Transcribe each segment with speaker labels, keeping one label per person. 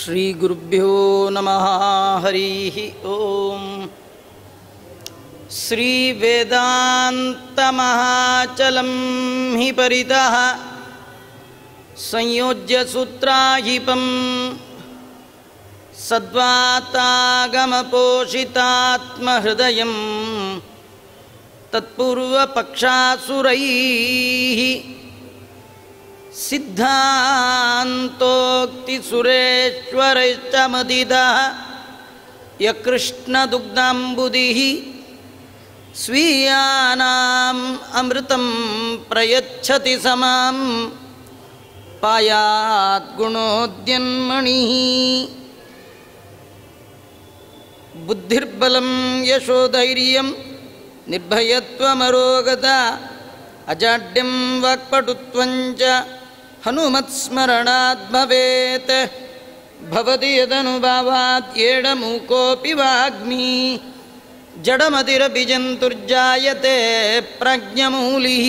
Speaker 1: श्रीगुरुभ्यो नमः हरिः ॐ श्रीवेदान्तमहाचलं हि परितः संयोज्य सूत्राहिपं सद्वातागमपोषितात्महृदयं तत्पूर्वपक्षासुरैः सिद्धान्तोक्तिसुरेश्वरश्च मदिदः यकृष्णदुग्धाम्बुदिः स्वीयानाम् अमृतं प्रयच्छति समां पायाद्गुणोद्यन्मणिः बुद्धिर्बलं यशोधैर्यं निर्भयत्वमरोगता अजाड्यं वाक्पटुत्वञ्च हनुमत्स्मरणात् भवेत् भवति यदनुभावात् येडमूकोऽपि वाग्मी जडमतिरपि जन्तुर्जायते प्रज्ञमूलिः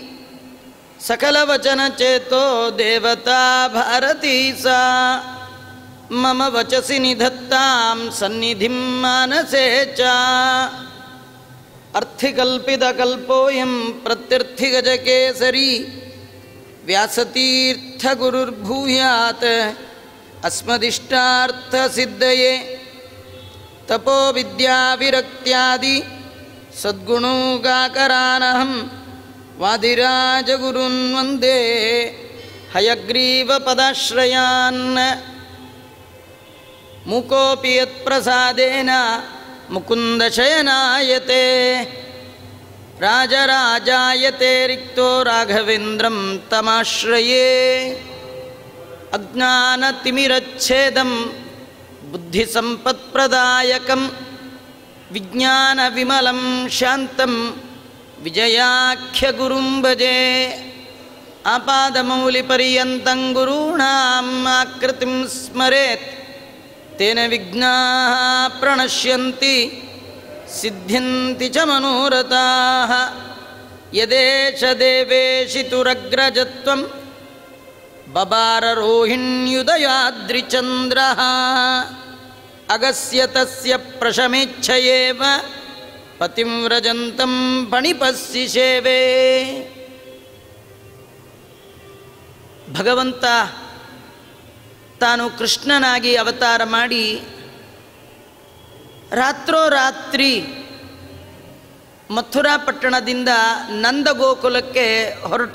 Speaker 1: सकलवचनचेतो देवता भारती सा मम वचसि निधत्तां सन्निधिं मानसे च अर्थिकल्पितकल्पोऽयं प्रत्यर्थिगजकेसरी व्यासतीर्थगुरुर्भूयात् अस्मदिष्टार्थसिद्धये तपोविद्याविरक्त्यादि सद्गुणोगाकरानहं वादिराजगुरुन् वन्दे हयग्रीवपदाश्रयान् मुकोऽपि यत्प्रसादेन मुकुन्दशयनायते राजराजायते रिक्तो राघवेन्द्रं तमाश्रये अज्ञानतिमिरच्छेदं बुद्धिसम्पत्प्रदायकं विज्ञानविमलं शान्तं विजयाख्यगुरुं भजे आपादमौलिपर्यन्तं गुरूणाम् आकृतिं स्मरेत् तेन विघ्नाः प्रणश्यन्ति सिद्ध्यन्ति च मनोरथाः यदेश देवेशितुरग्रजत्वं बबाररोहिण्युदयाद्रिचन्द्रः अगस्य तस्य प्रशमेच्छयेव पतिं व्रजन्तं पणिपस्सि ಸೇವೆ ಭಗವಂತ ತಾನು ಕೃಷ್ಣನಾಗಿ ಅವತಾರ ಮಾಡಿ ರಾತ್ರೋರಾತ್ರಿ ಮಥುರಾ ಪಟ್ಟಣದಿಂದ ನಂದಗೋಕುಲಕ್ಕೆ ಹೊರಟ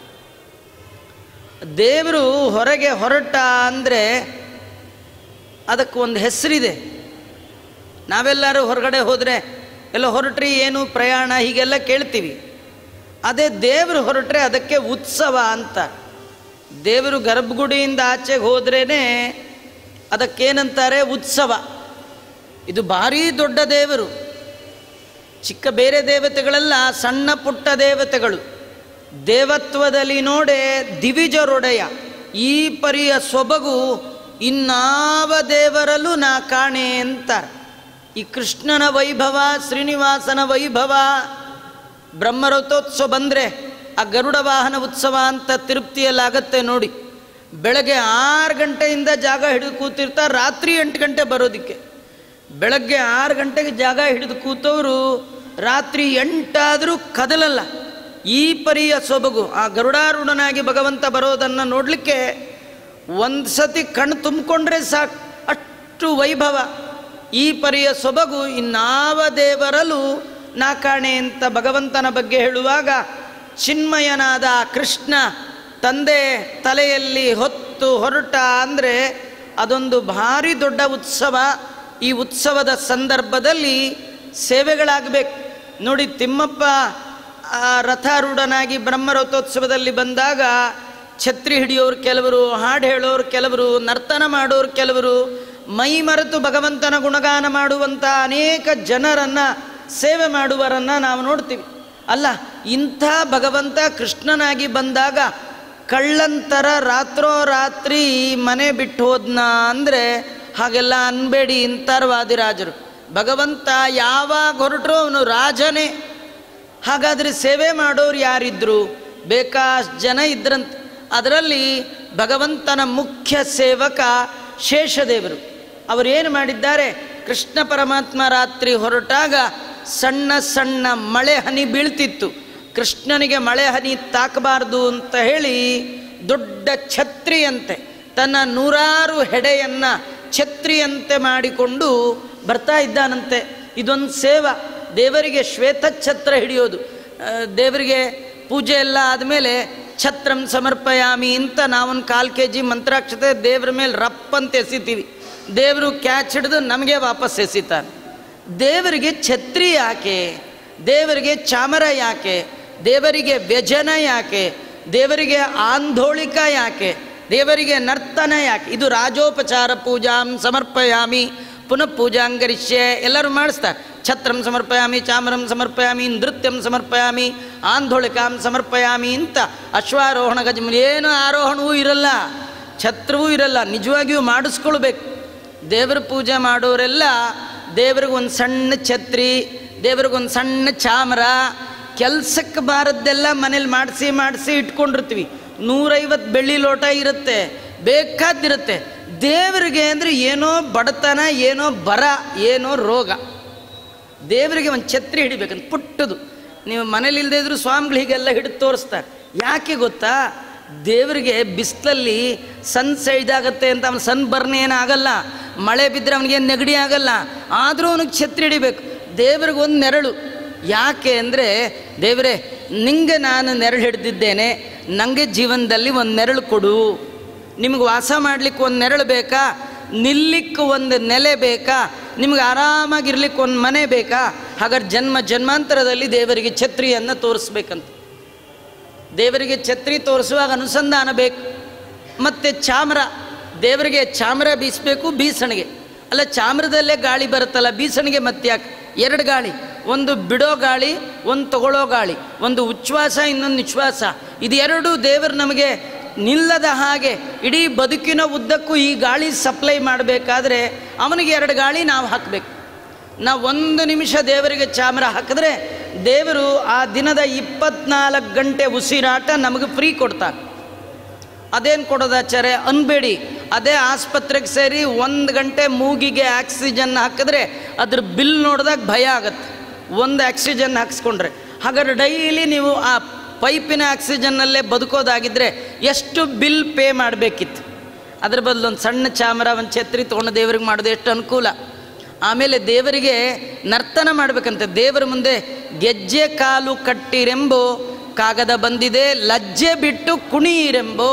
Speaker 1: ದೇವರು ಹೊರಗೆ ಹೊರಟ ಅಂದರೆ ಅದಕ್ಕೆ ಒಂದು ಹೆಸರಿದೆ ನಾವೆಲ್ಲರೂ ಹೊರಗಡೆ ಹೋದರೆ ಎಲ್ಲ ಹೊರಟ್ರಿ ಏನು ಪ್ರಯಾಣ ಹೀಗೆಲ್ಲ ಕೇಳ್ತೀವಿ ಅದೇ ದೇವರು ಹೊರಟ್ರೆ ಅದಕ್ಕೆ ಉತ್ಸವ ಅಂತ ದೇವರು ಗರ್ಭಗುಡಿಯಿಂದ ಆಚೆಗೆ ಹೋದ್ರೇ ಅದಕ್ಕೇನಂತಾರೆ ಉತ್ಸವ ಇದು ಭಾರೀ ದೊಡ್ಡ ದೇವರು ಚಿಕ್ಕ ಬೇರೆ ದೇವತೆಗಳೆಲ್ಲ ಸಣ್ಣ ಪುಟ್ಟ ದೇವತೆಗಳು ದೇವತ್ವದಲ್ಲಿ ನೋಡೆ ದಿವಿಜರೊಡೆಯ ಈ ಪರಿಯ ಸೊಬಗು ಇನ್ನಾವ ದೇವರಲ್ಲೂ ನಾ ಕಾಣೆ ಅಂತಾರೆ ಈ ಕೃಷ್ಣನ ವೈಭವ ಶ್ರೀನಿವಾಸನ ವೈಭವ ಬ್ರಹ್ಮರಥೋತ್ಸವ ಬಂದರೆ ಆ ಗರುಡ ವಾಹನ ಉತ್ಸವ ಅಂತ ತಿರುಪ್ತಿಯಲ್ಲಾಗತ್ತೆ ನೋಡಿ ಬೆಳಗ್ಗೆ ಆರು ಗಂಟೆಯಿಂದ ಜಾಗ ಹಿಡಿದು ಕೂತಿರ್ತಾರೆ ರಾತ್ರಿ ಎಂಟು ಗಂಟೆ ಬರೋದಕ್ಕೆ ಬೆಳಗ್ಗೆ ಆರು ಗಂಟೆಗೆ ಜಾಗ ಹಿಡಿದು ಕೂತವರು ರಾತ್ರಿ ಎಂಟಾದರೂ ಕದಲಲ್ಲ ಈ ಪರಿಯ ಸೊಬಗು ಆ ಗರುಡಾರೂಢನಾಗಿ ಭಗವಂತ ಬರೋದನ್ನು ನೋಡಲಿಕ್ಕೆ ಒಂದು ಸತಿ ಕಣ್ಣು ತುಂಬಿಕೊಂಡ್ರೆ ಸಾಕು ಅಷ್ಟು ವೈಭವ ಈ ಪರಿಯ ಸೊಬಗು ಇನ್ನಾವ ದೇವರಲ್ಲೂ ನಾ ಕಾಣೆ ಅಂತ ಭಗವಂತನ ಬಗ್ಗೆ ಹೇಳುವಾಗ ಚಿನ್ಮಯನಾದ ಆ ಕೃಷ್ಣ ತಂದೆ ತಲೆಯಲ್ಲಿ ಹೊತ್ತು ಹೊರಟ ಅಂದರೆ ಅದೊಂದು ಭಾರಿ ದೊಡ್ಡ ಉತ್ಸವ ಈ ಉತ್ಸವದ ಸಂದರ್ಭದಲ್ಲಿ ಸೇವೆಗಳಾಗಬೇಕು ನೋಡಿ ತಿಮ್ಮಪ್ಪ ಆ ರಥಾರೂಢನಾಗಿ ಬ್ರಹ್ಮರಥೋತ್ಸವದಲ್ಲಿ ಬಂದಾಗ ಛತ್ರಿ ಹಿಡಿಯೋರು ಕೆಲವರು ಹಾಡು ಹೇಳೋರು ಕೆಲವರು ನರ್ತನ ಮಾಡೋರು ಕೆಲವರು ಮೈ ಮರೆತು ಭಗವಂತನ ಗುಣಗಾನ ಮಾಡುವಂಥ ಅನೇಕ ಜನರನ್ನು ಸೇವೆ ಮಾಡುವರನ್ನು ನಾವು ನೋಡ್ತೀವಿ ಅಲ್ಲ ಇಂಥ ಭಗವಂತ ಕೃಷ್ಣನಾಗಿ ಬಂದಾಗ ಕಳ್ಳಂತರ ರಾತ್ರೋರಾತ್ರಿ ಮನೆ ಬಿಟ್ಟು ಹೋದ್ನ ಅಂದರೆ ಹಾಗೆಲ್ಲ ಅನ್ಬೇಡಿ ಇಂತಾರೆ ವಾದಿರಾಜರು ಭಗವಂತ ಯಾವಾಗ ಹೊರಟರು ಅವನು ರಾಜನೇ ಹಾಗಾದರೆ ಸೇವೆ ಮಾಡೋರು ಯಾರಿದ್ರು ಬೇಕಾಷ್ಟು ಜನ ಇದ್ರಂತೆ ಅದರಲ್ಲಿ ಭಗವಂತನ ಮುಖ್ಯ ಸೇವಕ ಶೇಷದೇವರು ಅವರೇನು ಮಾಡಿದ್ದಾರೆ ಕೃಷ್ಣ ಪರಮಾತ್ಮ ರಾತ್ರಿ ಹೊರಟಾಗ ಸಣ್ಣ ಸಣ್ಣ ಮಳೆ ಹನಿ ಬೀಳ್ತಿತ್ತು ಕೃಷ್ಣನಿಗೆ ಮಳೆ ಹನಿ ತಾಕಬಾರ್ದು ಅಂತ ಹೇಳಿ ದೊಡ್ಡ ಛತ್ರಿಯಂತೆ ತನ್ನ ನೂರಾರು ಹೆಡೆಯನ್ನು ಛತ್ರಿಯಂತೆ ಮಾಡಿಕೊಂಡು ಬರ್ತಾ ಇದ್ದಾನಂತೆ ಇದೊಂದು ಸೇವಾ ದೇವರಿಗೆ ಶ್ವೇತ ಛತ್ರ ಹಿಡಿಯೋದು ಆ, ದೇವರಿಗೆ ಪೂಜೆ ಎಲ್ಲ ಆದಮೇಲೆ ಛತ್ರಂ ಸಮರ್ಪಯಾಮಿ ಅಂತ ನಾವೊಂದು ಕಾಲು ಕೆ ಜಿ ಮಂತ್ರಾಕ್ಷತೆ ದೇವ್ರ ಮೇಲೆ ರಪ್ ಅಂತ ಎಸಿತೀವಿ ದೇವರು ಕ್ಯಾಚ್ ಹಿಡಿದು ನಮಗೆ ವಾಪಸ್ ಎಸಿತಾನೆ ದೇವರಿಗೆ ಛತ್ರಿ ಯಾಕೆ ದೇವರಿಗೆ ಚಾಮರ ಯಾಕೆ ದೇವರಿಗೆ ವ್ಯಜನ ಯಾಕೆ ದೇವರಿಗೆ ಆಂದೋಳಿಕ ಯಾಕೆ ದೇವರಿಗೆ ನರ್ತನ ಯಾಕೆ ಇದು ರಾಜೋಪಚಾರ ಪೂಜಾಂ ಸಮರ್ಪಯಾಮಿ ಪುನಃ ಪೂಜಾಂಗರಿಷ್ಯೆ ಎಲ್ಲರೂ ಮಾಡಿಸ್ತಾರೆ ಛತ್ರಂ ಸಮರ್ಪಯಾಮಿ ಚಾಮರಂ ಸಮರ್ಪಯಾಮಿ ನೃತ್ಯಂ ಸಮರ್ಪಯಾಮಿ ಆಂದೋಳಿಕಾಂ ಸಮರ್ಪಯಾಮಿ ಅಂತ ಅಶ್ವಾರೋಹಣ ಗಜ ಏನು ಆರೋಹಣವೂ ಇರಲ್ಲ ಛತ್ರವೂ ಇರಲ್ಲ ನಿಜವಾಗಿಯೂ ಮಾಡಿಸ್ಕೊಳ್ಬೇಕು ದೇವರ ಪೂಜೆ ಮಾಡೋರೆಲ್ಲ ದೇವ್ರಿಗೊಂದು ಸಣ್ಣ ಛತ್ರಿ ದೇವ್ರಿಗೊಂದು ಸಣ್ಣ ಚಾಮರ ಕೆಲ್ಸಕ್ಕೆ ಬಾರದ್ದೆಲ್ಲ ಮನೇಲಿ ಮಾಡಿಸಿ ಮಾಡಿಸಿ ಇಟ್ಕೊಂಡಿರ್ತೀವಿ ನೂರೈವತ್ತು ಬೆಳ್ಳಿ ಲೋಟ ಇರುತ್ತೆ ಬೇಕಾದಿರುತ್ತೆ ದೇವರಿಗೆ ಅಂದರೆ ಏನೋ ಬಡತನ ಏನೋ ಬರ ಏನೋ ರೋಗ ದೇವರಿಗೆ ಒಂದು ಛತ್ರಿ ಹಿಡಿಬೇಕಂತ ಪುಟ್ಟದು ನೀವು ಮನೇಲಿ ಇಲ್ಲದೆ ಇದ್ರು ಸ್ವಾಮಿಗಳು ಹೀಗೆಲ್ಲ ಹಿಡಿದು ತೋರಿಸ್ತಾರೆ ಯಾಕೆ ಗೊತ್ತಾ ದೇವರಿಗೆ ಬಿಸಿಲಲ್ಲಿ ಸನ್ ಸೈದಾಗತ್ತೆ ಅಂತ ಅವನು ಸನ್ ಬರ್ನ್ ಏನಾಗಲ್ಲ ಮಳೆ ಬಿದ್ದರೆ ಅವನಿಗೆ ನೆಗಡಿ ಆಗಲ್ಲ ಆದರೂ ಅವನಿಗೆ ಛತ್ರಿ ಹಿಡಿಬೇಕು ದೇವ್ರಿಗೆ ಒಂದು ನೆರಳು ಯಾಕೆ ಅಂದರೆ ದೇವರೇ ನಿಂಗೆ ನಾನು ನೆರಳು ಹಿಡಿದಿದ್ದೇನೆ ನನಗೆ ಜೀವನದಲ್ಲಿ ಒಂದು ನೆರಳು ಕೊಡು ನಿಮ್ಗೆ ವಾಸ ಮಾಡ್ಲಿಕ್ಕೆ ಒಂದು ನೆರಳು ಬೇಕಾ ನಿಲ್ಲಿಕ್ಕೆ ಒಂದು ನೆಲೆ ಬೇಕಾ ನಿಮ್ಗೆ ಆರಾಮಾಗಿರ್ಲಿಕ್ಕೆ ಒಂದು ಮನೆ ಬೇಕಾ ಹಾಗಾದ್ರೆ ಜನ್ಮ ಜನ್ಮಾಂತರದಲ್ಲಿ ದೇವರಿಗೆ ಛತ್ರಿಯನ್ನು ತೋರಿಸ್ಬೇಕಂತ ದೇವರಿಗೆ ಛತ್ರಿ ತೋರಿಸುವಾಗ ಅನುಸಂಧಾನ ಬೇಕು ಮತ್ತು ಚಾಮ್ರ ದೇವರಿಗೆ ಚಾಮ್ರ ಬೀಸಬೇಕು ಬೀಸಣಿಗೆ ಅಲ್ಲ ಚಾಮ್ರದಲ್ಲೇ ಗಾಳಿ ಬರುತ್ತಲ್ಲ ಬೀಸಣಿಗೆ ಮತ್ತ್ಯಾಕೆ ಎರಡು ಗಾಳಿ ಒಂದು ಬಿಡೋ ಗಾಳಿ ಒಂದು ತಗೊಳ್ಳೋ ಗಾಳಿ ಒಂದು ಉಚ್ಛ್ವಾಸ ಇನ್ನೊಂದು ನಿಶ್ವಾಸ ಇದೆರಡು ದೇವರು ನಮಗೆ ನಿಲ್ಲದ ಹಾಗೆ ಇಡೀ ಬದುಕಿನ ಉದ್ದಕ್ಕೂ ಈ ಗಾಳಿ ಸಪ್ಲೈ ಮಾಡಬೇಕಾದ್ರೆ ಅವನಿಗೆ ಎರಡು ಗಾಳಿ ನಾವು ಹಾಕಬೇಕು ನಾವು ಒಂದು ನಿಮಿಷ ದೇವರಿಗೆ ಚಾಮರ ಹಾಕಿದ್ರೆ ದೇವರು ಆ ದಿನದ ಇಪ್ಪತ್ನಾಲ್ಕು ಗಂಟೆ ಉಸಿರಾಟ ನಮಗೆ ಫ್ರೀ ಕೊಡ್ತಾನೆ ಅದೇನು ಕೊಡೋದಾಚಾರೆ ಅನ್ಬೇಡಿ ಅದೇ ಆಸ್ಪತ್ರೆಗೆ ಸೇರಿ ಒಂದು ಗಂಟೆ ಮೂಗಿಗೆ ಆಕ್ಸಿಜನ್ ಹಾಕಿದ್ರೆ ಅದ್ರ ಬಿಲ್ ನೋಡಿದಾಗ ಭಯ ಆಗತ್ತೆ ಒಂದು ಆಕ್ಸಿಜನ್ ಹಾಕ್ಸ್ಕೊಂಡ್ರೆ ಹಾಗಾದ್ರೆ ಡೈಲಿ ನೀವು ಆ ಪೈಪಿನ ಆಕ್ಸಿಜನ್ನಲ್ಲೇ ಬದುಕೋದಾಗಿದ್ದರೆ ಎಷ್ಟು ಬಿಲ್ ಪೇ ಮಾಡಬೇಕಿತ್ತು ಅದ್ರ ಬದಲು ಒಂದು ಸಣ್ಣ ಚಾಮರ ಒಂದು ಛತ್ರಿ ತೊಗೊಂಡು ದೇವ್ರಿಗೆ ಮಾಡೋದು ಎಷ್ಟು ಅನುಕೂಲ ಆಮೇಲೆ ದೇವರಿಗೆ ನರ್ತನ ಮಾಡಬೇಕಂತೆ ದೇವರ ಮುಂದೆ ಗೆಜ್ಜೆ ಕಾಲು ಕಟ್ಟಿರೆಂಬೋ ಕಾಗದ ಬಂದಿದೆ ಲಜ್ಜೆ ಬಿಟ್ಟು ಕುಣಿಯಿರೆಂಬೋ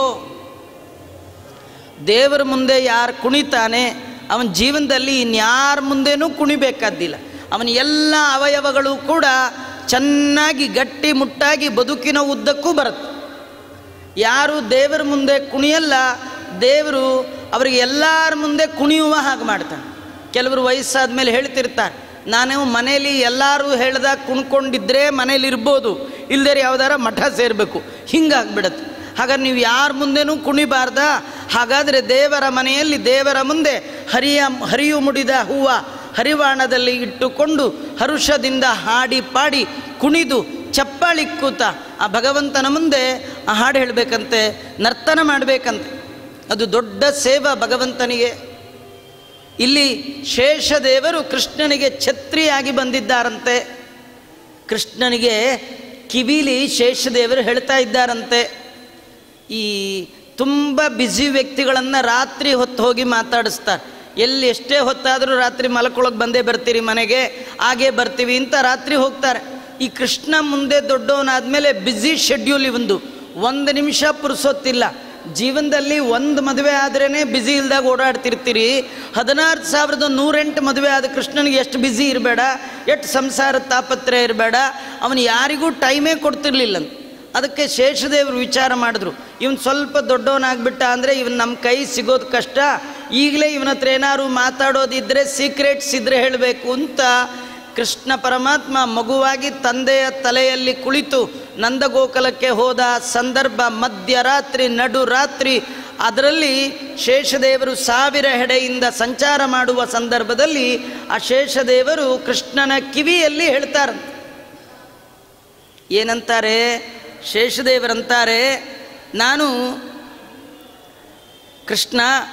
Speaker 1: ದೇವರ ಮುಂದೆ ಯಾರು ಕುಣಿತಾನೆ ಅವನ ಜೀವನದಲ್ಲಿ ಇನ್ಯಾರ ಮುಂದೆನೂ ಕುಣಿಬೇಕಾದ್ದಿಲ್ಲ ಅವನ ಎಲ್ಲ ಅವಯವಗಳು ಕೂಡ ಚೆನ್ನಾಗಿ ಗಟ್ಟಿ ಮುಟ್ಟಾಗಿ ಬದುಕಿನ ಉದ್ದಕ್ಕೂ ಬರುತ್ತೆ ಯಾರು ದೇವರ ಮುಂದೆ ಕುಣಿಯಲ್ಲ ದೇವರು ಅವರಿಗೆ ಎಲ್ಲರ ಮುಂದೆ ಕುಣಿಯುವ ಹಾಗೆ ಮಾಡ್ತಾನೆ ಕೆಲವರು ವಯಸ್ಸಾದ ಮೇಲೆ ಹೇಳ್ತಿರ್ತಾರೆ ನಾನು ಮನೇಲಿ ಎಲ್ಲರೂ ಹೇಳ್ದಾಗ ಕುಣ್ಕೊಂಡಿದ್ರೆ ಮನೇಲಿ ಇರ್ಬೋದು ಇಲ್ದೇ ಯಾವ್ದಾರ ಮಠ ಸೇರಬೇಕು ಹಿಂಗಾಗ್ಬಿಡತ್ತೆ ಹಾಗಾದ್ರೆ ನೀವು ಯಾರ ಮುಂದೆನೂ ಕುಣಿಬಾರ್ದ ಹಾಗಾದರೆ ದೇವರ ಮನೆಯಲ್ಲಿ ದೇವರ ಮುಂದೆ ಹರಿಯ ಹರಿಯು ಮುಡಿದ ಹೂವ ಹರಿವಾಣದಲ್ಲಿ ಇಟ್ಟುಕೊಂಡು ಹರುಷದಿಂದ ಹಾಡಿ ಪಾಡಿ ಕುಣಿದು ಚಪ್ಪಾಳಿ ಕೂತ ಆ ಭಗವಂತನ ಮುಂದೆ ಆ ಹಾಡು ಹೇಳಬೇಕಂತೆ ನರ್ತನ ಮಾಡಬೇಕಂತೆ ಅದು ದೊಡ್ಡ ಸೇವಾ ಭಗವಂತನಿಗೆ ಇಲ್ಲಿ ಶೇಷದೇವರು ಕೃಷ್ಣನಿಗೆ ಛತ್ರಿಯಾಗಿ ಬಂದಿದ್ದಾರಂತೆ ಕೃಷ್ಣನಿಗೆ ಕಿವಿಲಿ ಶೇಷದೇವರು ಹೇಳ್ತಾ ಇದ್ದಾರಂತೆ ಈ ತುಂಬ ಬ್ಯುಸಿ ವ್ಯಕ್ತಿಗಳನ್ನು ರಾತ್ರಿ ಹೊತ್ತು ಹೋಗಿ ಮಾತಾಡಿಸ್ತಾರೆ ಎಲ್ಲಿ ಎಷ್ಟೇ ಹೊತ್ತಾದರೂ ರಾತ್ರಿ ಮಲ್ಕೊಳಗೆ ಬಂದೇ ಬರ್ತೀರಿ ಮನೆಗೆ ಹಾಗೇ ಬರ್ತೀವಿ ಅಂತ ರಾತ್ರಿ ಹೋಗ್ತಾರೆ ಈ ಕೃಷ್ಣ ಮುಂದೆ ದೊಡ್ಡವನಾದ್ಮೇಲೆ ಬ್ಯುಸಿ ಶೆಡ್ಯೂಲ್ ಇವಂದು ಒಂದು ನಿಮಿಷ ಪುರುಸೊತ್ತಿಲ್ಲ ಜೀವನದಲ್ಲಿ ಒಂದು ಮದುವೆ ಆದ್ರೇ ಬ್ಯುಸಿ ಇಲ್ದಾಗ ಓಡಾಡ್ತಿರ್ತೀರಿ ಹದಿನಾರು ಸಾವಿರದ ನೂರೆಂಟು ಮದುವೆ ಆದ ಕೃಷ್ಣನಿಗೆ ಎಷ್ಟು ಬ್ಯುಸಿ ಇರಬೇಡ ಎಷ್ಟು ಸಂಸಾರ ತಾಪತ್ರೆ ಇರಬೇಡ ಅವನು ಯಾರಿಗೂ ಟೈಮೇ ಕೊಡ್ತಿರ್ಲಿಲ್ಲ ಅದಕ್ಕೆ ಶೇಷದೇವರು ವಿಚಾರ ಮಾಡಿದ್ರು ಇವನು ಸ್ವಲ್ಪ ದೊಡ್ಡವನಾಗ್ಬಿಟ್ಟ ಅಂದರೆ ಇವನು ನಮ್ಮ ಕೈ ಸಿಗೋದು ಕಷ್ಟ ಈಗಲೇ ಇವನ ಹತ್ರ ಏನಾದ್ರು ಮಾತಾಡೋದಿದ್ದರೆ ಸೀಕ್ರೆಟ್ಸ್ ಇದ್ದರೆ ಹೇಳಬೇಕು ಅಂತ ಕೃಷ್ಣ ಪರಮಾತ್ಮ ಮಗುವಾಗಿ ತಂದೆಯ ತಲೆಯಲ್ಲಿ ಕುಳಿತು ನಂದಗೋಕಲಕ್ಕೆ ಹೋದ ಸಂದರ್ಭ ಮಧ್ಯರಾತ್ರಿ ನಡು ರಾತ್ರಿ ಅದರಲ್ಲಿ ಶೇಷದೇವರು ಸಾವಿರ ಹೆಡೆಯಿಂದ ಸಂಚಾರ ಮಾಡುವ ಸಂದರ್ಭದಲ್ಲಿ ಆ ಶೇಷದೇವರು ಕೃಷ್ಣನ ಕಿವಿಯಲ್ಲಿ ಹೇಳ್ತಾರಂತೆ ಏನಂತಾರೆ ಶೇಷದೇವರಂತಾರೆ ನಾನು ಕೃಷ್ಣ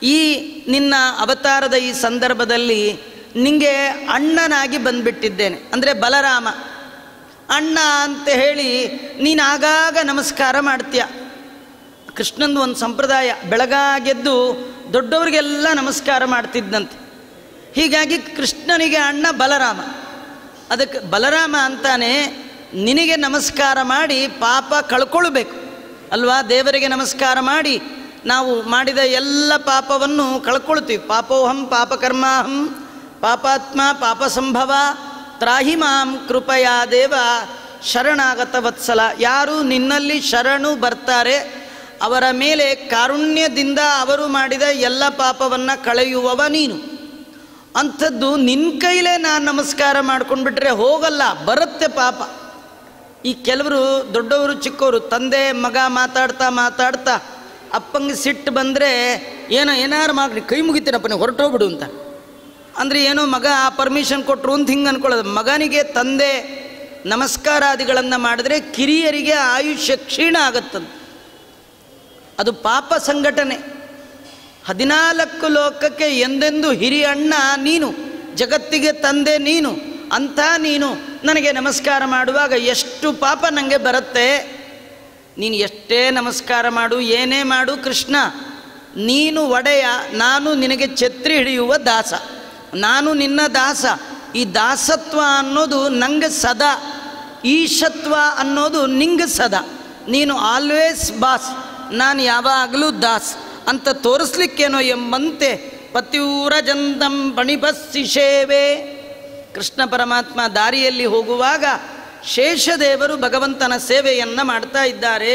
Speaker 1: ಈ ನಿನ್ನ ಅವತಾರದ ಈ ಸಂದರ್ಭದಲ್ಲಿ ನಿಂಗೆ ಅಣ್ಣನಾಗಿ ಬಂದ್ಬಿಟ್ಟಿದ್ದೇನೆ ಅಂದರೆ ಬಲರಾಮ ಅಣ್ಣ ಅಂತ ಹೇಳಿ ನೀನು ಆಗಾಗ ನಮಸ್ಕಾರ ಮಾಡ್ತೀಯ ಕೃಷ್ಣಂದು ಒಂದು ಸಂಪ್ರದಾಯ ಬೆಳಗಾಗೆದ್ದು ದೊಡ್ಡವರಿಗೆಲ್ಲ ನಮಸ್ಕಾರ ಮಾಡ್ತಿದ್ದಂತೆ ಹೀಗಾಗಿ ಕೃಷ್ಣನಿಗೆ ಅಣ್ಣ ಬಲರಾಮ ಅದಕ್ಕೆ ಬಲರಾಮ ಅಂತಾನೆ ನಿನಗೆ ನಮಸ್ಕಾರ ಮಾಡಿ ಪಾಪ ಕಳ್ಕೊಳ್ಬೇಕು ಅಲ್ವಾ ದೇವರಿಗೆ ನಮಸ್ಕಾರ ಮಾಡಿ ನಾವು ಮಾಡಿದ ಎಲ್ಲ ಪಾಪವನ್ನು ಕಳ್ಕೊಳ್ತೀವಿ ಪಾಪೋಹಂ ಪಾಪಕರ್ಮಾಹಂ ಪಾಪಾತ್ಮ ಪಾಪ ಸಂಭವ ತ್ರಾಹಿ ಮಾಂ ಕೃಪಯಾ ದೇವ ಶರಣಾಗತ ವತ್ಸಲ ಯಾರು ನಿನ್ನಲ್ಲಿ ಶರಣು ಬರ್ತಾರೆ ಅವರ ಮೇಲೆ ಕಾರುಣ್ಯದಿಂದ ಅವರು ಮಾಡಿದ ಎಲ್ಲ ಪಾಪವನ್ನು ಕಳೆಯುವವ ನೀನು ಅಂಥದ್ದು ನಿನ್ನ ಕೈಲೇ ನಾನು ನಮಸ್ಕಾರ ಮಾಡ್ಕೊಂಡ್ಬಿಟ್ರೆ ಹೋಗಲ್ಲ ಬರುತ್ತೆ ಪಾಪ ಈ ಕೆಲವರು ದೊಡ್ಡವರು ಚಿಕ್ಕವರು ತಂದೆ ಮಗ ಮಾತಾಡ್ತಾ ಮಾತಾಡ್ತಾ ಅಪ್ಪಂಗೆ ಸಿಟ್ಟು ಬಂದರೆ ಏನೋ ಏನಾರು ಮಾಡಿ ಕೈ ಮುಗಿತೀನಪ್ಪ ನೀವು ಹೊರಟೋಗ್ಬಿಡು ಅಂತ ಅಂದರೆ ಏನೋ ಮಗ ಆ ಪರ್ಮಿಷನ್ ಕೊಟ್ಟರು ಅಂತ ಹಿಂಗೆ ಅನ್ಕೊಳ್ಳೋದು ಮಗನಿಗೆ ತಂದೆ ನಮಸ್ಕಾರಾದಿಗಳನ್ನು ಮಾಡಿದ್ರೆ ಕಿರಿಯರಿಗೆ ಆಯುಷ್ಯ ಕ್ಷೀಣ ಆಗತ್ತಂತೆ ಅದು ಪಾಪ ಸಂಘಟನೆ ಹದಿನಾಲ್ಕು ಲೋಕಕ್ಕೆ ಎಂದೆಂದು ಹಿರಿಯ ಅಣ್ಣ ನೀನು ಜಗತ್ತಿಗೆ ತಂದೆ ನೀನು ಅಂಥ ನೀನು ನನಗೆ ನಮಸ್ಕಾರ ಮಾಡುವಾಗ ಎಷ್ಟು ಪಾಪ ನನಗೆ ಬರುತ್ತೆ ನೀನು ಎಷ್ಟೇ ನಮಸ್ಕಾರ ಮಾಡು ಏನೇ ಮಾಡು ಕೃಷ್ಣ ನೀನು ಒಡೆಯ ನಾನು ನಿನಗೆ ಛತ್ರಿ ಹಿಡಿಯುವ ದಾಸ ನಾನು ನಿನ್ನ ದಾಸ ಈ ದಾಸತ್ವ ಅನ್ನೋದು ನಂಗೆ ಸದಾ ಈಶತ್ವ ಅನ್ನೋದು ನಿಂಗೆ ಸದಾ ನೀನು ಆಲ್ವೇಸ್ ಬಾಸ್ ನಾನು ಯಾವಾಗಲೂ ದಾಸ್ ಅಂತ ತೋರಿಸ್ಲಿಕ್ಕೇನೋ ಎಂಬಂತೆ ಪತಿಯೂರ ಜಂದಂ ಪಣಿಪಸ್ಸಿ ಸೇವೆ ಕೃಷ್ಣ ಪರಮಾತ್ಮ ದಾರಿಯಲ್ಲಿ ಹೋಗುವಾಗ ಶೇಷದೇವರು ಭಗವಂತನ ಸೇವೆಯನ್ನು ಮಾಡ್ತಾ ಇದ್ದಾರೆ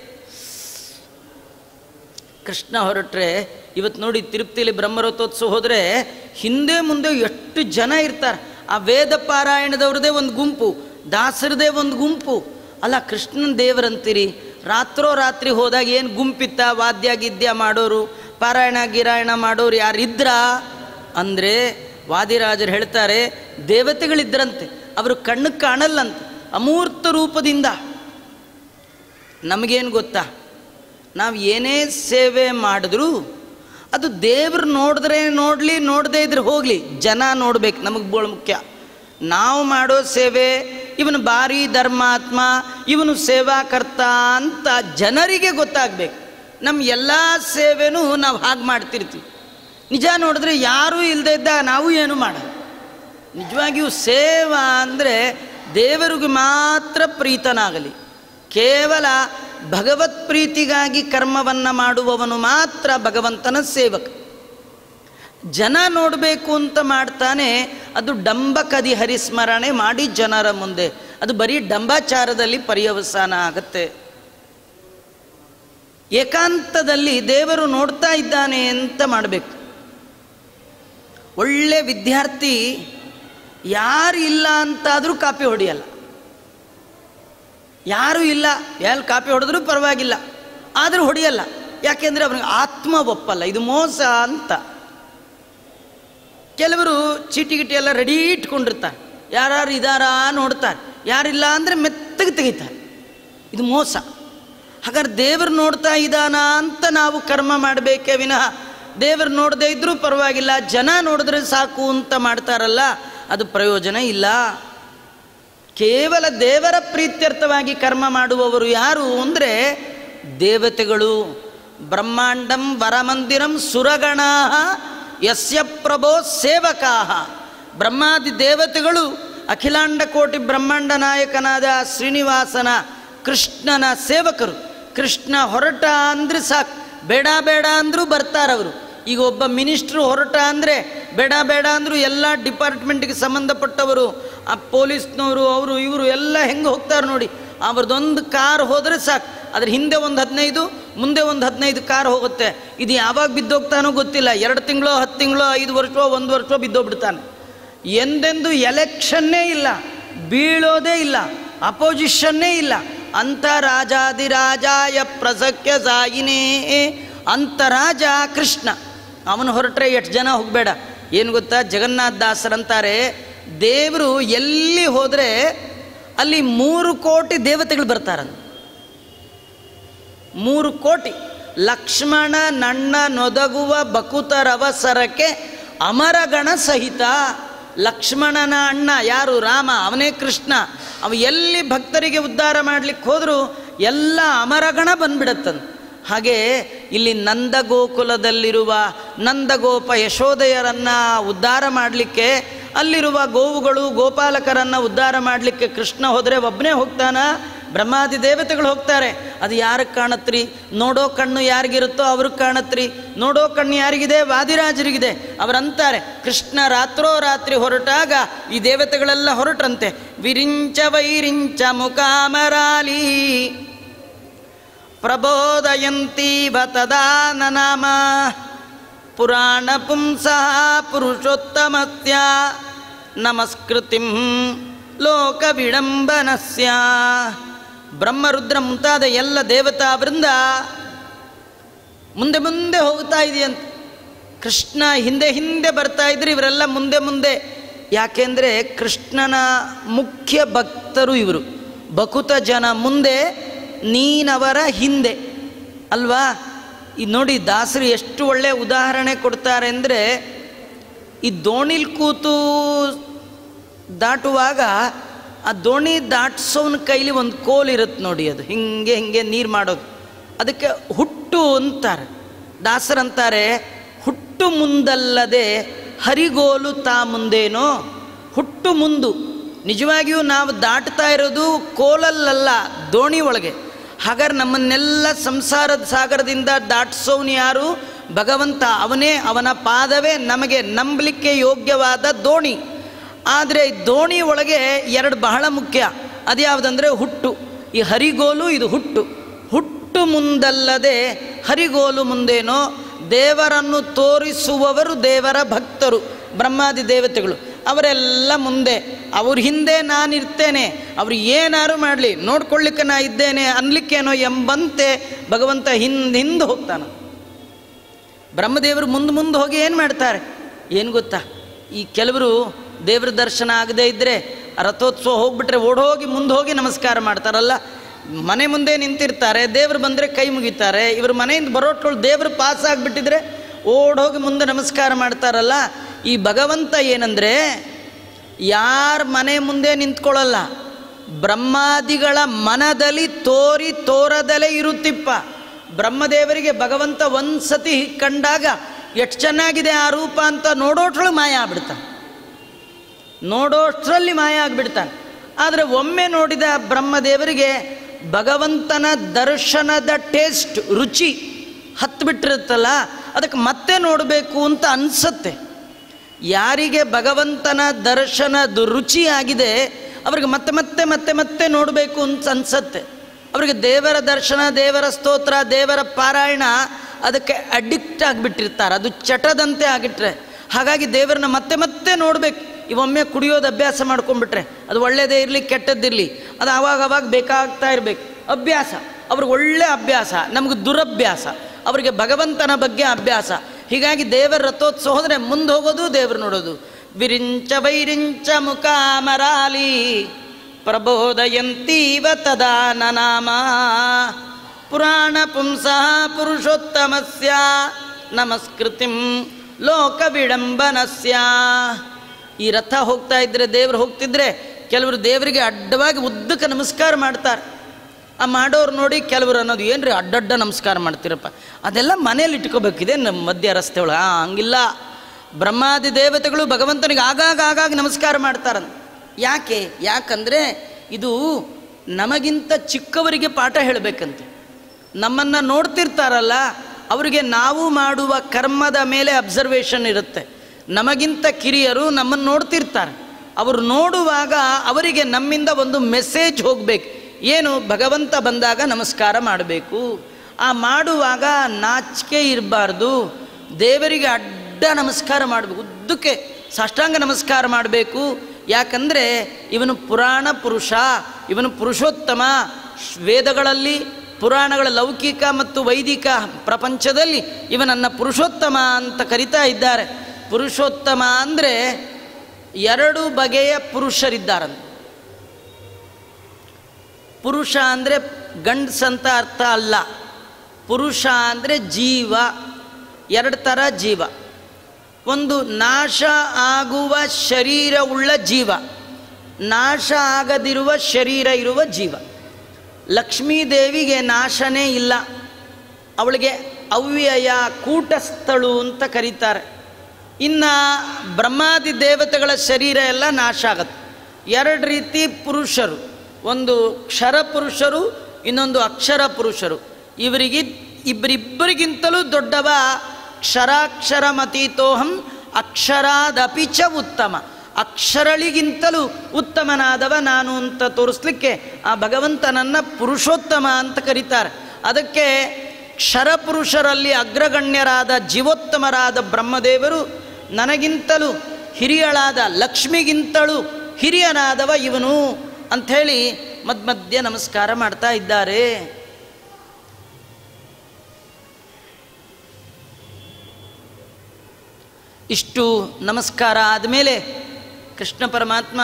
Speaker 1: ಕೃಷ್ಣ ಹೊರಟ್ರೆ ಇವತ್ತು ನೋಡಿ ತಿರುಪ್ತಿಲಿ ಬ್ರಹ್ಮರಥೋತ್ಸವ ಹೋದರೆ ಹಿಂದೆ ಮುಂದೆ ಎಷ್ಟು ಜನ ಇರ್ತಾರೆ ಆ ವೇದ ಪಾರಾಯಣದವ್ರದೇ ಒಂದು ಗುಂಪು ದಾಸರದೇ ಒಂದು ಗುಂಪು ಅಲ್ಲ ಕೃಷ್ಣನ ದೇವರಂತೀರಿ ರಾತ್ರೋ ರಾತ್ರಿ ಹೋದಾಗ ಏನು ಗುಂಪಿತ್ತ ವಾದ್ಯ ಗಿದ್ಯ ಮಾಡೋರು ಪಾರಾಯಣ ಗಿರಾಯಣ ಮಾಡೋರು ಯಾರಿದ್ರಾ ಅಂದರೆ ವಾದಿರಾಜರು ಹೇಳ್ತಾರೆ ದೇವತೆಗಳಿದ್ರಂತೆ ಅವರು ಕಣ್ಣು ಕಾಣಲ್ಲಂತೆ ಅಮೂರ್ತ ರೂಪದಿಂದ ನಮಗೇನು ಗೊತ್ತಾ ನಾವು ಏನೇ ಸೇವೆ ಮಾಡಿದ್ರೂ ಅದು ದೇವ್ರು ನೋಡಿದ್ರೆ ನೋಡಲಿ ನೋಡದೇ ಇದ್ರೆ ಹೋಗಲಿ ಜನ ನೋಡ್ಬೇಕು ನಮಗೆ ಬೋಳ ಮುಖ್ಯ ನಾವು ಮಾಡೋ ಸೇವೆ ಇವನು ಭಾರಿ ಧರ್ಮಾತ್ಮ ಇವನು ಸೇವಾಕರ್ತ ಅಂತ ಜನರಿಗೆ ಗೊತ್ತಾಗಬೇಕು ನಮ್ಮ ಎಲ್ಲ ಸೇವೆನೂ ನಾವು ಹಾಗೆ ಮಾಡ್ತಿರ್ತೀವಿ ನಿಜ ನೋಡಿದ್ರೆ ಯಾರೂ ಇಲ್ಲದೆ ಇದ್ದ ನಾವು ಏನು ಮಾಡಲ್ಲ ನಿಜವಾಗಿಯೂ ಸೇವಾ ಅಂದರೆ ದೇವರಿಗೆ ಮಾತ್ರ ಪ್ರೀತನಾಗಲಿ ಕೇವಲ ಭಗವತ್ ಪ್ರೀತಿಗಾಗಿ ಕರ್ಮವನ್ನು ಮಾಡುವವನು ಮಾತ್ರ ಭಗವಂತನ ಸೇವಕ ಜನ ನೋಡಬೇಕು ಅಂತ ಮಾಡ್ತಾನೆ ಅದು ಡಂಬಕದಿ ಹರಿಸ್ಮರಣೆ ಮಾಡಿ ಜನರ ಮುಂದೆ ಅದು ಬರೀ ಡಂಬಾಚಾರದಲ್ಲಿ ಪರ್ಯವಸಾನ ಆಗತ್ತೆ ಏಕಾಂತದಲ್ಲಿ ದೇವರು ನೋಡ್ತಾ ಇದ್ದಾನೆ ಅಂತ ಮಾಡಬೇಕು ಒಳ್ಳೆ ವಿದ್ಯಾರ್ಥಿ ಯಾರು ಇಲ್ಲ ಅಂತಾದರೂ ಕಾಪಿ ಹೊಡೆಯಲ್ಲ ಯಾರೂ ಇಲ್ಲ ಎಲ್ಲಿ ಕಾಪಿ ಹೊಡೆದ್ರೂ ಪರವಾಗಿಲ್ಲ ಆದರೂ ಹೊಡೆಯಲ್ಲ ಯಾಕೆಂದರೆ ಅವನಿಗೆ ಆತ್ಮ ಒಪ್ಪಲ್ಲ ಇದು ಮೋಸ ಅಂತ ಕೆಲವರು ಚೀಟಿ ಗಿಟಿ ಎಲ್ಲ ರೆಡಿ ಇಟ್ಕೊಂಡಿರ್ತಾರೆ ಯಾರು ಇದಾರಾ ನೋಡ್ತಾರೆ ಯಾರಿಲ್ಲ ಅಂದರೆ ಮೆತ್ತಗೆ ತೆಗಿತಾರೆ ಇದು ಮೋಸ ಹಾಗಾದ್ರೆ ದೇವರು ನೋಡ್ತಾ ಇದ್ದಾನ ಅಂತ ನಾವು ಕರ್ಮ ಮಾಡಬೇಕೇ ವಿನಃ ದೇವರು ನೋಡದೇ ಇದ್ರೂ ಪರವಾಗಿಲ್ಲ ಜನ ನೋಡಿದ್ರೆ ಸಾಕು ಅಂತ ಮಾಡ್ತಾರಲ್ಲ ಅದು ಪ್ರಯೋಜನ ಇಲ್ಲ ಕೇವಲ ದೇವರ ಪ್ರೀತ್ಯರ್ಥವಾಗಿ ಕರ್ಮ ಮಾಡುವವರು ಯಾರು ಅಂದರೆ ದೇವತೆಗಳು ಬ್ರಹ್ಮಾಂಡಂ ವರಮಂದಿರಂ ಸುರಗಣಾ ಯಸ್ಯ ಪ್ರಭೋ ಸೇವಕಾ ಬ್ರಹ್ಮಾದಿ ದೇವತೆಗಳು ಅಖಿಲಾಂಡ ಕೋಟಿ ಬ್ರಹ್ಮಾಂಡ ನಾಯಕನಾದ ಶ್ರೀನಿವಾಸನ ಕೃಷ್ಣನ ಸೇವಕರು ಕೃಷ್ಣ ಹೊರಟ ಅಂದರೆ ಸಾಕು ಬೇಡ ಬೇಡ ಅಂದರೂ ಬರ್ತಾರವರು ಈಗ ಒಬ್ಬ ಮಿನಿಸ್ಟ್ರು ಹೊರಟ ಅಂದರೆ ಬೇಡ ಬೇಡ ಅಂದರೂ ಎಲ್ಲ ಡಿಪಾರ್ಟ್ಮೆಂಟ್ಗೆ ಸಂಬಂಧಪಟ್ಟವರು ಆ ಪೊಲೀಸ್ನವರು ಅವರು ಇವರು ಎಲ್ಲ ಹೆಂಗೆ ಹೋಗ್ತಾರೆ ನೋಡಿ ಅವ್ರದ್ದೊಂದು ಕಾರ್ ಹೋದರೆ ಸಾಕು ಅದ್ರ ಹಿಂದೆ ಒಂದು ಹದಿನೈದು ಮುಂದೆ ಒಂದು ಹದಿನೈದು ಕಾರ್ ಹೋಗುತ್ತೆ ಇದು ಯಾವಾಗ ಬಿದ್ದೋಗ್ತಾನೋ ಗೊತ್ತಿಲ್ಲ ಎರಡು ತಿಂಗಳೋ ಹತ್ತು ತಿಂಗಳೋ ಐದು ವರ್ಷವೋ ಒಂದು ವರ್ಷವೋ ಬಿದ್ದೋಗ್ಬಿಡ್ತಾನೆ ಎಂದೆಂದು ಎಲೆಕ್ಷನ್ನೇ ಇಲ್ಲ ಬೀಳೋದೇ ಇಲ್ಲ ಅಪೋಸಿಷನ್ನೇ ಇಲ್ಲ ಅಂತ ರಾಜಾದಿರಾಜಾಯ ಪ್ರಸಕ್ಯ ಸಾಯಿನೇ ಅಂತ ರಾಜ ಕೃಷ್ಣ ಅವನು ಹೊರಟ್ರೆ ಎಷ್ಟು ಜನ ಹೋಗಬೇಡ ಏನು ಗೊತ್ತಾ ಜಗನ್ನಾಥ ದಾಸರಂತಾರೆ ದೇವರು ಎಲ್ಲಿ ಹೋದರೆ ಅಲ್ಲಿ ಮೂರು ಕೋಟಿ ದೇವತೆಗಳು ಬರ್ತಾರಂತ ಮೂರು ಕೋಟಿ ಲಕ್ಷ್ಮಣ ನಣ್ಣ ನೊದಗುವ ಬಕುತರವಸರಕ್ಕೆ ಅಮರಗಣ ಸಹಿತ ಲಕ್ಷ್ಮಣನ ಅಣ್ಣ ಯಾರು ರಾಮ ಅವನೇ ಕೃಷ್ಣ ಅವ ಎಲ್ಲಿ ಭಕ್ತರಿಗೆ ಉದ್ಧಾರ ಮಾಡಲಿಕ್ಕೆ ಹೋದರೂ ಎಲ್ಲ ಅಮರಗಣ ಬಂದ್ಬಿಡತ್ತಂತ ಹಾಗೆ ಇಲ್ಲಿ ನಂದಗೋಕುಲದಲ್ಲಿರುವ ನಂದಗೋಪ ಯಶೋದಯರನ್ನು ಉದ್ಧಾರ ಮಾಡಲಿಕ್ಕೆ ಅಲ್ಲಿರುವ ಗೋವುಗಳು ಗೋಪಾಲಕರನ್ನು ಉದ್ಧಾರ ಮಾಡಲಿಕ್ಕೆ ಕೃಷ್ಣ ಹೋದರೆ ಒಬ್ಬನೇ ಹೋಗ್ತಾನ ಬ್ರಹ್ಮಾದಿ ದೇವತೆಗಳು ಹೋಗ್ತಾರೆ ಅದು ಯಾರಿಗೆ ಕಾಣತ್ರಿ ನೋಡೋ ಕಣ್ಣು ಯಾರಿಗಿರುತ್ತೋ ಅವ್ರಿಗೆ ಕಾಣತ್ರಿ ನೋಡೋ ಕಣ್ಣು ಯಾರಿಗಿದೆ ವಾದಿರಾಜರಿಗಿದೆ ಅವರಂತಾರೆ ಕೃಷ್ಣ ರಾತ್ರೋ ರಾತ್ರಿ ಹೊರಟಾಗ ಈ ದೇವತೆಗಳೆಲ್ಲ ಹೊರಟ್ರಂತೆ ವಿರಿಂಚ ವೈರಿಂಚ ಮುಖಾಮರಾಲಿ ಪ್ರಬೋದಯಂತೀವ ತದಾ ನನಾಮ ಪುರಾಣ ಪುಂಸಃ ಪುರುಷೋತ್ತಮಸ್ಯ ನಮಸ್ಕೃತಿಂ ಲೋಕ ವಿಡಂಬನಸ್ಯ ಬ್ರಹ್ಮರುದ್ರ ಮುಂತಾದ ಎಲ್ಲ ದೇವತಾ ವೃಂದ ಮುಂದೆ ಮುಂದೆ ಹೋಗ್ತಾ ಇದೆಯಂತೆ ಕೃಷ್ಣ ಹಿಂದೆ ಹಿಂದೆ ಬರ್ತಾ ಇದ್ರು ಇವರೆಲ್ಲ ಮುಂದೆ ಮುಂದೆ ಯಾಕೆಂದರೆ ಕೃಷ್ಣನ ಮುಖ್ಯ ಭಕ್ತರು ಇವರು ಬಕುತ ಜನ ಮುಂದೆ ನೀನವರ ಹಿಂದೆ ಅಲ್ವಾ ಇದು ನೋಡಿ ದಾಸರು ಎಷ್ಟು ಒಳ್ಳೆಯ ಉದಾಹರಣೆ ಕೊಡ್ತಾರೆ ಅಂದರೆ ಈ ದೋಣಿಲ್ ಕೂತು ದಾಟುವಾಗ ಆ ದೋಣಿ ದಾಟಿಸೋನ ಕೈಲಿ ಒಂದು ಕೋಲ್ ಇರುತ್ತೆ ನೋಡಿ ಅದು ಹಿಂಗೆ ಹಿಂಗೆ ನೀರು ಮಾಡೋದು ಅದಕ್ಕೆ ಹುಟ್ಟು ಅಂತಾರೆ ದಾಸರಂತಾರೆ ಹುಟ್ಟು ಮುಂದಲ್ಲದೆ ಹರಿಗೋಲು ತಾ ಮುಂದೇನೋ ಹುಟ್ಟು ಮುಂದು ನಿಜವಾಗಿಯೂ ನಾವು ದಾಟ್ತಾ ಇರೋದು ಕೋಲಲ್ಲಲ್ಲ ದೋಣಿ ಒಳಗೆ ಹಾಗಾದ್ರೆ ನಮ್ಮನ್ನೆಲ್ಲ ಸಂಸಾರದ ಸಾಗರದಿಂದ ದಾಟಿಸೋನು ಯಾರು ಭಗವಂತ ಅವನೇ ಅವನ ಪಾದವೇ ನಮಗೆ ನಂಬಲಿಕ್ಕೆ ಯೋಗ್ಯವಾದ ದೋಣಿ ಆದರೆ ದೋಣಿ ಒಳಗೆ ಎರಡು ಬಹಳ ಮುಖ್ಯ ಅದ್ಯಾವುದಂದರೆ ಹುಟ್ಟು ಈ ಹರಿಗೋಲು ಇದು ಹುಟ್ಟು ಹುಟ್ಟು ಮುಂದಲ್ಲದೆ ಹರಿಗೋಲು ಮುಂದೇನೋ ದೇವರನ್ನು ತೋರಿಸುವವರು ದೇವರ ಭಕ್ತರು ಬ್ರಹ್ಮಾದಿ ದೇವತೆಗಳು ಅವರೆಲ್ಲ ಮುಂದೆ ಅವ್ರ ಹಿಂದೆ ನಾನಿರ್ತೇನೆ ಅವ್ರು ಏನಾರು ಮಾಡಲಿ ನೋಡ್ಕೊಳ್ಳಿಕ್ಕೆ ನಾ ಇದ್ದೇನೆ ಅನ್ಲಿಕ್ಕೇನೋ ಎಂಬಂತೆ ಭಗವಂತ ಹಿಂದೆ ಹಿಂದೆ ಹೋಗ್ತಾನೆ ಬ್ರಹ್ಮದೇವರು ಮುಂದೆ ಮುಂದೆ ಹೋಗಿ ಏನು ಮಾಡ್ತಾರೆ ಏನು ಗೊತ್ತಾ ಈ ಕೆಲವರು ದೇವ್ರ ದರ್ಶನ ಆಗದೇ ಇದ್ದರೆ ರಥೋತ್ಸವ ಹೋಗ್ಬಿಟ್ರೆ ಓಡೋಗಿ ಮುಂದೆ ಹೋಗಿ ನಮಸ್ಕಾರ ಮಾಡ್ತಾರಲ್ಲ ಮನೆ ಮುಂದೆ ನಿಂತಿರ್ತಾರೆ ದೇವ್ರು ಬಂದರೆ ಕೈ ಮುಗಿತಾರೆ ಇವ್ರ ಮನೆಯಿಂದ ಬರೋಟ್ಗಳು ದೇವ್ರು ಪಾಸ್ ಆಗಿಬಿಟ್ಟಿದ್ರೆ ಓಡೋಗಿ ಮುಂದೆ ನಮಸ್ಕಾರ ಮಾಡ್ತಾರಲ್ಲ ಈ ಭಗವಂತ ಏನಂದರೆ ಯಾರ ಮನೆ ಮುಂದೆ ನಿಂತ್ಕೊಳ್ಳಲ್ಲ ಬ್ರಹ್ಮಾದಿಗಳ ಮನದಲ್ಲಿ ತೋರಿ ತೋರದಲೇ ಇರುತ್ತಿಪ್ಪ ಬ್ರಹ್ಮದೇವರಿಗೆ ಭಗವಂತ ಒಂದು ಸತಿ ಕಂಡಾಗ ಎಷ್ಟು ಚೆನ್ನಾಗಿದೆ ಆ ರೂಪ ಅಂತ ನೋಡೋಟ್ರೊಳಗೆ ಮಾಯ ಆಗ್ಬಿಡ್ತಾನೆ ನೋಡೋಷ್ಟರಲ್ಲಿ ಮಾಯ ಆಗಿಬಿಡ್ತಾನೆ ಆದರೆ ಒಮ್ಮೆ ನೋಡಿದ ಬ್ರಹ್ಮದೇವರಿಗೆ ಭಗವಂತನ ದರ್ಶನದ ಟೇಸ್ಟ್ ರುಚಿ ಹತ್ತಿಬಿಟ್ಟಿರುತ್ತಲ್ಲ ಅದಕ್ಕೆ ಮತ್ತೆ ನೋಡಬೇಕು ಅಂತ ಅನಿಸತ್ತೆ ಯಾರಿಗೆ ಭಗವಂತನ ದರ್ಶನದ ರುಚಿ ಆಗಿದೆ ಅವ್ರಿಗೆ ಮತ್ತೆ ಮತ್ತೆ ಮತ್ತೆ ಮತ್ತೆ ನೋಡಬೇಕು ಅಂತ ಅನ್ಸತ್ತೆ ಅವರಿಗೆ ದೇವರ ದರ್ಶನ ದೇವರ ಸ್ತೋತ್ರ ದೇವರ ಪಾರಾಯಣ ಅದಕ್ಕೆ ಅಡಿಕ್ಟ್ ಆಗಿಬಿಟ್ಟಿರ್ತಾರೆ ಅದು ಚಟದಂತೆ ಆಗಿಟ್ರೆ ಹಾಗಾಗಿ ದೇವರನ್ನ ಮತ್ತೆ ಮತ್ತೆ ನೋಡಬೇಕು ಇವೊಮ್ಮೆ ಕುಡಿಯೋದು ಅಭ್ಯಾಸ ಮಾಡ್ಕೊಂಡ್ಬಿಟ್ರೆ ಅದು ಒಳ್ಳೆಯದೇ ಇರಲಿ ಕೆಟ್ಟದ್ದಿರಲಿ ಅದು ಆವಾಗ ಅವಾಗ ಬೇಕಾಗ್ತಾ ಇರಬೇಕು ಅಭ್ಯಾಸ ಅವ್ರಿಗೆ ಒಳ್ಳೆ ಅಭ್ಯಾಸ ನಮಗೆ ದುರಭ್ಯಾಸ ಅವರಿಗೆ ಭಗವಂತನ ಬಗ್ಗೆ ಅಭ್ಯಾಸ ಹೀಗಾಗಿ ದೇವರ ರಥೋತ್ಸವ ಹೋದರೆ ಮುಂದೆ ಹೋಗೋದು ದೇವರು ನೋಡೋದು ವಿರಿಂಚ ವೈರಿಂಚ ಮುಖಾಮರಾಲಿ ಪ್ರಬೋದಯಂತೀವ ತದಾ ನನಾಮ ಪುರಾಣ ಪುಂಸಃ ಪುರುಷೋತ್ತಮಸ್ಯ ನಮಸ್ಕೃತಿಂ ಲೋಕ ವಿಡಂಬನಸ್ಯ ಈ ರಥ ಹೋಗ್ತಾ ಇದ್ರೆ ದೇವರು ಹೋಗ್ತಿದ್ರೆ ಕೆಲವರು ದೇವರಿಗೆ ಅಡ್ಡವಾಗಿ ಉದ್ದಕ್ಕೆ ನಮಸ್ಕಾರ ಮಾಡ್ತಾರೆ ಆ ಮಾಡೋರು ನೋಡಿ ಕೆಲವರು ಅನ್ನೋದು ಏನು ರೀ ಅಡ್ಡಡ್ಡ ನಮಸ್ಕಾರ ಮಾಡ್ತೀರಪ್ಪ ಅದೆಲ್ಲ ಮನೇಲಿ ಇಟ್ಕೋಬೇಕಿದೆ ನಮ್ಮ ಮಧ್ಯ ರಸ್ತೆ ಒಳಗೆ ಆ ಹಂಗಿಲ್ಲ ಬ್ರಹ್ಮಾದಿ ದೇವತೆಗಳು ಭಗವಂತನಿಗೆ ಆಗಾಗ ಆಗಾಗ ನಮಸ್ಕಾರ ಮಾಡ್ತಾರಂತ ಯಾಕೆ ಯಾಕಂದರೆ ಇದು ನಮಗಿಂತ ಚಿಕ್ಕವರಿಗೆ ಪಾಠ ಹೇಳಬೇಕಂತೆ ನಮ್ಮನ್ನು ನೋಡ್ತಿರ್ತಾರಲ್ಲ ಅವರಿಗೆ ನಾವು ಮಾಡುವ ಕರ್ಮದ ಮೇಲೆ ಅಬ್ಸರ್ವೇಷನ್ ಇರುತ್ತೆ ನಮಗಿಂತ ಕಿರಿಯರು ನಮ್ಮನ್ನು ನೋಡ್ತಿರ್ತಾರೆ ಅವರು ನೋಡುವಾಗ ಅವರಿಗೆ ನಮ್ಮಿಂದ ಒಂದು ಮೆಸೇಜ್ ಹೋಗಬೇಕು ಏನು ಭಗವಂತ ಬಂದಾಗ ನಮಸ್ಕಾರ ಮಾಡಬೇಕು ಆ ಮಾಡುವಾಗ ನಾಚಿಕೆ ಇರಬಾರ್ದು ದೇವರಿಗೆ ಅಡ್ಡ ನಮಸ್ಕಾರ ಮಾಡಬೇಕು ಉದ್ದಕ್ಕೆ ಸಾಷ್ಟಾಂಗ ನಮಸ್ಕಾರ ಮಾಡಬೇಕು ಯಾಕಂದರೆ ಇವನು ಪುರಾಣ ಪುರುಷ ಇವನು ಪುರುಷೋತ್ತಮ ಶ್- ವೇದಗಳಲ್ಲಿ ಪುರಾಣಗಳ ಲೌಕಿಕ ಮತ್ತು ವೈದಿಕ ಪ್ರಪಂಚದಲ್ಲಿ ಇವನನ್ನ ಪುರುಷೋತ್ತಮ ಅಂತ ಕರಿತಾ ಇದ್ದಾರೆ ಪುರುಷೋತ್ತಮ ಅಂದರೆ ಎರಡು ಬಗೆಯ ಪುರುಷರಿದ್ದಾರಂತೆ ಪುರುಷ ಅಂದರೆ ಗಂಡಸಂತ ಅರ್ಥ ಅಲ್ಲ ಪುರುಷ ಅಂದರೆ ಜೀವ ಎರಡು ಥರ ಜೀವ ಒಂದು ನಾಶ ಆಗುವ ಶರೀರವುಳ್ಳ ಜೀವ ನಾಶ ಆಗದಿರುವ ಶರೀರ ಇರುವ ಜೀವ ಲಕ್ಷ್ಮೀದೇವಿಗೆ ನಾಶನೇ ಇಲ್ಲ ಅವಳಿಗೆ ಅವ್ಯಯ ಕೂಟಸ್ಥಳು ಅಂತ ಕರೀತಾರೆ ಇನ್ನು ಬ್ರಹ್ಮಾದಿ ದೇವತೆಗಳ ಶರೀರ ಎಲ್ಲ ನಾಶ ಆಗತ್ತೆ ಎರಡು ರೀತಿ ಪುರುಷರು ಒಂದು ಕ್ಷರ ಪುರುಷರು ಇನ್ನೊಂದು ಅಕ್ಷರ ಪುರುಷರು ಇವರಿಗೆ ಇಬ್ಬರಿಬ್ಬರಿಗಿಂತಲೂ ದೊಡ್ಡವ ಕ್ಷರಾಕ್ಷರಮತೀತೋಹಂ ಅಕ್ಷರಾದಪಿ ಚ ಉತ್ತಮ ಅಕ್ಷರಳಿಗಿಂತಲೂ ಉತ್ತಮನಾದವ ನಾನು ಅಂತ ತೋರಿಸ್ಲಿಕ್ಕೆ ಆ ಭಗವಂತನನ್ನ ಪುರುಷೋತ್ತಮ ಅಂತ ಕರೀತಾರೆ ಅದಕ್ಕೆ ಕ್ಷರಪುರುಷರಲ್ಲಿ ಅಗ್ರಗಣ್ಯರಾದ ಜೀವೋತ್ತಮರಾದ ಬ್ರಹ್ಮದೇವರು ನನಗಿಂತಲೂ ಹಿರಿಯಳಾದ ಲಕ್ಷ್ಮಿಗಿಂತಲೂ ಹಿರಿಯನಾದವ ಇವನು ಅಂಥೇಳಿ ಮಧ್ಯ ನಮಸ್ಕಾರ ಮಾಡ್ತಾ ಇದ್ದಾರೆ ಇಷ್ಟು ನಮಸ್ಕಾರ ಆದಮೇಲೆ ಕೃಷ್ಣ ಪರಮಾತ್ಮ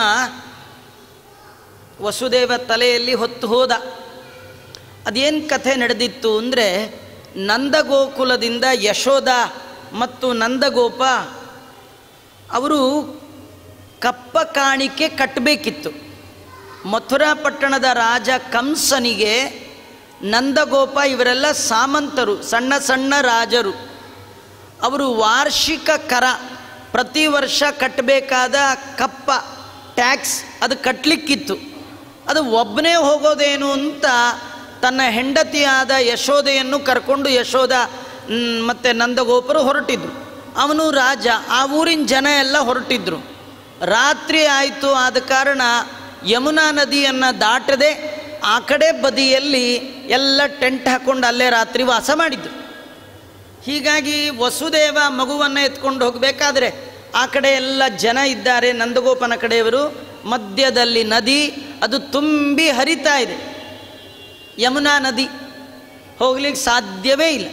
Speaker 1: ವಸುದೇವ ತಲೆಯಲ್ಲಿ ಹೊತ್ತು ಹೋದ ಅದೇನು ಕಥೆ ನಡೆದಿತ್ತು ಅಂದರೆ ನಂದಗೋಕುಲದಿಂದ ಯಶೋಧ ಮತ್ತು ನಂದಗೋಪ ಅವರು ಕಪ್ಪ ಕಾಣಿಕೆ ಕಟ್ಟಬೇಕಿತ್ತು ಮಥುರಾ ಪಟ್ಟಣದ ರಾಜ ಕಂಸನಿಗೆ ನಂದಗೋಪ ಇವರೆಲ್ಲ ಸಾಮಂತರು ಸಣ್ಣ ಸಣ್ಣ ರಾಜರು ಅವರು ವಾರ್ಷಿಕ ಕರ ಪ್ರತಿ ವರ್ಷ ಕಟ್ಟಬೇಕಾದ ಕಪ್ಪ ಟ್ಯಾಕ್ಸ್ ಅದು ಕಟ್ಟಲಿಕ್ಕಿತ್ತು ಅದು ಒಬ್ಬನೇ ಹೋಗೋದೇನು ಅಂತ ತನ್ನ ಹೆಂಡತಿಯಾದ ಯಶೋದೆಯನ್ನು ಕರ್ಕೊಂಡು ಯಶೋದ ಮ್, ಮತ್ತೆ ನಂದಗೋಪರು ಹೊರಟಿದ್ರು ಅವನು ರಾಜ ಆ ಊರಿನ ಜನ ಎಲ್ಲ ಹೊರಟಿದ್ರು ರಾತ್ರಿ ಆಯಿತು ಆದ ಕಾರಣ ಯಮುನಾ ನದಿಯನ್ನು ದಾಟದೆ ಆ ಕಡೆ ಬದಿಯಲ್ಲಿ ಎಲ್ಲ ಟೆಂಟ್ ಹಾಕ್ಕೊಂಡು ಅಲ್ಲೇ ರಾತ್ರಿ ವಾಸ ಮಾಡಿದ್ರು ಹೀಗಾಗಿ ವಸುದೇವ ಮಗುವನ್ನು ಎತ್ಕೊಂಡು ಹೋಗಬೇಕಾದ್ರೆ ಆ ಕಡೆ ಎಲ್ಲ ಜನ ಇದ್ದಾರೆ ನಂದಗೋಪನ ಕಡೆಯವರು ಮಧ್ಯದಲ್ಲಿ ನದಿ ಅದು ತುಂಬಿ ಹರಿತಾ ಇದೆ ಯಮುನಾ ನದಿ ಹೋಗ್ಲಿಕ್ಕೆ ಸಾಧ್ಯವೇ ಇಲ್ಲ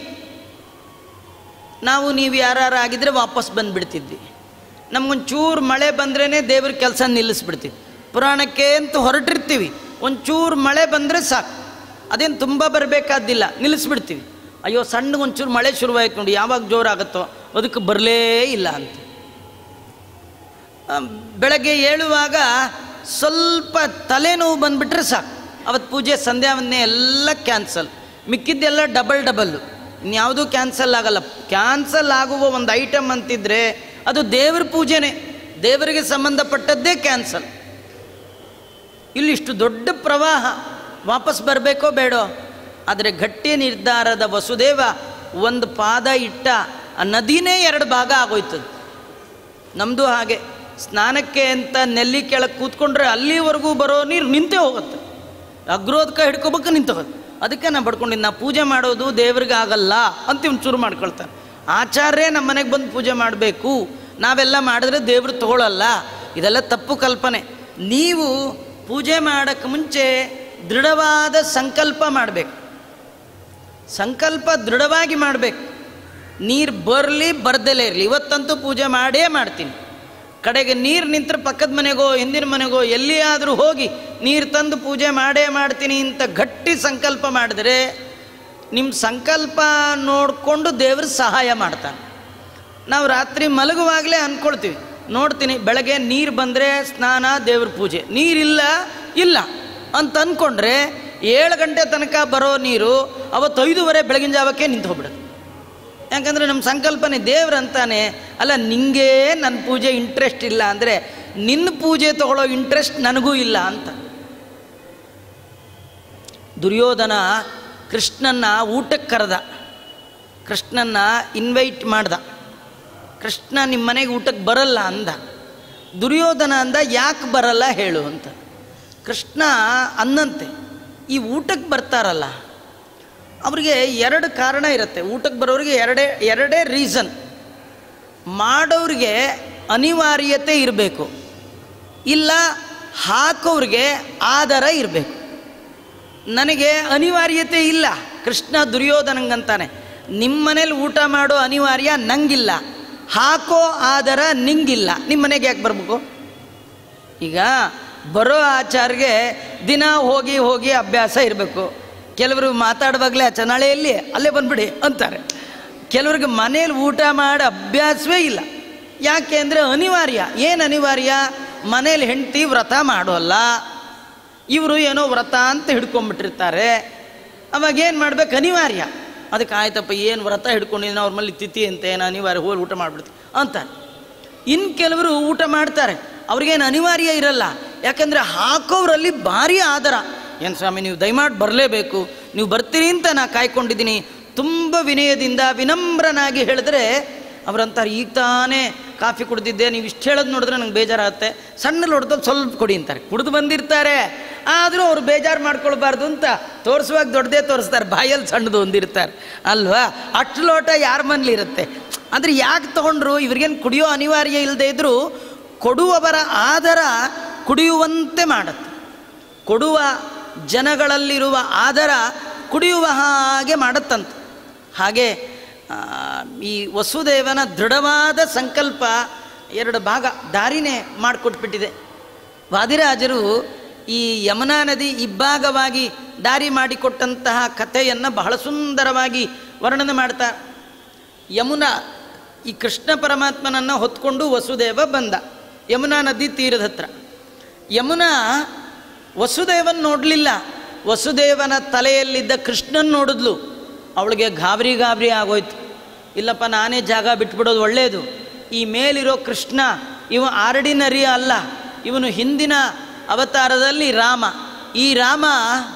Speaker 1: ನಾವು ನೀವು ಯಾರು ಆಗಿದ್ರೆ ವಾಪಸ್ ಬಂದುಬಿಡ್ತಿದ್ವಿ ನಮ್ಗೊಂಚೂರು ಮಳೆ ಬಂದ್ರೇ ದೇವ್ರ ಕೆಲಸ ನಿಲ್ಲಿಸ್ಬಿಡ್ತೀವಿ ಪುರಾಣಕ್ಕೆ ಅಂತ ಹೊರಟಿರ್ತೀವಿ ಒಂಚೂರು ಮಳೆ ಬಂದರೆ ಸಾಕು ಅದೇನು ತುಂಬ ಬರಬೇಕಾದ್ದಿಲ್ಲ ನಿಲ್ಲಿಸ್ಬಿಡ್ತೀವಿ ಅಯ್ಯೋ ಸಣ್ಣ ಒಂಚೂರು ಮಳೆ ಶುರುವಾಯ್ತು ನೋಡಿ ಯಾವಾಗ ಜೋರಾಗುತ್ತೋ ಅದಕ್ಕೆ ಬರಲೇ ಇಲ್ಲ ಅಂತ ಆ, ಬೆಳಗ್ಗೆ ಏಳುವಾಗ ಸ್ವಲ್ಪ ತಲೆನೋವು ಬಂದುಬಿಟ್ರೆ ಸಾಕು ಅವತ್ತು ಪೂಜೆ ಸಂಧ್ಯಾ ವಂದನೆ ಎಲ್ಲ ಕ್ಯಾನ್ಸಲ್ ಮಿಕ್ಕಿದ್ದೆಲ್ಲ ಡಬಲ್ ಡಬಲ್ಲು ಇನ್ಯಾವುದೂ ಕ್ಯಾನ್ಸಲ್ ಆಗಲ್ಲ ಕ್ಯಾನ್ಸಲ್ ಆಗುವ ಒಂದು ಐಟಮ್ ಅಂತಿದ್ರೆ ಅದು ದೇವ್ರ ಪೂಜೆನೇ ದೇವರಿಗೆ ಸಂಬಂಧಪಟ್ಟದ್ದೇ ಕ್ಯಾನ್ಸಲ್ ಇಲ್ಲಿ ಇಷ್ಟು ದೊಡ್ಡ ಪ್ರವಾಹ ವಾಪಸ್ ಬರಬೇಕೋ ಬೇಡೋ ಆದರೆ ಗಟ್ಟಿ ನಿರ್ಧಾರದ ವಸುದೇವ ಒಂದು ಪಾದ ಇಟ್ಟ ಆ ನದಿನೇ ಎರಡು ಭಾಗ ಆಗೋಯ್ತದೆ ನಮ್ಮದು ಹಾಗೆ ಸ್ನಾನಕ್ಕೆ ಅಂತ ನೆಲ್ಲಿ ಕೆಳಗೆ ಕೂತ್ಕೊಂಡ್ರೆ ಅಲ್ಲಿವರೆಗೂ ಬರೋ ನೀರು ನಿಂತೇ ಹೋಗುತ್ತೆ ಅಗ್ರೋದಕ ಹಿಡ್ಕೋಬೇಕು ನಿಂತು ಹೋಗುತ್ತೆ ಅದಕ್ಕೆ ನಾನು ಬಡ್ಕೊಂಡಿದ್ದು ನಾ ಪೂಜೆ ಮಾಡೋದು ದೇವ್ರಿಗೆ ಆಗಲ್ಲ ಅಂತ ಇವ್ನು ಚೂರು ಮಾಡ್ಕೊಳ್ತಾನೆ ಆಚಾರ್ಯ ನಮ್ಮ ಮನೆಗೆ ಬಂದು ಪೂಜೆ ಮಾಡಬೇಕು ನಾವೆಲ್ಲ ಮಾಡಿದ್ರೆ ದೇವ್ರು ತಗೊಳ್ಳಲ್ಲ ಇದೆಲ್ಲ ತಪ್ಪು ಕಲ್ಪನೆ ನೀವು ಪೂಜೆ ಮಾಡೋಕ್ಕೆ ಮುಂಚೆ ದೃಢವಾದ ಸಂಕಲ್ಪ ಮಾಡಬೇಕು ಸಂಕಲ್ಪ ದೃಢವಾಗಿ ಮಾಡಬೇಕು ನೀರು ಬರಲಿ ಬರ್ದಲೇ ಇರಲಿ ಇವತ್ತಂತೂ ಪೂಜೆ ಮಾಡೇ ಮಾಡ್ತೀನಿ ಕಡೆಗೆ ನೀರು ನಿಂತರೆ ಪಕ್ಕದ ಮನೆಗೋ ಹಿಂದಿನ ಮನೆಗೋ ಎಲ್ಲಿಯಾದರೂ ಹೋಗಿ ನೀರು ತಂದು ಪೂಜೆ ಮಾಡೇ ಮಾಡ್ತೀನಿ ಅಂತ ಗಟ್ಟಿ ಸಂಕಲ್ಪ ಮಾಡಿದರೆ ನಿಮ್ಮ ಸಂಕಲ್ಪ ನೋಡಿಕೊಂಡು ದೇವ್ರ ಸಹಾಯ ಮಾಡ್ತಾನೆ ನಾವು ರಾತ್ರಿ ಮಲಗುವಾಗಲೇ ಅಂದ್ಕೊಳ್ತೀವಿ ನೋಡ್ತೀನಿ ಬೆಳಗ್ಗೆ ನೀರು ಬಂದರೆ ಸ್ನಾನ ದೇವ್ರ ಪೂಜೆ ನೀರಿಲ್ಲ ಇಲ್ಲ ಅಂತ ಅಂದ್ಕೊಂಡ್ರೆ ಏಳು ಗಂಟೆ ತನಕ ಬರೋ ನೀರು ಅವತ್ತು ಐದೂವರೆ ಬೆಳಗಿನ ಜಾವಕ್ಕೆ ನಿಂತು ಹೋಗ್ಬಿಡುತ್ತೆ ಯಾಕಂದರೆ ನಮ್ಮ ಸಂಕಲ್ಪನೆ ದೇವ್ರು ಅಂತಾನೆ ಅಲ್ಲ ನಿಂಗೆ ನನ್ನ ಪೂಜೆ ಇಂಟ್ರೆಸ್ಟ್ ಇಲ್ಲ ಅಂದರೆ ನಿನ್ನ ಪೂಜೆ ತಗೊಳ್ಳೋ ಇಂಟ್ರೆಸ್ಟ್ ನನಗೂ ಇಲ್ಲ ಅಂತ ದುರ್ಯೋಧನ ಕೃಷ್ಣನ್ನ ಊಟಕ್ಕೆ ಕರೆದ ಕೃಷ್ಣನ್ನ ಇನ್ವೈಟ್ ಮಾಡ್ದ ಕೃಷ್ಣ ನಿಮ್ಮ ಮನೆಗೆ ಊಟಕ್ಕೆ ಬರಲ್ಲ ಅಂದ ದುರ್ಯೋಧನ ಅಂದ ಯಾಕೆ ಬರಲ್ಲ ಹೇಳು ಅಂತ ಕೃಷ್ಣ ಅನ್ನಂತೆ ಈ ಊಟಕ್ಕೆ ಬರ್ತಾರಲ್ಲ ಅವರಿಗೆ ಎರಡು ಕಾರಣ ಇರುತ್ತೆ ಊಟಕ್ಕೆ ಬರೋರಿಗೆ ಎರಡೇ ಎರಡೇ ರೀಸನ್ ಮಾಡೋರಿಗೆ ಅನಿವಾರ್ಯತೆ ಇರಬೇಕು ಇಲ್ಲ ಹಾಕೋರಿಗೆ ಆಧಾರ ಇರಬೇಕು ನನಗೆ ಅನಿವಾರ್ಯತೆ ಇಲ್ಲ ಕೃಷ್ಣ ದುರ್ಯೋಧನಂಗಂತಾನೆ ನಿಮ್ಮ ಮನೇಲಿ ಊಟ ಮಾಡೋ ಅನಿವಾರ್ಯ ನಂಗಿಲ್ಲ ಹಾಕೋ ಆಧಾರ ನಿಂಗಿಲ್ಲ ನಿಮ್ಮ ಮನೆಗೆ ಯಾಕೆ ಬರಬೇಕು ಈಗ ಬರೋ ಆಚಾರ್ಗೆ ದಿನ ಹೋಗಿ ಹೋಗಿ ಅಭ್ಯಾಸ ಇರಬೇಕು ಕೆಲವರು ಮಾತಾಡುವಾಗಲೇ ಚನಾಳೆಯಲ್ಲಿ ಅಲ್ಲೇ ಬಂದ್ಬಿಡಿ ಅಂತಾರೆ ಕೆಲವ್ರಿಗೆ ಮನೇಲಿ ಊಟ ಮಾಡೋ ಅಭ್ಯಾಸವೇ ಇಲ್ಲ ಯಾಕೆ ಅಂದರೆ ಅನಿವಾರ್ಯ ಏನು ಅನಿವಾರ್ಯ ಮನೇಲಿ ಹೆಂಡತಿ ವ್ರತ ಮಾಡೋಲ್ಲ ಇವರು ಏನೋ ವ್ರತ ಅಂತ ಹಿಡ್ಕೊಂಡ್ಬಿಟ್ಟಿರ್ತಾರೆ ಅವಾಗ ಏನು ಮಾಡ್ಬೇಕು ಅನಿವಾರ್ಯ ಅದಕ್ಕೆ ಆಯ್ತಪ್ಪ ಏನು ವ್ರತ ಹಿಡ್ಕೊಂಡಿದ್ದೀನಿ ಅವ್ರ ಮೇಲೆ ತಿಥಿ ಅಂತ ಏನು ಅನಿವಾರ್ಯ ಹೋಗಿ ಊಟ ಮಾಡ್ಬಿಡ್ತೀವಿ ಅಂತಾರೆ ಇನ್ನು ಕೆಲವರು ಊಟ ಮಾಡ್ತಾರೆ ಅವ್ರಿಗೇನು ಅನಿವಾರ್ಯ ಇರಲ್ಲ ಯಾಕಂದರೆ ಹಾಕೋರಲ್ಲಿ ಭಾರಿ ಆದರ ಏನು ಸ್ವಾಮಿ ನೀವು ದಯಮಾಡಿ ಬರಲೇಬೇಕು ನೀವು ಬರ್ತೀರಿ ಅಂತ ನಾ ಕಾಯ್ಕೊಂಡಿದ್ದೀನಿ ತುಂಬ ವಿನಯದಿಂದ ವಿನಮ್ರನಾಗಿ ಹೇಳಿದ್ರೆ ಅವ್ರಂತಾರೆ ಈಗ ತಾನೇ ಕಾಫಿ ಕುಡ್ದಿದ್ದೆ ನೀವು ಇಷ್ಟು ಹೇಳೋದು ನೋಡಿದ್ರೆ ನಂಗೆ ಬೇಜಾರಾಗುತ್ತೆ ಸಣ್ಣ ಲೋಟದಲ್ಲಿ ಸ್ವಲ್ಪ ಕೊಡಿ ಅಂತಾರೆ ಕುಡಿದು ಬಂದಿರ್ತಾರೆ ಆದರೂ ಅವ್ರು ಬೇಜಾರು ಮಾಡ್ಕೊಳ್ಬಾರ್ದು ಅಂತ ತೋರಿಸುವಾಗ ದೊಡ್ಡದೇ ತೋರಿಸ್ತಾರೆ ಬಾಯಲ್ಲಿ ಸಣ್ಣದು ಹೊಂದಿರ್ತಾರೆ ಅಲ್ವಾ ಅಷ್ಟು ಲೋಟ ಯಾರ ಮನೇಲಿ ಇರುತ್ತೆ ಅಂದರೆ ಯಾಕೆ ತೊಗೊಂಡ್ರು ಇವ್ರಿಗೇನು ಕುಡಿಯೋ ಅನಿವಾರ್ಯ ಇಲ್ಲದೆ ಇದ್ದರೂ ಕೊಡುವವರ ಆದರ ಕುಡಿಯುವಂತೆ ಮಾಡುತ್ತೆ ಕೊಡುವ ಜನಗಳಲ್ಲಿರುವ ಆದರ ಕುಡಿಯುವ ಹಾಗೆ ಮಾಡುತ್ತಂತೆ ಹಾಗೆ ಆ, ಈ ವಸುದೇವನ ದೃಢವಾದ ಸಂಕಲ್ಪ ಎರಡು ಭಾಗ ದಾರಿನೇ ಮಾಡಿಕೊಟ್ಬಿಟ್ಟಿದೆ ವಾದಿರಾಜರು ಈ ಯಮುನಾ ನದಿ ಇಬ್ಬಾಗವಾಗಿ ದಾರಿ ಮಾಡಿಕೊಟ್ಟಂತಹ ಕಥೆಯನ್ನು ಬಹಳ ಸುಂದರವಾಗಿ ವರ್ಣನೆ ಮಾಡ್ತಾರೆ ಯಮುನಾ ಈ ಕೃಷ್ಣ ಪರಮಾತ್ಮನನ್ನು ಹೊತ್ಕೊಂಡು ವಸುದೇವ ಬಂದ ಯಮುನಾ ನದಿ ತೀರದ ಹತ್ರ ಯಮುನಾ ವಸುದೇವನ್ ನೋಡಲಿಲ್ಲ ವಸುದೇವನ ತಲೆಯಲ್ಲಿದ್ದ ಕೃಷ್ಣನ್ ನೋಡಿದ್ಲು ಅವಳಿಗೆ ಗಾಬರಿ ಗಾಬರಿ ಆಗೋಯ್ತು ಇಲ್ಲಪ್ಪ ನಾನೇ ಜಾಗ ಬಿಟ್ಬಿಡೋದು ಒಳ್ಳೆಯದು ಈ ಮೇಲಿರೋ ಕೃಷ್ಣ ಇವ ಆರ್ಡಿನರಿ ಅಲ್ಲ ಇವನು ಹಿಂದಿನ ಅವತಾರದಲ್ಲಿ ರಾಮ ಈ ರಾಮ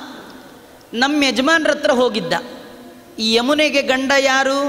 Speaker 1: ನಮ್ಮ ಯಜಮಾನ್ರ ಹತ್ರ ಹೋಗಿದ್ದ ಈ ಯಮುನೆಗೆ ಗಂಡ ಯಾರು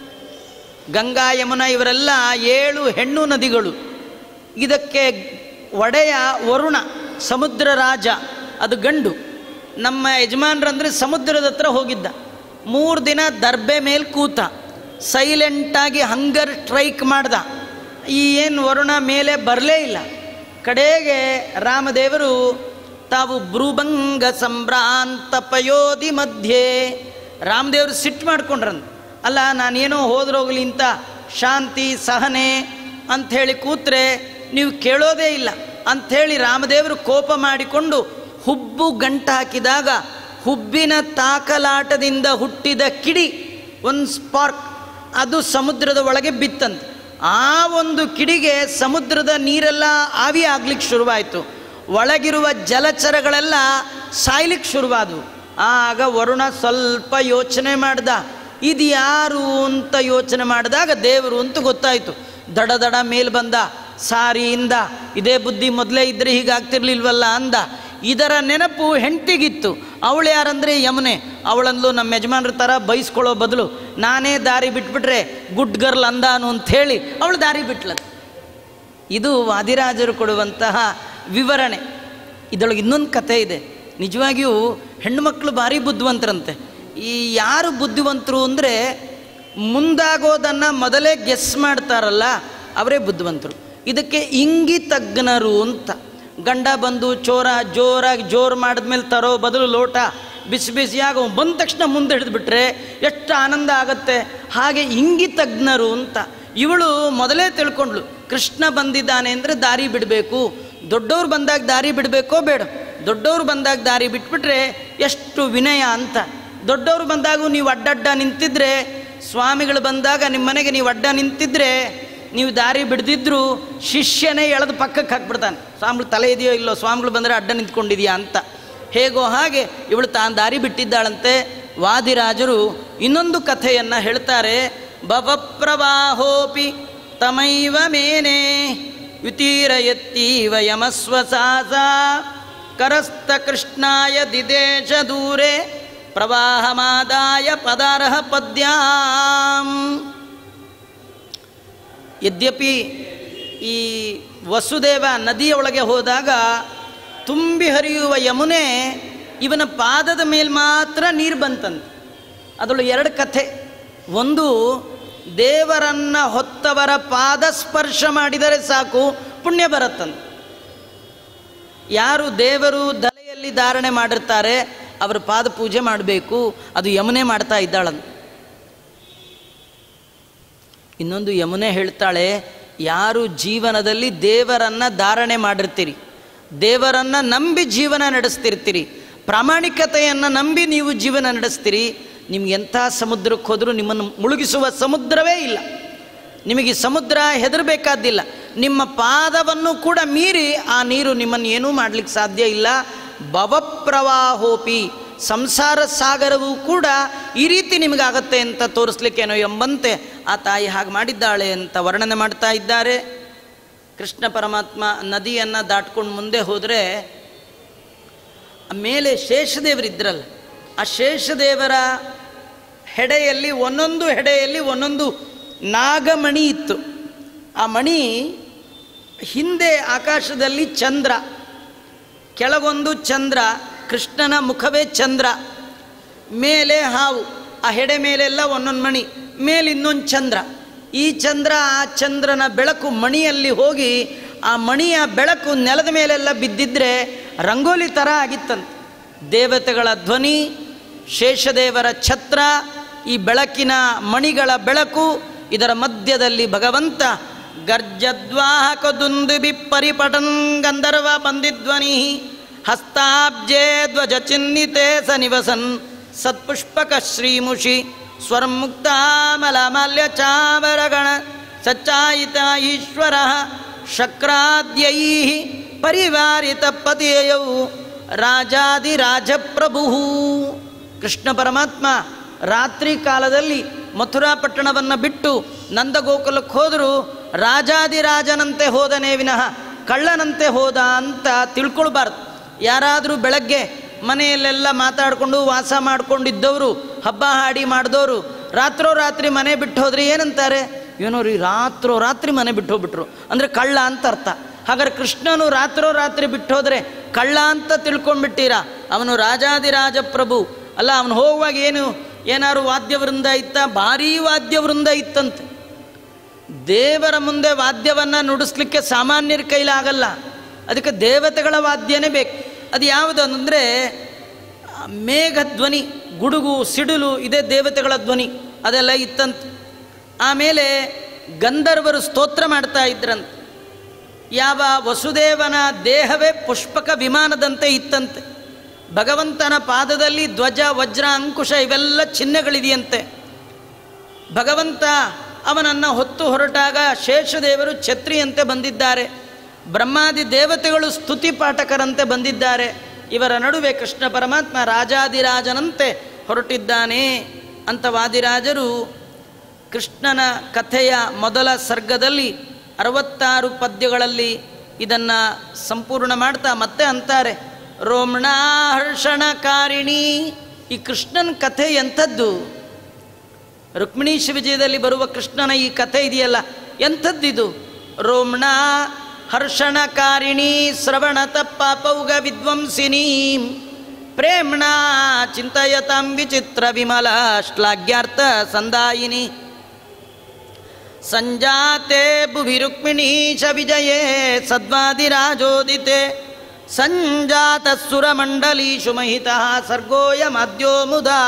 Speaker 1: ಗಂಗಾ ಯಮುನಾ ಇವರೆಲ್ಲ ಏಳು ಹೆಣ್ಣು ನದಿಗಳು ಇದಕ್ಕೆ ಒಡೆಯ ವರುಣ ಸಮುದ್ರ ರಾಜ ಅದು ಗಂಡು ನಮ್ಮ ಯಜಮಾನ್ರಂದ್ರೆ ಸಮುದ್ರದ ಹತ್ರ ಹೋಗಿದ್ದ ಮೂರು ದಿನ ದರ್ಬೆ ಮೇಲೆ ಕೂತ ಸೈಲೆಂಟಾಗಿ ಹಂಗರ್ ಸ್ಟ್ರೈಕ್ ಮಾಡ್ದ ಈ ಏನು ವರುಣ ಮೇಲೆ ಬರಲೇ ಇಲ್ಲ ಕಡೆಗೆ ರಾಮದೇವರು ತಾವು ಭ್ರೂಭಂಗ ಸಂಭ್ರಾಂತ ಪಯೋಧಿ ಮಧ್ಯೆ ರಾಮದೇವರು ಸಿಟ್ಟು ಮಾಡ್ಕೊಂಡ್ರಂತ ಅಲ್ಲ ನಾನೇನೋ ಹೋದ್ರೋಗ್ಲಿ ಅಂತ ಶಾಂತಿ ಸಹನೆ ಅಂಥೇಳಿ ಕೂತ್ರೆ ನೀವು ಕೇಳೋದೇ ಇಲ್ಲ ಅಂಥೇಳಿ ರಾಮದೇವರು ಕೋಪ ಮಾಡಿಕೊಂಡು ಹುಬ್ಬು ಗಂಟು ಹಾಕಿದಾಗ ಹುಬ್ಬಿನ ತಾಕಲಾಟದಿಂದ ಹುಟ್ಟಿದ ಕಿಡಿ ಒಂದು ಸ್ಪಾರ್ಕ್ ಅದು ಸಮುದ್ರದ ಒಳಗೆ ಬಿತ್ತಂತೆ ಆ ಒಂದು ಕಿಡಿಗೆ ಸಮುದ್ರದ ನೀರೆಲ್ಲ ಆವಿ ಆಗ್ಲಿಕ್ಕೆ ಶುರುವಾಯಿತು ಒಳಗಿರುವ ಜಲಚರಗಳೆಲ್ಲ ಸಾಯ್ಲಿಕ್ಕೆ ಶುರುವಾದವು ಆಗ ವರುಣ ಸ್ವಲ್ಪ ಯೋಚನೆ ಮಾಡ್ದ ಇದು ಯಾರು ಅಂತ ಯೋಚನೆ ಮಾಡಿದಾಗ ದೇವರು ಅಂತ ಗೊತ್ತಾಯಿತು ದಡ ದಡ ಮೇಲ್ ಬಂದ ಸಾರಿಯಿಂದ ಇದೇ ಬುದ್ಧಿ ಮೊದಲೇ ಇದ್ದರೆ ಹೀಗಾಗ್ತಿರ್ಲಿಲ್ವಲ್ಲ ಅಂದ ಇದರ ನೆನಪು ಹೆಂಡತಿಗಿತ್ತು ಅವಳು ಯಾರಂದರೆ ಯಮುನೆ ಅವಳಂದ್ಲು ನಮ್ಮ ಯಜಮಾನ್ರ ಥರ ಬೈಸ್ಕೊಳ್ಳೋ ಬದಲು ನಾನೇ ದಾರಿ ಬಿಟ್ಬಿಟ್ರೆ ಗುಡ್ ಗರ್ಲ್ ಅಂದಾನು ಅಂಥೇಳಿ ಅವಳು ದಾರಿ ಬಿಟ್ಲದು ಇದು ವಾದಿರಾಜರು ಕೊಡುವಂತಹ ವಿವರಣೆ ಇದರೊಳಗೆ ಇನ್ನೊಂದು ಕಥೆ ಇದೆ ನಿಜವಾಗಿಯೂ ಹೆಣ್ಣುಮಕ್ಕಳು ಭಾರಿ ಬುದ್ಧಿವಂತರಂತೆ ಈ ಯಾರು ಬುದ್ಧಿವಂತರು ಅಂದರೆ ಮುಂದಾಗೋದನ್ನು ಮೊದಲೇ ಗೆಸ್ ಮಾಡ್ತಾರಲ್ಲ ಅವರೇ ಬುದ್ಧಿವಂತರು ಇದಕ್ಕೆ ಇಂಗಿತಜ್ಞರು ಅಂತ ಗಂಡ ಬಂದು ಚೋರ ಜೋರಾಗಿ ಜೋರು ಮಾಡಿದ್ಮೇಲೆ ತರೋ ಬದಲು ಲೋಟ ಬಿಸಿ ಬಿಸಿಯಾಗಿ ಅವ್ನು ಬಂದ ತಕ್ಷಣ ಮುಂದೆ ಹಿಡಿದ್ಬಿಟ್ರೆ ಎಷ್ಟು ಆನಂದ ಆಗತ್ತೆ ಹಾಗೆ ಇಂಗಿತಜ್ಞರು ಅಂತ ಇವಳು ಮೊದಲೇ ತಿಳ್ಕೊಂಡ್ಳು ಕೃಷ್ಣ ಬಂದಿದ್ದಾನೆ ಅಂದರೆ ದಾರಿ ಬಿಡಬೇಕು ದೊಡ್ಡವ್ರು ಬಂದಾಗ ದಾರಿ ಬಿಡಬೇಕೋ ಬೇಡ ದೊಡ್ಡವ್ರು ಬಂದಾಗ ದಾರಿ ಬಿಟ್ಬಿಟ್ರೆ ಎಷ್ಟು ವಿನಯ ಅಂತ ದೊಡ್ಡವ್ರು ಬಂದಾಗ ನೀವು ಅಡ್ಡಡ್ಡ ನಿಂತಿದ್ರೆ ಸ್ವಾಮಿಗಳು ಬಂದಾಗ ನಿಮ್ಮ ಮನೆಗೆ ನೀವು ಅಡ್ಡ ನಿಂತಿದ್ರೆ ನೀವು ದಾರಿ ಬಿಡ್ದಿದ್ರು ಶಿಷ್ಯನೇ ಎಳೆದು ಪಕ್ಕಕ್ಕೆ ಹಾಕ್ಬಿಡ್ತಾನೆ ಸ್ವಾಮಿಗಳು ತಲೆ ಇದೆಯೋ ಇಲ್ಲೋ ಸ್ವಾಮಿಗಳು ಬಂದರೆ ಅಡ್ಡ ನಿಂತ್ಕೊಂಡಿದೆಯಾ ಅಂತ ಹೇಗೋ ಹಾಗೆ ಇವಳು ತಾನು ದಾರಿ ಬಿಟ್ಟಿದ್ದಾಳಂತೆ ವಾದಿರಾಜರು ಇನ್ನೊಂದು ಕಥೆಯನ್ನು ಹೇಳ್ತಾರೆ ಭವಪ್ರವಾಹೋಪಿ ತಮೈವ ಮೇನೆ ಯುತೀರಯತ್ತೀವ ಯಮಸ್ವಸಾಸ ಕರಸ್ಥ ಕೃಷ್ಣಾಯ ದಿದೇಶ ದೂರೆ ಪ್ರವಾಹಮಾದಾಯ ಪದಾರ್ಹ ಪದ್ಯಾಂ ಯದ್ಯಪಿ ಈ ವಸುದೇವ ನದಿಯೊಳಗೆ ಹೋದಾಗ ತುಂಬಿ ಹರಿಯುವ ಯಮುನೆ ಇವನ ಪಾದದ ಮೇಲೆ ಮಾತ್ರ ನೀರು ಬಂತಂತೆ ಅದರೊಳಗೆ ಎರಡು ಕಥೆ ಒಂದು ದೇವರನ್ನ ಹೊತ್ತವರ ಪಾದ ಸ್ಪರ್ಶ ಮಾಡಿದರೆ ಸಾಕು ಪುಣ್ಯ ಬರುತ್ತಂತೆ ಯಾರು ದೇವರು ದಲೆಯಲ್ಲಿ ಧಾರಣೆ ಮಾಡಿರ್ತಾರೆ ಅವರ ಪಾದ ಪೂಜೆ ಮಾಡಬೇಕು ಅದು ಯಮುನೆ ಮಾಡ್ತಾ ಇದ್ದಾಳಂತ ಇನ್ನೊಂದು ಯಮುನೆ ಹೇಳ್ತಾಳೆ ಯಾರು ಜೀವನದಲ್ಲಿ ದೇವರನ್ನು ಧಾರಣೆ ಮಾಡಿರ್ತೀರಿ ದೇವರನ್ನು ನಂಬಿ ಜೀವನ ನಡೆಸ್ತಿರ್ತೀರಿ ಪ್ರಾಮಾಣಿಕತೆಯನ್ನು ನಂಬಿ ನೀವು ಜೀವನ ನಡೆಸ್ತೀರಿ ನಿಮ್ಗೆ ಎಂಥ ಸಮುದ್ರಕ್ಕೆ ಹೋದರೂ ನಿಮ್ಮನ್ನು ಮುಳುಗಿಸುವ ಸಮುದ್ರವೇ ಇಲ್ಲ ನಿಮಗೆ ಸಮುದ್ರ ಹೆದರಬೇಕಾದ್ದಿಲ್ಲ ನಿಮ್ಮ ಪಾದವನ್ನು ಕೂಡ ಮೀರಿ ಆ ನೀರು ನಿಮ್ಮನ್ನು ಏನೂ ಮಾಡಲಿಕ್ಕೆ ಸಾಧ್ಯ ಇಲ್ಲ ಭವಪ್ರವಾಹೋಪಿ ಸಂಸಾರ ಸಾಗರವೂ ಕೂಡ ಈ ರೀತಿ ನಿಮಗಾಗತ್ತೆ ಅಂತ ತೋರಿಸ್ಲಿಕ್ಕೇನೋ ಎಂಬಂತೆ ಆ ತಾಯಿ ಹಾಗೆ ಮಾಡಿದ್ದಾಳೆ ಅಂತ ವರ್ಣನೆ ಮಾಡ್ತಾ ಇದ್ದಾರೆ ಕೃಷ್ಣ ಪರಮಾತ್ಮ ನದಿಯನ್ನು ದಾಟ್ಕೊಂಡು ಮುಂದೆ ಹೋದರೆ ಮೇಲೆ ಶೇಷದೇವರಿದ್ರಲ್ಲ ಆ ಶೇಷದೇವರ ಹೆಡೆಯಲ್ಲಿ ಒಂದೊಂದು ಹೆಡೆಯಲ್ಲಿ ಒಂದೊಂದು ನಾಗಮಣಿ ಇತ್ತು ಆ ಮಣಿ ಹಿಂದೆ ಆಕಾಶದಲ್ಲಿ ಚಂದ್ರ ಕೆಳಗೊಂದು ಚಂದ್ರ ಕೃಷ್ಣನ ಮುಖವೇ ಚಂದ್ರ ಮೇಲೆ ಹಾವು ಆ ಹೆಡೆ ಮೇಲೆಲ್ಲ ಒಂದೊಂದು ಮಣಿ ಮೇಲೆ ಇನ್ನೊಂದು ಚಂದ್ರ ಈ ಚಂದ್ರ ಆ ಚಂದ್ರನ ಬೆಳಕು ಮಣಿಯಲ್ಲಿ ಹೋಗಿ ಆ ಮಣಿಯ ಬೆಳಕು ನೆಲದ ಮೇಲೆಲ್ಲ ಬಿದ್ದಿದ್ರೆ ರಂಗೋಲಿ ಥರ ಆಗಿತ್ತಂತೆ ದೇವತೆಗಳ ಧ್ವನಿ ಶೇಷದೇವರ ಛತ್ರ ಈ ಬೆಳಕಿನ ಮಣಿಗಳ ಬೆಳಕು ಇದರ ಮಧ್ಯದಲ್ಲಿ ಭಗವಂತ ಗರ್ಜದ್ವಾಹಕದುಂದು ಬಿಪ್ಪರಿಪಟನ್ ಗಂಧರ್ವ ಬಂದಿಧ್ವನಿ ಹಸ್ತಾಬ್ಜೆ ಧ್ವಜ ಚಿಹ್ನಿತೆ ಸ ನಿವಸನ್ ಸತ್ಪುಷ್ಪಕ ಶ್ರೀಮುಷಿ ಸ್ವರ್ಮುಕ್ತಾಮಲಮಾಲ್ಯ ಚಾವರಗಣ ಸಚ್ಚಾಯಿತ ಈಶ್ವರ ಶಕ್ರಾದ್ಯೈ ಪರಿವಾರಿತ ಪತಿಯೌ ರಾಜಾದಿರಾಜಪ್ರಭು ಕೃಷ್ಣ ಪರಮಾತ್ಮ ರಾತ್ರಿ ಕಾಲದಲ್ಲಿ ಮಥುರಾ ಪಟ್ಟಣವನ್ನು ಬಿಟ್ಟು ನಂದಗೋಕುಲಕ್ಕೆ ಹೋದರೂ ರಾಜಾದಿರಾಜನಂತೆ ಹೋದನೇ ವಿನಃ ಕಳ್ಳನಂತೆ ಹೋದ ಅಂತ ತಿಳ್ಕೊಳ್ಬಾರ್ದು ಯಾರಾದರೂ ಬೆಳಗ್ಗೆ ಮನೆಯಲ್ಲೆಲ್ಲ ಮಾತಾಡಿಕೊಂಡು ವಾಸ ಮಾಡ್ಕೊಂಡಿದ್ದವರು ಹಬ್ಬ ಹಾಡಿ ಮಾಡಿದವರು ರಾತ್ರೋ ರಾತ್ರಿ ಮನೆ ಬಿಟ್ಟು ಹೋದ್ರೆ ಏನಂತಾರೆ ಏನೋ ರೀ ರಾತ್ರೋ ರಾತ್ರಿ ಮನೆ ಬಿಟ್ಟು ಹೋಗ್ಬಿಟ್ರು ಅಂದರೆ ಕಳ್ಳ ಅಂತ ಅರ್ಥ ಹಾಗಾದ್ರೆ ಕೃಷ್ಣನು ರಾತ್ರೋ ರಾತ್ರಿ ಬಿಟ್ಟು ಹೋದರೆ ಕಳ್ಳ ಅಂತ ತಿಳ್ಕೊಂಡ್ಬಿಟ್ಟಿರಾ ಅವನು ರಾಜಾದಿರಾಜ ಪ್ರಭು ಅಲ್ಲ ಅವನು ಹೋಗುವಾಗ ಏನು ಏನಾದ್ರು ವಾದ್ಯವೃಂದ ಇತ್ತ ಭಾರೀ ವಾದ್ಯವೃಂದ ಇತ್ತಂತೆ ದೇವರ ಮುಂದೆ ವಾದ್ಯವನ್ನು ನುಡಿಸ್ಲಿಕ್ಕೆ ಸಾಮಾನ್ಯರ ಕೈಲಾಗಲ್ಲ ಅದಕ್ಕೆ ದೇವತೆಗಳ ವಾದ್ಯನೇ ಬೇಕು ಅದು ಯಾವುದು ಅಂದರೆ ಮೇಘ ಧ್ವನಿ ಗುಡುಗು ಸಿಡಿಲು ಇದೇ ದೇವತೆಗಳ ಧ್ವನಿ ಅದೆಲ್ಲ ಇತ್ತಂತೆ ಆಮೇಲೆ ಗಂಧರ್ವರು ಸ್ತೋತ್ರ ಮಾಡ್ತಾ ಇದ್ರಂತೆ ಯಾವ ವಸುದೇವನ ದೇಹವೇ ಪುಷ್ಪಕ ವಿಮಾನದಂತೆ ಇತ್ತಂತೆ ಭಗವಂತನ ಪಾದದಲ್ಲಿ ಧ್ವಜ ವಜ್ರ ಅಂಕುಶ ಇವೆಲ್ಲ ಚಿಹ್ನೆಗಳಿದೆಯಂತೆ ಭಗವಂತ ಅವನನ್ನು ಹೊತ್ತು ಹೊರಟಾಗ ಶೇಷದೇವರು ಛತ್ರಿಯಂತೆ ಬಂದಿದ್ದಾರೆ ಬ್ರಹ್ಮಾದಿ ದೇವತೆಗಳು ಸ್ತುತಿ ಪಾಠಕರಂತೆ ಬಂದಿದ್ದಾರೆ ಇವರ ನಡುವೆ ಕೃಷ್ಣ ಪರಮಾತ್ಮ ರಾಜಾದಿರಾಜನಂತೆ ಹೊರಟಿದ್ದಾನೆ ಅಂತ ವಾದಿರಾಜರು ಕೃಷ್ಣನ ಕಥೆಯ ಮೊದಲ ಸರ್ಗದಲ್ಲಿ ಅರವತ್ತಾರು ಪದ್ಯಗಳಲ್ಲಿ ಇದನ್ನು ಸಂಪೂರ್ಣ ಮಾಡ್ತಾ ಮತ್ತೆ ಅಂತಾರೆ ರೋಮಣಾಹರ್ಷಣಕಾರಿಣಿ ಈ ಕೃಷ್ಣನ ಕಥೆ ಎಂಥದ್ದು ರುಕ್ಮಿಣೀಶ ವಿಜಯದಲ್ಲಿ ಬರುವ ಕೃಷ್ಣನ ಈ ಕಥೆ ಇದೆಯಲ್ಲ ಎಂಥದ್ದಿದು ರೋಮಣ ಹರ್ಷಣಕಾರಿಣಿ ಶ್ರವಣತ ಪಾಪೌಗ ವಿದ್ವಂಸಿನಿ ಪ್ರೇಮ್ಣ ಚಿಂತಯತಾಂ ವಿಚಿತ್ರ ವಿಮಲ ಶ್ಲಾಘ್ಯಾರ್ಥ ಸಂದಾಯಿನಿ ಸಂಜಾತೆ ಭುವಿ ರುಕ್ಮಿಣೀಶ ವಿಜಯೇ ಸದ್ವಾದಿರಾಜೋದಿತೆ ಸಂಜಾತ ಸುರಮಂಡಲೀಷು ಮಹಿತಃ ಸರ್ಗೋಯ ಮದ್ಯೋ ಮುದಾ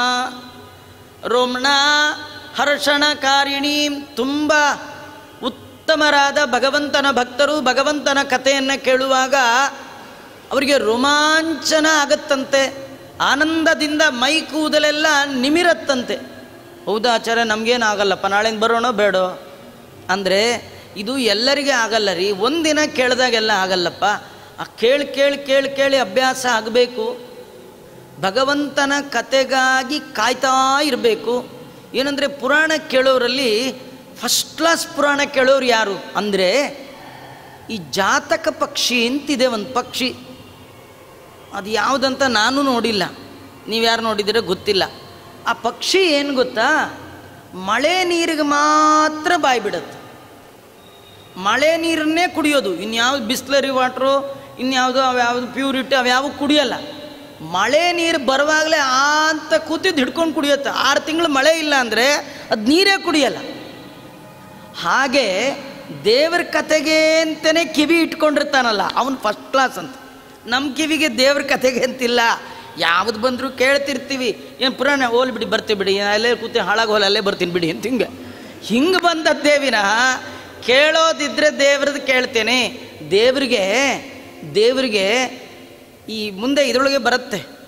Speaker 1: ರೋಮಣ ಹರ್ಷಣಕಾರಿಣಿ ತುಂಬ ಉತ್ತಮರಾದ ಭಗವಂತನ ಭಕ್ತರು ಭಗವಂತನ ಕಥೆಯನ್ನು ಕೇಳುವಾಗ ಅವರಿಗೆ ರೋಮಾಂಚನ ಆಗತ್ತಂತೆ ಆನಂದದಿಂದ ಮೈ ಕೂದಲೆಲ್ಲ ನಿಮಿರತ್ತಂತೆ ಹೌದಾ ಆಚಾರ್ಯ ನಮಗೇನು ಆಗಲ್ಲಪ್ಪ ನಾಳೆಯಿಂದ ಬರೋಣ ಬೇಡೋ ಅಂದರೆ ಇದು ಎಲ್ಲರಿಗೆ ಆಗಲ್ಲ ರೀ ಒಂದಿನ ಕೇಳಿದಾಗೆಲ್ಲ ಆಗಲ್ಲಪ್ಪ ಆ ಕೇಳಿ ಕೇಳಿ ಕೇಳಿ ಕೇಳಿ ಅಭ್ಯಾಸ ಆಗಬೇಕು ಭಗವಂತನ ಕತೆಗಾಗಿ ಕಾಯ್ತಾ ಇರಬೇಕು ಏನಂದರೆ ಪುರಾಣ ಕೇಳೋರಲ್ಲಿ ಫಸ್ಟ್ ಕ್ಲಾಸ್ ಪುರಾಣ ಕೇಳೋರು ಯಾರು ಅಂದರೆ ಈ ಜಾತಕ ಪಕ್ಷಿ ಅಂತಿದೆ ಒಂದು ಪಕ್ಷಿ ಅದು ಯಾವುದಂತ ನಾನು ನೋಡಿಲ್ಲ ನೀವು ಯಾರು ನೋಡಿದಿರೋ ಗೊತ್ತಿಲ್ಲ ಆ ಪಕ್ಷಿ ಏನು ಗೊತ್ತಾ ಮಳೆ ನೀರಿಗೆ ಮಾತ್ರ ಬಾಯಿ ಬಿಡುತ್ತೆ ಮಳೆ ನೀರನ್ನೇ ಕುಡಿಯೋದು ಇನ್ಯಾವುದು ಬಿಸ್ಲರಿ ವಾಟ್ರು ಇನ್ಯಾವುದು ಅವ್ಯಾವುದು ಪ್ಯೂರಿಟಿ ಅವ್ಯಾವು ಕುಡಿಯಲ್ಲ ಮಳೆ ನೀರು ಬರುವಾಗಲೇ ಆ ಅಂತ ಕೂತಿದ್ದು ಹಿಡ್ಕೊಂಡು ಕುಡಿಯುತ್ತೆ ಆರು ತಿಂಗಳು ಮಳೆ ಇಲ್ಲ ಅಂದರೆ ಅದು ನೀರೇ ಕುಡಿಯಲ್ಲ ಹಾಗೆ ದೇವ್ರ ಕತೆಗೆ ಅಂತಲೇ ಕಿವಿ ಇಟ್ಕೊಂಡಿರ್ತಾನಲ್ಲ ಅವನು ಫಸ್ಟ್ ಕ್ಲಾಸ್ ಅಂತ ನಮ್ಮ ಕಿವಿಗೆ ದೇವ್ರ ಕತೆಗೆ ಅಂತಿಲ್ಲ ಯಾವ್ದು ಬಂದರೂ ಕೇಳ್ತಿರ್ತೀವಿ ಏನು ಪುರಾಣ ಹೋಲ್ ಬಿಡಿ ಬರ್ತೀವಿ ಬಿಡಿ ಅಲ್ಲೇ ಕೂತಿ ಹಾಳಾಗಿ ಹೋಲ್ ಅಲ್ಲೇ ಬರ್ತೀನಿ ಬಿಡಿ ಅಂತ ಹಿಂಗೆ ಹಿಂಗೆ ಬಂದದ್ದೇ ವಿನಃ ಕೇಳೋದಿದ್ರೆ ದೇವ್ರದ್ದು ಕೇಳ್ತೇನೆ ದೇವ್ರಿಗೆ ದೇವ್ರಿಗೆ ಈ ಮುಂದೆ ಇದರೊಳಗೆ ಬರುತ್ತೆ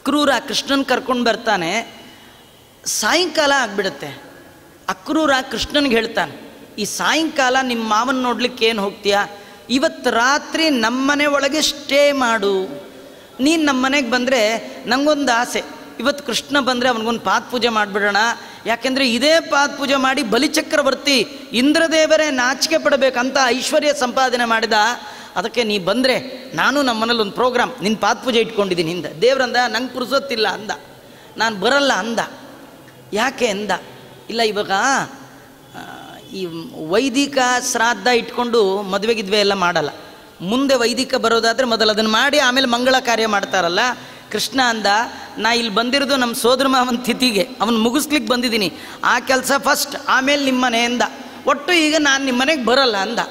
Speaker 1: ಅಕ್ರೂರ ಕೃಷ್ಣನ್ ಕರ್ಕೊಂಡು ಬರ್ತಾನೆ ಸಾಯಂಕಾಲ ಆಗಿಬಿಡುತ್ತೆ ಅಕ್ರೂರ ಕೃಷ್ಣನಿಗೆ ಹೇಳ್ತಾನೆ ಈ ಸಾಯಂಕಾಲ ನಿಮ್ಮ ಮಾವನ ನೋಡ್ಲಿಕ್ಕೆ ಏನು ಹೋಗ್ತೀಯಾ ಇವತ್ತು ರಾತ್ರಿ ನಮ್ಮನೆ ಒಳಗೆ ಸ್ಟೇ ಮಾಡು ನೀನು ನಮ್ಮ ಮನೆಗೆ ಬಂದರೆ ನನಗೊಂದು ಆಸೆ ಇವತ್ತು ಕೃಷ್ಣ ಬಂದರೆ ಅವನಿಗೊಂದು ಪಾದ ಪೂಜೆ ಮಾಡಿಬಿಡೋಣ ಯಾಕೆಂದರೆ ಇದೇ ಪಾದ ಪೂಜೆ ಮಾಡಿ ಬಲಿಚಕ್ರವರ್ತಿ ಇಂದ್ರದೇವರೇ ನಾಚಿಕೆ ಪಡಬೇಕಂತ ಐಶ್ವರ್ಯ ಸಂಪಾದನೆ ಮಾಡಿದ ಅದಕ್ಕೆ ನೀ ಬಂದರೆ ನಾನು ನಮ್ಮ ಮನೇಲಿ ಒಂದು ಪ್ರೋಗ್ರಾಮ್ ನಿನ್ನ ಪಾದ ಪೂಜೆ ಇಟ್ಕೊಂಡಿದ್ದೀನಿ ಹಿಂದೆ ದೇವ್ರಂದ ನಂಗೆ ಪುರುಸೊತ್ತಿಲ್ಲ ಅಂದ ನಾನು ಬರಲ್ಲ ಅಂದ ಯಾಕೆ ಅಂದ ಇಲ್ಲ ಇವಾಗ ಆ, ಈ ವೈದಿಕ ಶ್ರಾದ್ದ ಇಟ್ಕೊಂಡು ಮದುವೆ ಗಿದ್ವೆ ಎಲ್ಲ ಮಾಡಲ್ಲ ಮುಂದೆ ವೈದಿಕ ಬರೋದಾದರೆ ಮೊದಲು ಅದನ್ನು ಮಾಡಿ ಆಮೇಲೆ ಮಂಗಳ ಕಾರ್ಯ ಮಾಡ್ತಾರಲ್ಲ ಕೃಷ್ಣ ಅಂದ ನಾ ಇಲ್ಲಿ ಬಂದಿರೋದು ನಮ್ಮ ಸೋದರ ಮಾವನ ತಿಥಿಗೆ ಅವನು ಮುಗಿಸ್ಲಿಕ್ಕೆ ಬಂದಿದ್ದೀನಿ ಆ ಕೆಲಸ ಫಸ್ಟ್ ಆಮೇಲೆ ನಿಮ್ಮ ಮನೆಯಿಂದ ಒಟ್ಟು ಈಗ ನಾನು ನಿಮ್ಮ ಮನೆಗೆ ಬರಲ್ಲ ಅಂದ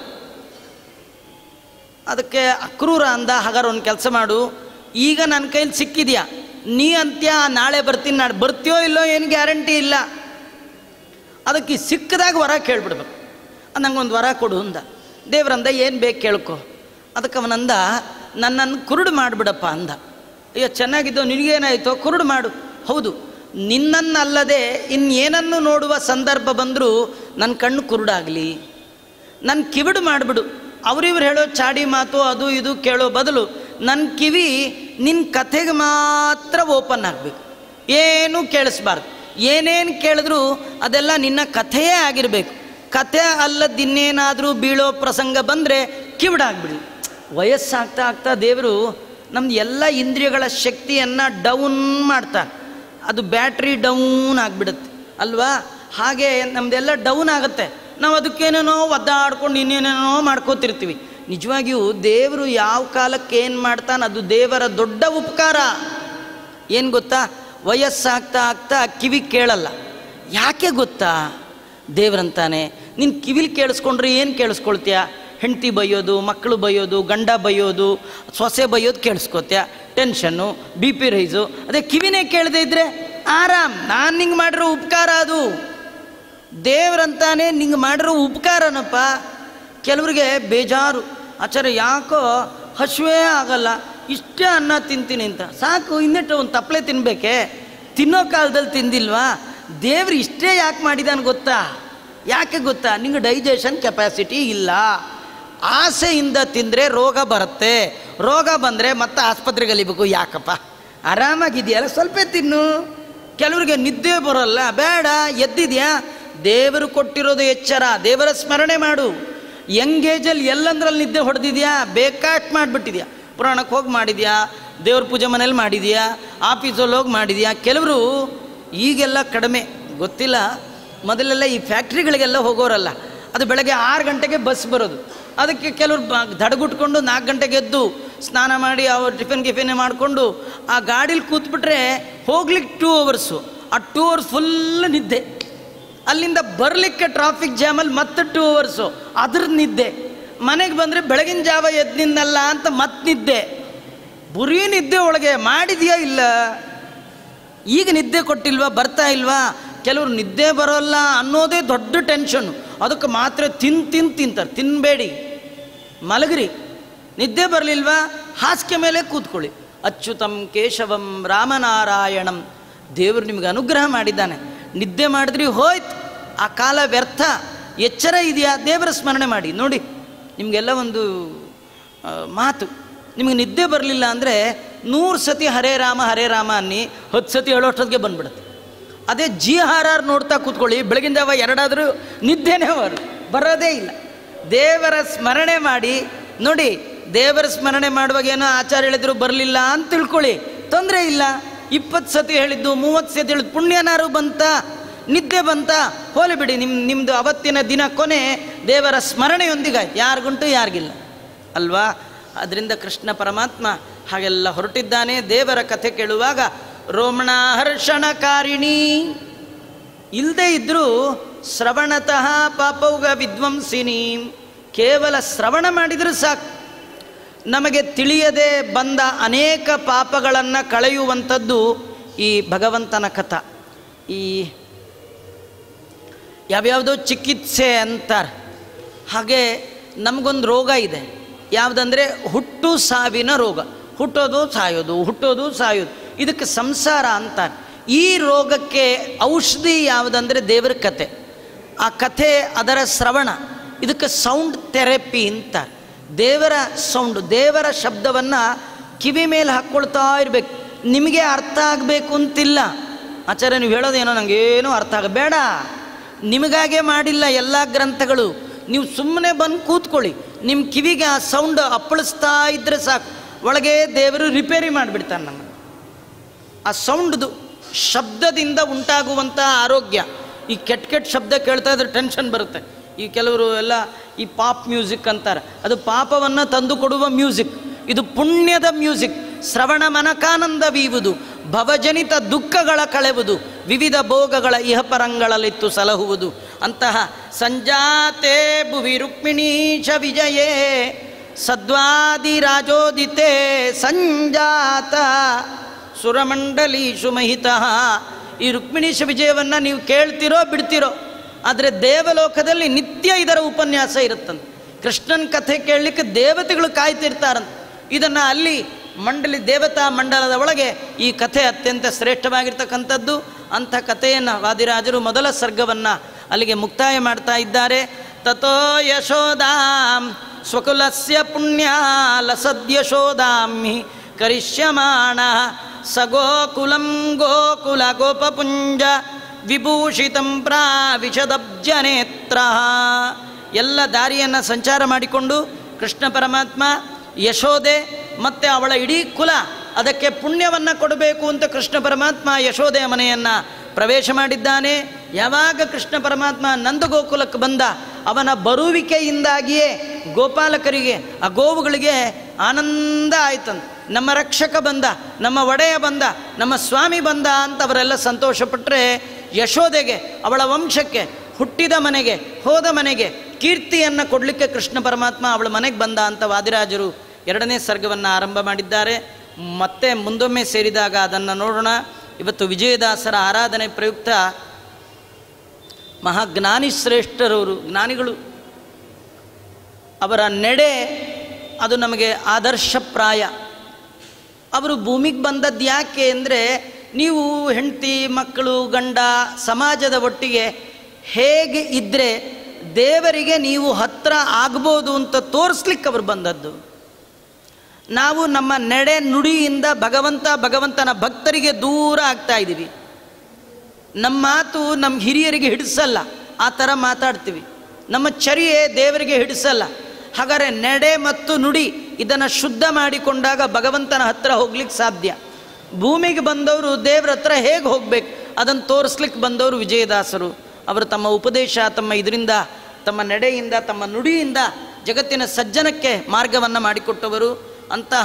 Speaker 1: ಅದಕ್ಕೆ ಅಕ್ರೂರ ಅಂದ ಹಾಗಾದ್ರೆ ಒಂದು ಕೆಲಸ ಮಾಡು ಈಗ ನನ್ನ ಕೈಲಿ ಸಿಕ್ಕಿದ್ಯಾ ನೀ ಅಂತ್ಯ ನಾಳೆ ಬರ್ತೀನಿ ನಾಳೆ ಬರ್ತೀಯೋ ಇಲ್ಲೋ ಏನು ಗ್ಯಾರಂಟಿ ಇಲ್ಲ ಅದಕ್ಕೆ ಈ ಸಿಕ್ಕದಾಗ ವರ ಕೇಳ್ಬಿಡ್ಬೇಕು ನಂಗೊಂದು ವರ ಕೊಡು ಅಂದ ದೇವ್ರಂದ ಏನು ಬೇಕು ಕೇಳ್ಕೊ ಅದಕ್ಕೆ ಅವನಂದ ನನ್ನನ್ನು ಕುರುಡು ಮಾಡಿಬಿಡಪ್ಪ ಅಂದ ಅಯ್ಯೋ ಚೆನ್ನಾಗಿದ್ದು ನಿನಗೇನಾಯಿತೋ ಕುರುಡು ಮಾಡು ಹೌದು ನಿನ್ನನ್ನಲ್ಲದೆ ಇನ್ನೇನನ್ನು ನೋಡುವ ಸಂದರ್ಭ ಬಂದರೂ ನನ್ನ ಕಣ್ಣು ಕುರುಡಾಗಲಿ ನನ್ನ ಕಿವಿಡು ಮಾಡಿಬಿಡು ಅವರಿವ್ರು ಹೇಳೋ ಚಾಡಿ ಮಾತು ಅದು ಇದು ಕೇಳೋ ಬದಲು ನನ್ನ ಕಿವಿ ನಿನ್ನ ಕಥೆಗೆ ಮಾತ್ರ ಓಪನ್ ಆಗಬೇಕು ಏನೂ ಕೇಳಿಸ್ಬಾರ್ದು ಏನೇನು ಕೇಳಿದ್ರು ಅದೆಲ್ಲ ನಿನ್ನ ಕಥೆಯೇ ಆಗಿರಬೇಕು ಕಥೆ ಅಲ್ಲದಿನ್ನೇನಾದರೂ ಬೀಳೋ ಪ್ರಸಂಗ ಬಂದರೆ ಕಿವಿಡಾಗ್ಬಿಡಿ ವಯಸ್ಸಾಗ್ತಾ ಆಗ್ತಾ ದೇವರು ನಮ್ದು ಎಲ್ಲ ಇಂದ್ರಿಯಗಳ ಶಕ್ತಿಯನ್ನು ಡೌನ್ ಮಾಡ್ತಾನೆ ಅದು ಬ್ಯಾಟ್ರಿ ಡೌನ್ ಆಗಿಬಿಡುತ್ತೆ ಅಲ್ವಾ ಹಾಗೆ ನಮ್ಮದೆಲ್ಲ ಡೌನ್ ಆಗುತ್ತೆ ನಾವು ಅದಕ್ಕೇನೇನೋ ಒದ್ದಾಡ್ಕೊಂಡು ಇನ್ನೇನೇನೋ ಮಾಡ್ಕೋತಿರ್ತೀವಿ ನಿಜವಾಗಿಯೂ ದೇವರು ಯಾವ ಕಾಲಕ್ಕೆ ಏನು ಮಾಡ್ತಾನೆ ಅದು ದೇವರ ದೊಡ್ಡ ಉಪಕಾರ ಏನು ಗೊತ್ತಾ ವಯಸ್ಸಾಗ್ತಾ ಆಗ್ತಾ ಕಿವಿ ಕೇಳಲ್ಲ ಯಾಕೆ ಗೊತ್ತಾ ದೇವ್ರಂತಾನೆ ನಿನ್ನ ಕಿವಿಲಿ ಕೇಳಿಸ್ಕೊಂಡ್ರೆ ಏನು ಕೇಳಿಸ್ಕೊಳ್ತೀಯ ಹೆಂಡತಿ ಬೈಯೋದು ಮಕ್ಕಳು ಬೈಯೋದು ಗಂಡ ಬೈಯೋದು ಸೊಸೆ ಬೈಯೋದು ಕೇಳಿಸ್ಕೊತ್ಯ ಟೆನ್ಷನ್ನು ಬಿ ಪಿ ರೈಸು ಅದೇ ಕಿವಿನೇ ಕೇಳದೆ ಇದ್ರೆ ಆರಾಮ್ ನಾನು ನಿಂಗೆ ಮಾಡಿರೋ ಉಪಕಾರ ಅದು ದೇವ್ರಂತಾನೆ ನಿಂಗೆ ಮಾಡಿರೋ ಉಪಕಾರನಪ್ಪ ಕೆಲವ್ರಿಗೆ ಬೇಜಾರು ಆಚಾರ್ಯ ಯಾಕೋ ಹಸುವೇ ಆಗಲ್ಲ ಇಷ್ಟೇ ಅನ್ನ ತಿಂತೀನಿ ಅಂತ ಸಾಕು ಇನ್ನಿಟ್ಟು ಒಂದು ತಪ್ಪಲೆ ತಿನ್ಬೇಕೆ ತಿನ್ನೋ ಕಾಲದಲ್ಲಿ ತಿಂದಿಲ್ವಾ ದೇವ್ರು ಇಷ್ಟೇ ಯಾಕೆ ಮಾಡಿದಾನೆ ಗೊತ್ತಾ ಯಾಕೆ ಗೊತ್ತಾ ನಿಂಗೆ ಡೈಜೆಷನ್ ಕೆಪಾಸಿಟಿ ಇಲ್ಲ ಆಸೆಯಿಂದ ತಿಂದರೆ ರೋಗ ಬರುತ್ತೆ ರೋಗ ಬಂದರೆ ಮತ್ತೆ ಆಸ್ಪತ್ರೆಗೆ ಅಲಿಬೇಕು ಯಾಕಪ್ಪ ಆರಾಮಾಗಿದೆಯಲ್ಲ ಸ್ವಲ್ಪ ತಿನ್ನು ಕೆಲವ್ರಿಗೆ ನಿದ್ದೆ ಬರೋಲ್ಲ ಬೇಡ ಎದ್ದಿದ್ಯಾ ದೇವರು ಕೊಟ್ಟಿರೋದು ಎಚ್ಚರ ದೇವರ ಸ್ಮರಣೆ ಮಾಡು ಯಂಗೇಜಲ್ಲಿ ಎಲ್ಲಂದ್ರಲ್ಲಿ ನಿದ್ದೆ ಹೊಡೆದಿದ್ಯಾ ಬೇಕಾಟ್ ಮಾಡಿಬಿಟ್ಟಿದ್ಯಾ ಪುರಾಣಕ್ಕೆ ಹೋಗಿ ಮಾಡಿದ್ಯಾ ದೇವ್ರ ಪೂಜೆ ಮನೇಲಿ ಮಾಡಿದ್ಯಾ ಆಫೀಸಲ್ಲಿ ಹೋಗಿ ಮಾಡಿದ್ಯಾ ಕೆಲವರು ಈಗೆಲ್ಲ ಕಡಿಮೆ ಗೊತ್ತಿಲ್ಲ ಮೊದಲೆಲ್ಲ ಈ ಫ್ಯಾಕ್ಟ್ರಿಗಳಿಗೆಲ್ಲ ಹೋಗೋರಲ್ಲ ಅದು ಬೆಳಗ್ಗೆ ಆರು ಗಂಟೆಗೆ ಬಸ್ ಬರೋದು ಅದಕ್ಕೆ ಕೆಲವರು ಬ- ದಡಗುಟ್ಕೊಂಡು ನಾಲ್ಕು ಗಂಟೆಗೆ ಎದ್ದು ಸ್ನಾನ ಮಾಡಿ ಅವ್ರು ಟಿಫಿನ್ ಗಿಫಿನ್ ಮಾಡಿಕೊಂಡು ಆ ಗಾಡೀಲಿ ಕೂತ್ಬಿಟ್ರೆ ಹೋಗ್ಲಿಕ್ಕೆ ಟೂ ಅವರ್ಸು ಆ ಟೂ ಅವರ್ಸ್ ಫುಲ್ ನಿದ್ದೆ ಅಲ್ಲಿಂದ ಬರಲಿಕ್ಕೆ ಟ್ರಾಫಿಕ್ ಜಾಮಲ್ಲಿ ಮತ್ತೆ ಟೂ ಅವರ್ಸು ಅದ್ರ ನಿದ್ದೆ ಮನೆಗೆ ಬಂದರೆ ಬೆಳಗಿನ ಜಾವ ಎದ್ದು ನಿನ್ನಲ್ಲ ಅಂತ ಮತ್ತೆ ನಿದ್ದೆ ಬುರಿ ನಿದ್ದೆ ಒಳಗೆ ಮಾಡಿದ್ಯಾ ಇಲ್ಲ ಈಗ ನಿದ್ದೆ ಕೊಟ್ಟಿಲ್ವಾ ಬರ್ತಾ ಇಲ್ವಾ ಕೆಲವರು ನಿದ್ದೆ ಬರೋಲ್ಲ ಅನ್ನೋದೇ ದೊಡ್ಡ ಟೆನ್ಷನ್ನು ಅದಕ್ಕೆ ಮಾತ್ರ ತಿನ್ ತಿನ್ ತಿಂತಾರೆ ತಿನ್ನಬೇಡಿ ಮಲಗಿರಿ ನಿದ್ದೆ ಬರಲಿಲ್ವಾ ಹಾಸಿಗೆ ಮೇಲೆ ಕೂತ್ಕೊಳ್ಳಿ ಅಚ್ಯುತಂ ಕೇಶವಂ ರಾಮನಾರಾಯಣಂ ದೇವರು ನಿಮಗೆ ಅನುಗ್ರಹ ಮಾಡಿದ್ದಾನೆ ನಿದ್ದೆ ಮಾಡಿದ್ರಿ ಹೋಯ್ತು ಆ ಕಾಲ ವ್ಯರ್ಥ ಎಚ್ಚರ ಇದೆಯಾ ದೇವರ ಸ್ಮರಣೆ ಮಾಡಿ ನೋಡಿ ನಿಮಗೆಲ್ಲ ಒಂದು ಆ, ಮಾತು ನಿಮಗೆ ನಿದ್ದೆ ಬರಲಿಲ್ಲ ಅಂದರೆ ನೂರು ಸತಿ ಹರೇ ರಾಮ ಹರೇ ರಾಮ ಅನ್ನಿ ಹತ್ತು ಸತಿ ಹೇಳೋಷ್ಟೊತ್ತಿಗೆ ಬಂದ್ಬಿಡುತ್ತೆ ಅದೇ ಜಿ ಆರ್ ಆರ್ ನೋಡ್ತಾ ಕೂತ್ಕೊಳ್ಳಿ ಬೆಳಗಿನ ಜಾವ ಎರಡಾದರೂ ನಿದ್ದೆನೇ ಬರು ಬರೋದೇ ಇಲ್ಲ ದೇವರ ಸ್ಮರಣೆ ಮಾಡಿ ನೋಡಿ ದೇವರ ಸ್ಮರಣೆ ಮಾಡುವಾಗ ಏನೋ ಆಚಾರ ಹೇಳಿದ್ರು ಬರಲಿಲ್ಲ ಅಂತ ತಿಳ್ಕೊಳ್ಳಿ ತೊಂದರೆ ಇಲ್ಲ ಇಪ್ಪತ್ತು ಸತಿ ಹೇಳಿದ್ದು ಮೂವತ್ತು ಸತಿ ಹೇಳಿದ್ದು ಪುಣ್ಯನಾರು ಬಂತ ನಿದ್ದೆ ಬಂತ ಹೋಲಿ ಬಿಡಿ ನಿಮ್ಮ ನಿಮ್ಮದು ಅವತ್ತಿನ ದಿನ ಕೊನೆ ದೇವರ ಸ್ಮರಣೆಯೊಂದಿಗೆ ಯಾರಿಗುಂಟು ಯಾರಿಗಿಲ್ಲ ಅಲ್ವಾ ಅದರಿಂದ ಕೃಷ್ಣ ಪರಮಾತ್ಮ ಹಾಗೆಲ್ಲ ಹೊರಟಿದ್ದಾನೆ ದೇವರ ಕಥೆ ಕೇಳುವಾಗ ರೋಮಣ ಹರ್ಷಣಕಾರಿಣಿ ಇಲ್ಲದೆ ಇದ್ದರೂ ಶ್ರವಣತಃ ಪಾಪೌಗ ವಿದ್ವಂಸಿನಿ ಕೇವಲ ಶ್ರವಣ ಮಾಡಿದರೂ ಸಾಕು ನಮಗೆ ತಿಳಿಯದೆ ಬಂದ ಅನೇಕ ಪಾಪಗಳನ್ನು ಕಳೆಯುವಂಥದ್ದು ಈ ಭಗವಂತನ ಕಥ ಈ ಯಾವ್ಯಾವುದೋ ಚಿಕಿತ್ಸೆ ಅಂತಾರೆ ಹಾಗೆ ನಮಗೊಂದು ರೋಗ ಇದೆ ಯಾವುದಂದರೆ ಹುಟ್ಟು ಸಾವಿನ ರೋಗ ಹುಟ್ಟೋದು ಸಾಯೋದು ಹುಟ್ಟೋದು ಸಾಯೋದು ಇದಕ್ಕೆ ಸಂಸಾರ ಅಂತಾರೆ ಈ ರೋಗಕ್ಕೆ ಔಷಧಿ ಯಾವುದಂದರೆ ದೇವರ ಕತೆ ಆ ಕಥೆ ಅದರ ಶ್ರವಣ ಇದಕ್ಕೆ ಸೌಂಡ್ ಥೆರಪಿ ಅಂತಾರೆ ದೇವರ ಸೌಂಡು ದೇವರ ಶಬ್ದವನ್ನು ಕಿವಿ ಮೇಲೆ ಹಾಕ್ಕೊಳ್ತಾ ಇರಬೇಕು ನಿಮಗೆ ಅರ್ಥ ಆಗಬೇಕು ಅಂತಿಲ್ಲ ಆಚಾರ್ಯ ನೀವು ಹೇಳೋದೇನೋ ನನಗೇನೂ ಅರ್ಥ ಆಗ ಬೇಡ ನಿಮಗಾಗೆ ಮಾಡಿಲ್ಲ ಎಲ್ಲ ಗ್ರಂಥಗಳು ನೀವು ಸುಮ್ಮನೆ ಬಂದು ಕೂತ್ಕೊಳ್ಳಿ ನಿಮ್ಮ ಕಿವಿಗೆ ಆ ಸೌಂಡ್ ಅಪ್ಪಳಿಸ್ತಾ ಇದ್ದರೆ ಸಾಕು ಒಳಗೆ ದೇವರು ರಿಪೇರಿ ಮಾಡಿಬಿಡ್ತಾನೆ ನಮ್ಮನ್ನು ಆ ಸೌಂಡ್ದು ಶಬ್ದದಿಂದ ಉಂಟಾಗುವಂಥ ಆರೋಗ್ಯ ಈ ಕೆಟ್ಟ ಕೆಟ್ಟ ಶಬ್ದ ಕೇಳ್ತಾ ಇದ್ರೆ ಟೆನ್ಷನ್ ಬರುತ್ತೆ ಈ ಕೆಲವರು ಎಲ್ಲ ಈ ಪಾಪ್ ಮ್ಯೂಸಿಕ್ ಅಂತಾರೆ ಅದು ಪಾಪವನ್ನು ತಂದು ಕೊಡುವ ಮ್ಯೂಸಿಕ್ ಇದು ಪುಣ್ಯದ ಮ್ಯೂಸಿಕ್ ಶ್ರವಣ ಮನಕಾನಂದವೀವುದು ಭವಜನಿತ ದುಃಖಗಳ ಕಳೆವುದು ವಿವಿಧ ಭೋಗಗಳ ಇಹಪರಂಗಳಲ್ಲಿತ್ತು ಸಲಹುವುದು ಅಂತಹ ಸಂಜಾತೆ ಭುವಿ ರುಕ್ಮಿಣೀಶ ವಿಜಯೇ ಸದ್ವಾದಿ ರಾಜೋದಿತೆ ಸಂಜಾತ ಸುರಮಂಡಲೀಶು ಮಹಿತಃ ಈ ರುಕ್ಮಿಣೀಶ ವಿಜಯವನ್ನು ನೀವು ಕೇಳ್ತಿರೋ ಬಿಡ್ತಿರೋ ಆದರೆ ದೇವಲೋಕದಲ್ಲಿ ನಿತ್ಯ ಇದರ ಉಪನ್ಯಾಸ ಇರುತ್ತಂತೆ ಕೃಷ್ಣನ ಕಥೆ ಕೇಳಲಿಕ್ಕೆ ದೇವತೆಗಳು ಕಾಯ್ತಿರ್ತಾರಂತೆ ಇದನ್ನು ಅಲ್ಲಿ ಮಂಡಲಿ ದೇವತಾ ಮಂಡಲದ ಒಳಗೆ ಈ ಕಥೆ ಅತ್ಯಂತ ಶ್ರೇಷ್ಠವಾಗಿರ್ತಕ್ಕಂಥದ್ದು ಅಂಥ ಕಥೆಯನ್ನು ವಾದಿರಾಜರು ಮೊದಲ ಸರ್ಗವನ್ನು ಅಲ್ಲಿಗೆ ಮುಕ್ತಾಯ ಮಾಡ್ತಾ ಇದ್ದಾರೆ ತಥೋ ಯಶೋದಾಂ ಸ್ವಕುಲಸ್ಯ ಪುಣ್ಯ ಲಸದ್ಯಶೋದಾಮಿ ಕರಿಷ್ಯಮಾಣ ಸ ಗೋಕುಲಂ ಗೋಕುಲ ಗೋಪಪುಂಜ ವಿಭೂಷಿತಂ ಪ್ರಾವಿಶದಬ್ಜನೇತ್ರ ಎಲ್ಲ ದಾರಿಯನ್ನು ಸಂಚಾರ ಮಾಡಿಕೊಂಡು ಕೃಷ್ಣ ಪರಮಾತ್ಮ ಯಶೋದೆ ಮತ್ತು ಅವಳ ಇಡೀ ಕುಲ ಅದಕ್ಕೆ ಪುಣ್ಯವನ್ನು ಕೊಡಬೇಕು ಅಂತ ಕೃಷ್ಣ ಪರಮಾತ್ಮ ಯಶೋದೆಯ ಮನೆಯನ್ನು ಪ್ರವೇಶ ಮಾಡಿದ್ದಾನೆ ಯಾವಾಗ ಕೃಷ್ಣ ಪರಮಾತ್ಮ ನಂದಗೋಕುಲಕ್ಕೆ ಬಂದ ಅವನ ಬರುವಿಕೆಯಿಂದಾಗಿಯೇ ಗೋಪಾಲಕರಿಗೆ ಆ ಗೋವುಗಳಿಗೆ ಆನಂದ ಆಯ್ತಂತ ನಮ್ಮ ರಕ್ಷಕ ಬಂದ ನಮ್ಮ ಒಡೆಯ ಬಂದ ನಮ್ಮ ಸ್ವಾಮಿ ಬಂದ ಅಂತ ಅವರೆಲ್ಲ ಸಂತೋಷಪಟ್ಟರೆ ಯಶೋದೆಗೆ ಅವಳ ವಂಶಕ್ಕೆ ಹುಟ್ಟಿದ ಮನೆಗೆ ಹೋದ ಮನೆಗೆ ಕೀರ್ತಿಯನ್ನು ಕೊಡಲಿಕ್ಕೆ ಕೃಷ್ಣ ಪರಮಾತ್ಮ ಅವಳ ಮನೆಗೆ ಬಂದ ಅಂತ ವಾದಿರಾಜರು ಎರಡನೇ ಸರ್ಗವನ್ನು ಆರಂಭ ಮಾಡಿದ್ದಾರೆ ಮತ್ತೆ ಮುಂದೊಮ್ಮೆ ಸೇರಿದಾಗ ಅದನ್ನು ನೋಡೋಣ ಇವತ್ತು ವಿಜಯದಾಸರ ಆರಾಧನೆ ಪ್ರಯುಕ್ತ ಮಹಾಜ್ಞಾನಿ ಶ್ರೇಷ್ಠರವರು ಜ್ಞಾನಿಗಳು ಅವರ ನೆಡೆ ಅದು ನಮಗೆ ಆದರ್ಶಪ್ರಾಯ ಅವರು ಭೂಮಿಗೆ ಬಂದದ್ದು ಯಾಕೆ ಅಂದರೆ ನೀವು ಹೆಂಡತಿ ಮಕ್ಕಳು ಗಂಡ ಸಮಾಜದ ಒಟ್ಟಿಗೆ ಹೇಗೆ ಇದ್ದರೆ ದೇವರಿಗೆ ನೀವು ಹತ್ರ ಆಗ್ಬೋದು ಅಂತ ತೋರಿಸ್ಲಿಕ್ಕೆ ಅವರು ಬಂದದ್ದು ನಾವು ನಮ್ಮ ನಡೆ ನುಡಿಯಿಂದ ಭಗವಂತ ಭಗವಂತನ ಭಕ್ತರಿಗೆ ದೂರ ಆಗ್ತಾ ಇದ್ದೀವಿ ನಮ್ಮ ಮಾತು ನಮ್ಮ ಹಿರಿಯರಿಗೆ ಹಿಡಿಸಲ್ಲ ಆ ಥರ ಮಾತಾಡ್ತೀವಿ ನಮ್ಮ ಚರ್ಯೆ ದೇವರಿಗೆ ಹಿಡಿಸಲ್ಲ ಹಾಗಾದರೆ ನಡೆ ಮತ್ತು ನುಡಿ ಇದನ್ನು ಶುದ್ಧ ಮಾಡಿಕೊಂಡಾಗ ಭಗವಂತನ ಹತ್ರ ಹೋಗ್ಲಿಕ್ಕೆ ಸಾಧ್ಯ ಭೂಮಿಗೆ ಬಂದವರು ದೇವ್ರ ಹತ್ರ ಹೇಗೆ ಹೋಗ್ಬೇಕು ಅದನ್ನು ತೋರಿಸ್ಲಿಕ್ಕೆ ಬಂದವರು ವಿಜಯದಾಸರು ಅವರು ತಮ್ಮ ಉಪದೇಶ ತಮ್ಮ ಇದರಿಂದ ತಮ್ಮ ನಡೆಯಿಂದ ತಮ್ಮ ನುಡಿಯಿಂದ ಜಗತ್ತಿನ ಸಜ್ಜನಕ್ಕೆ ಮಾರ್ಗವನ್ನು ಮಾಡಿಕೊಟ್ಟವರು ಅಂತಹ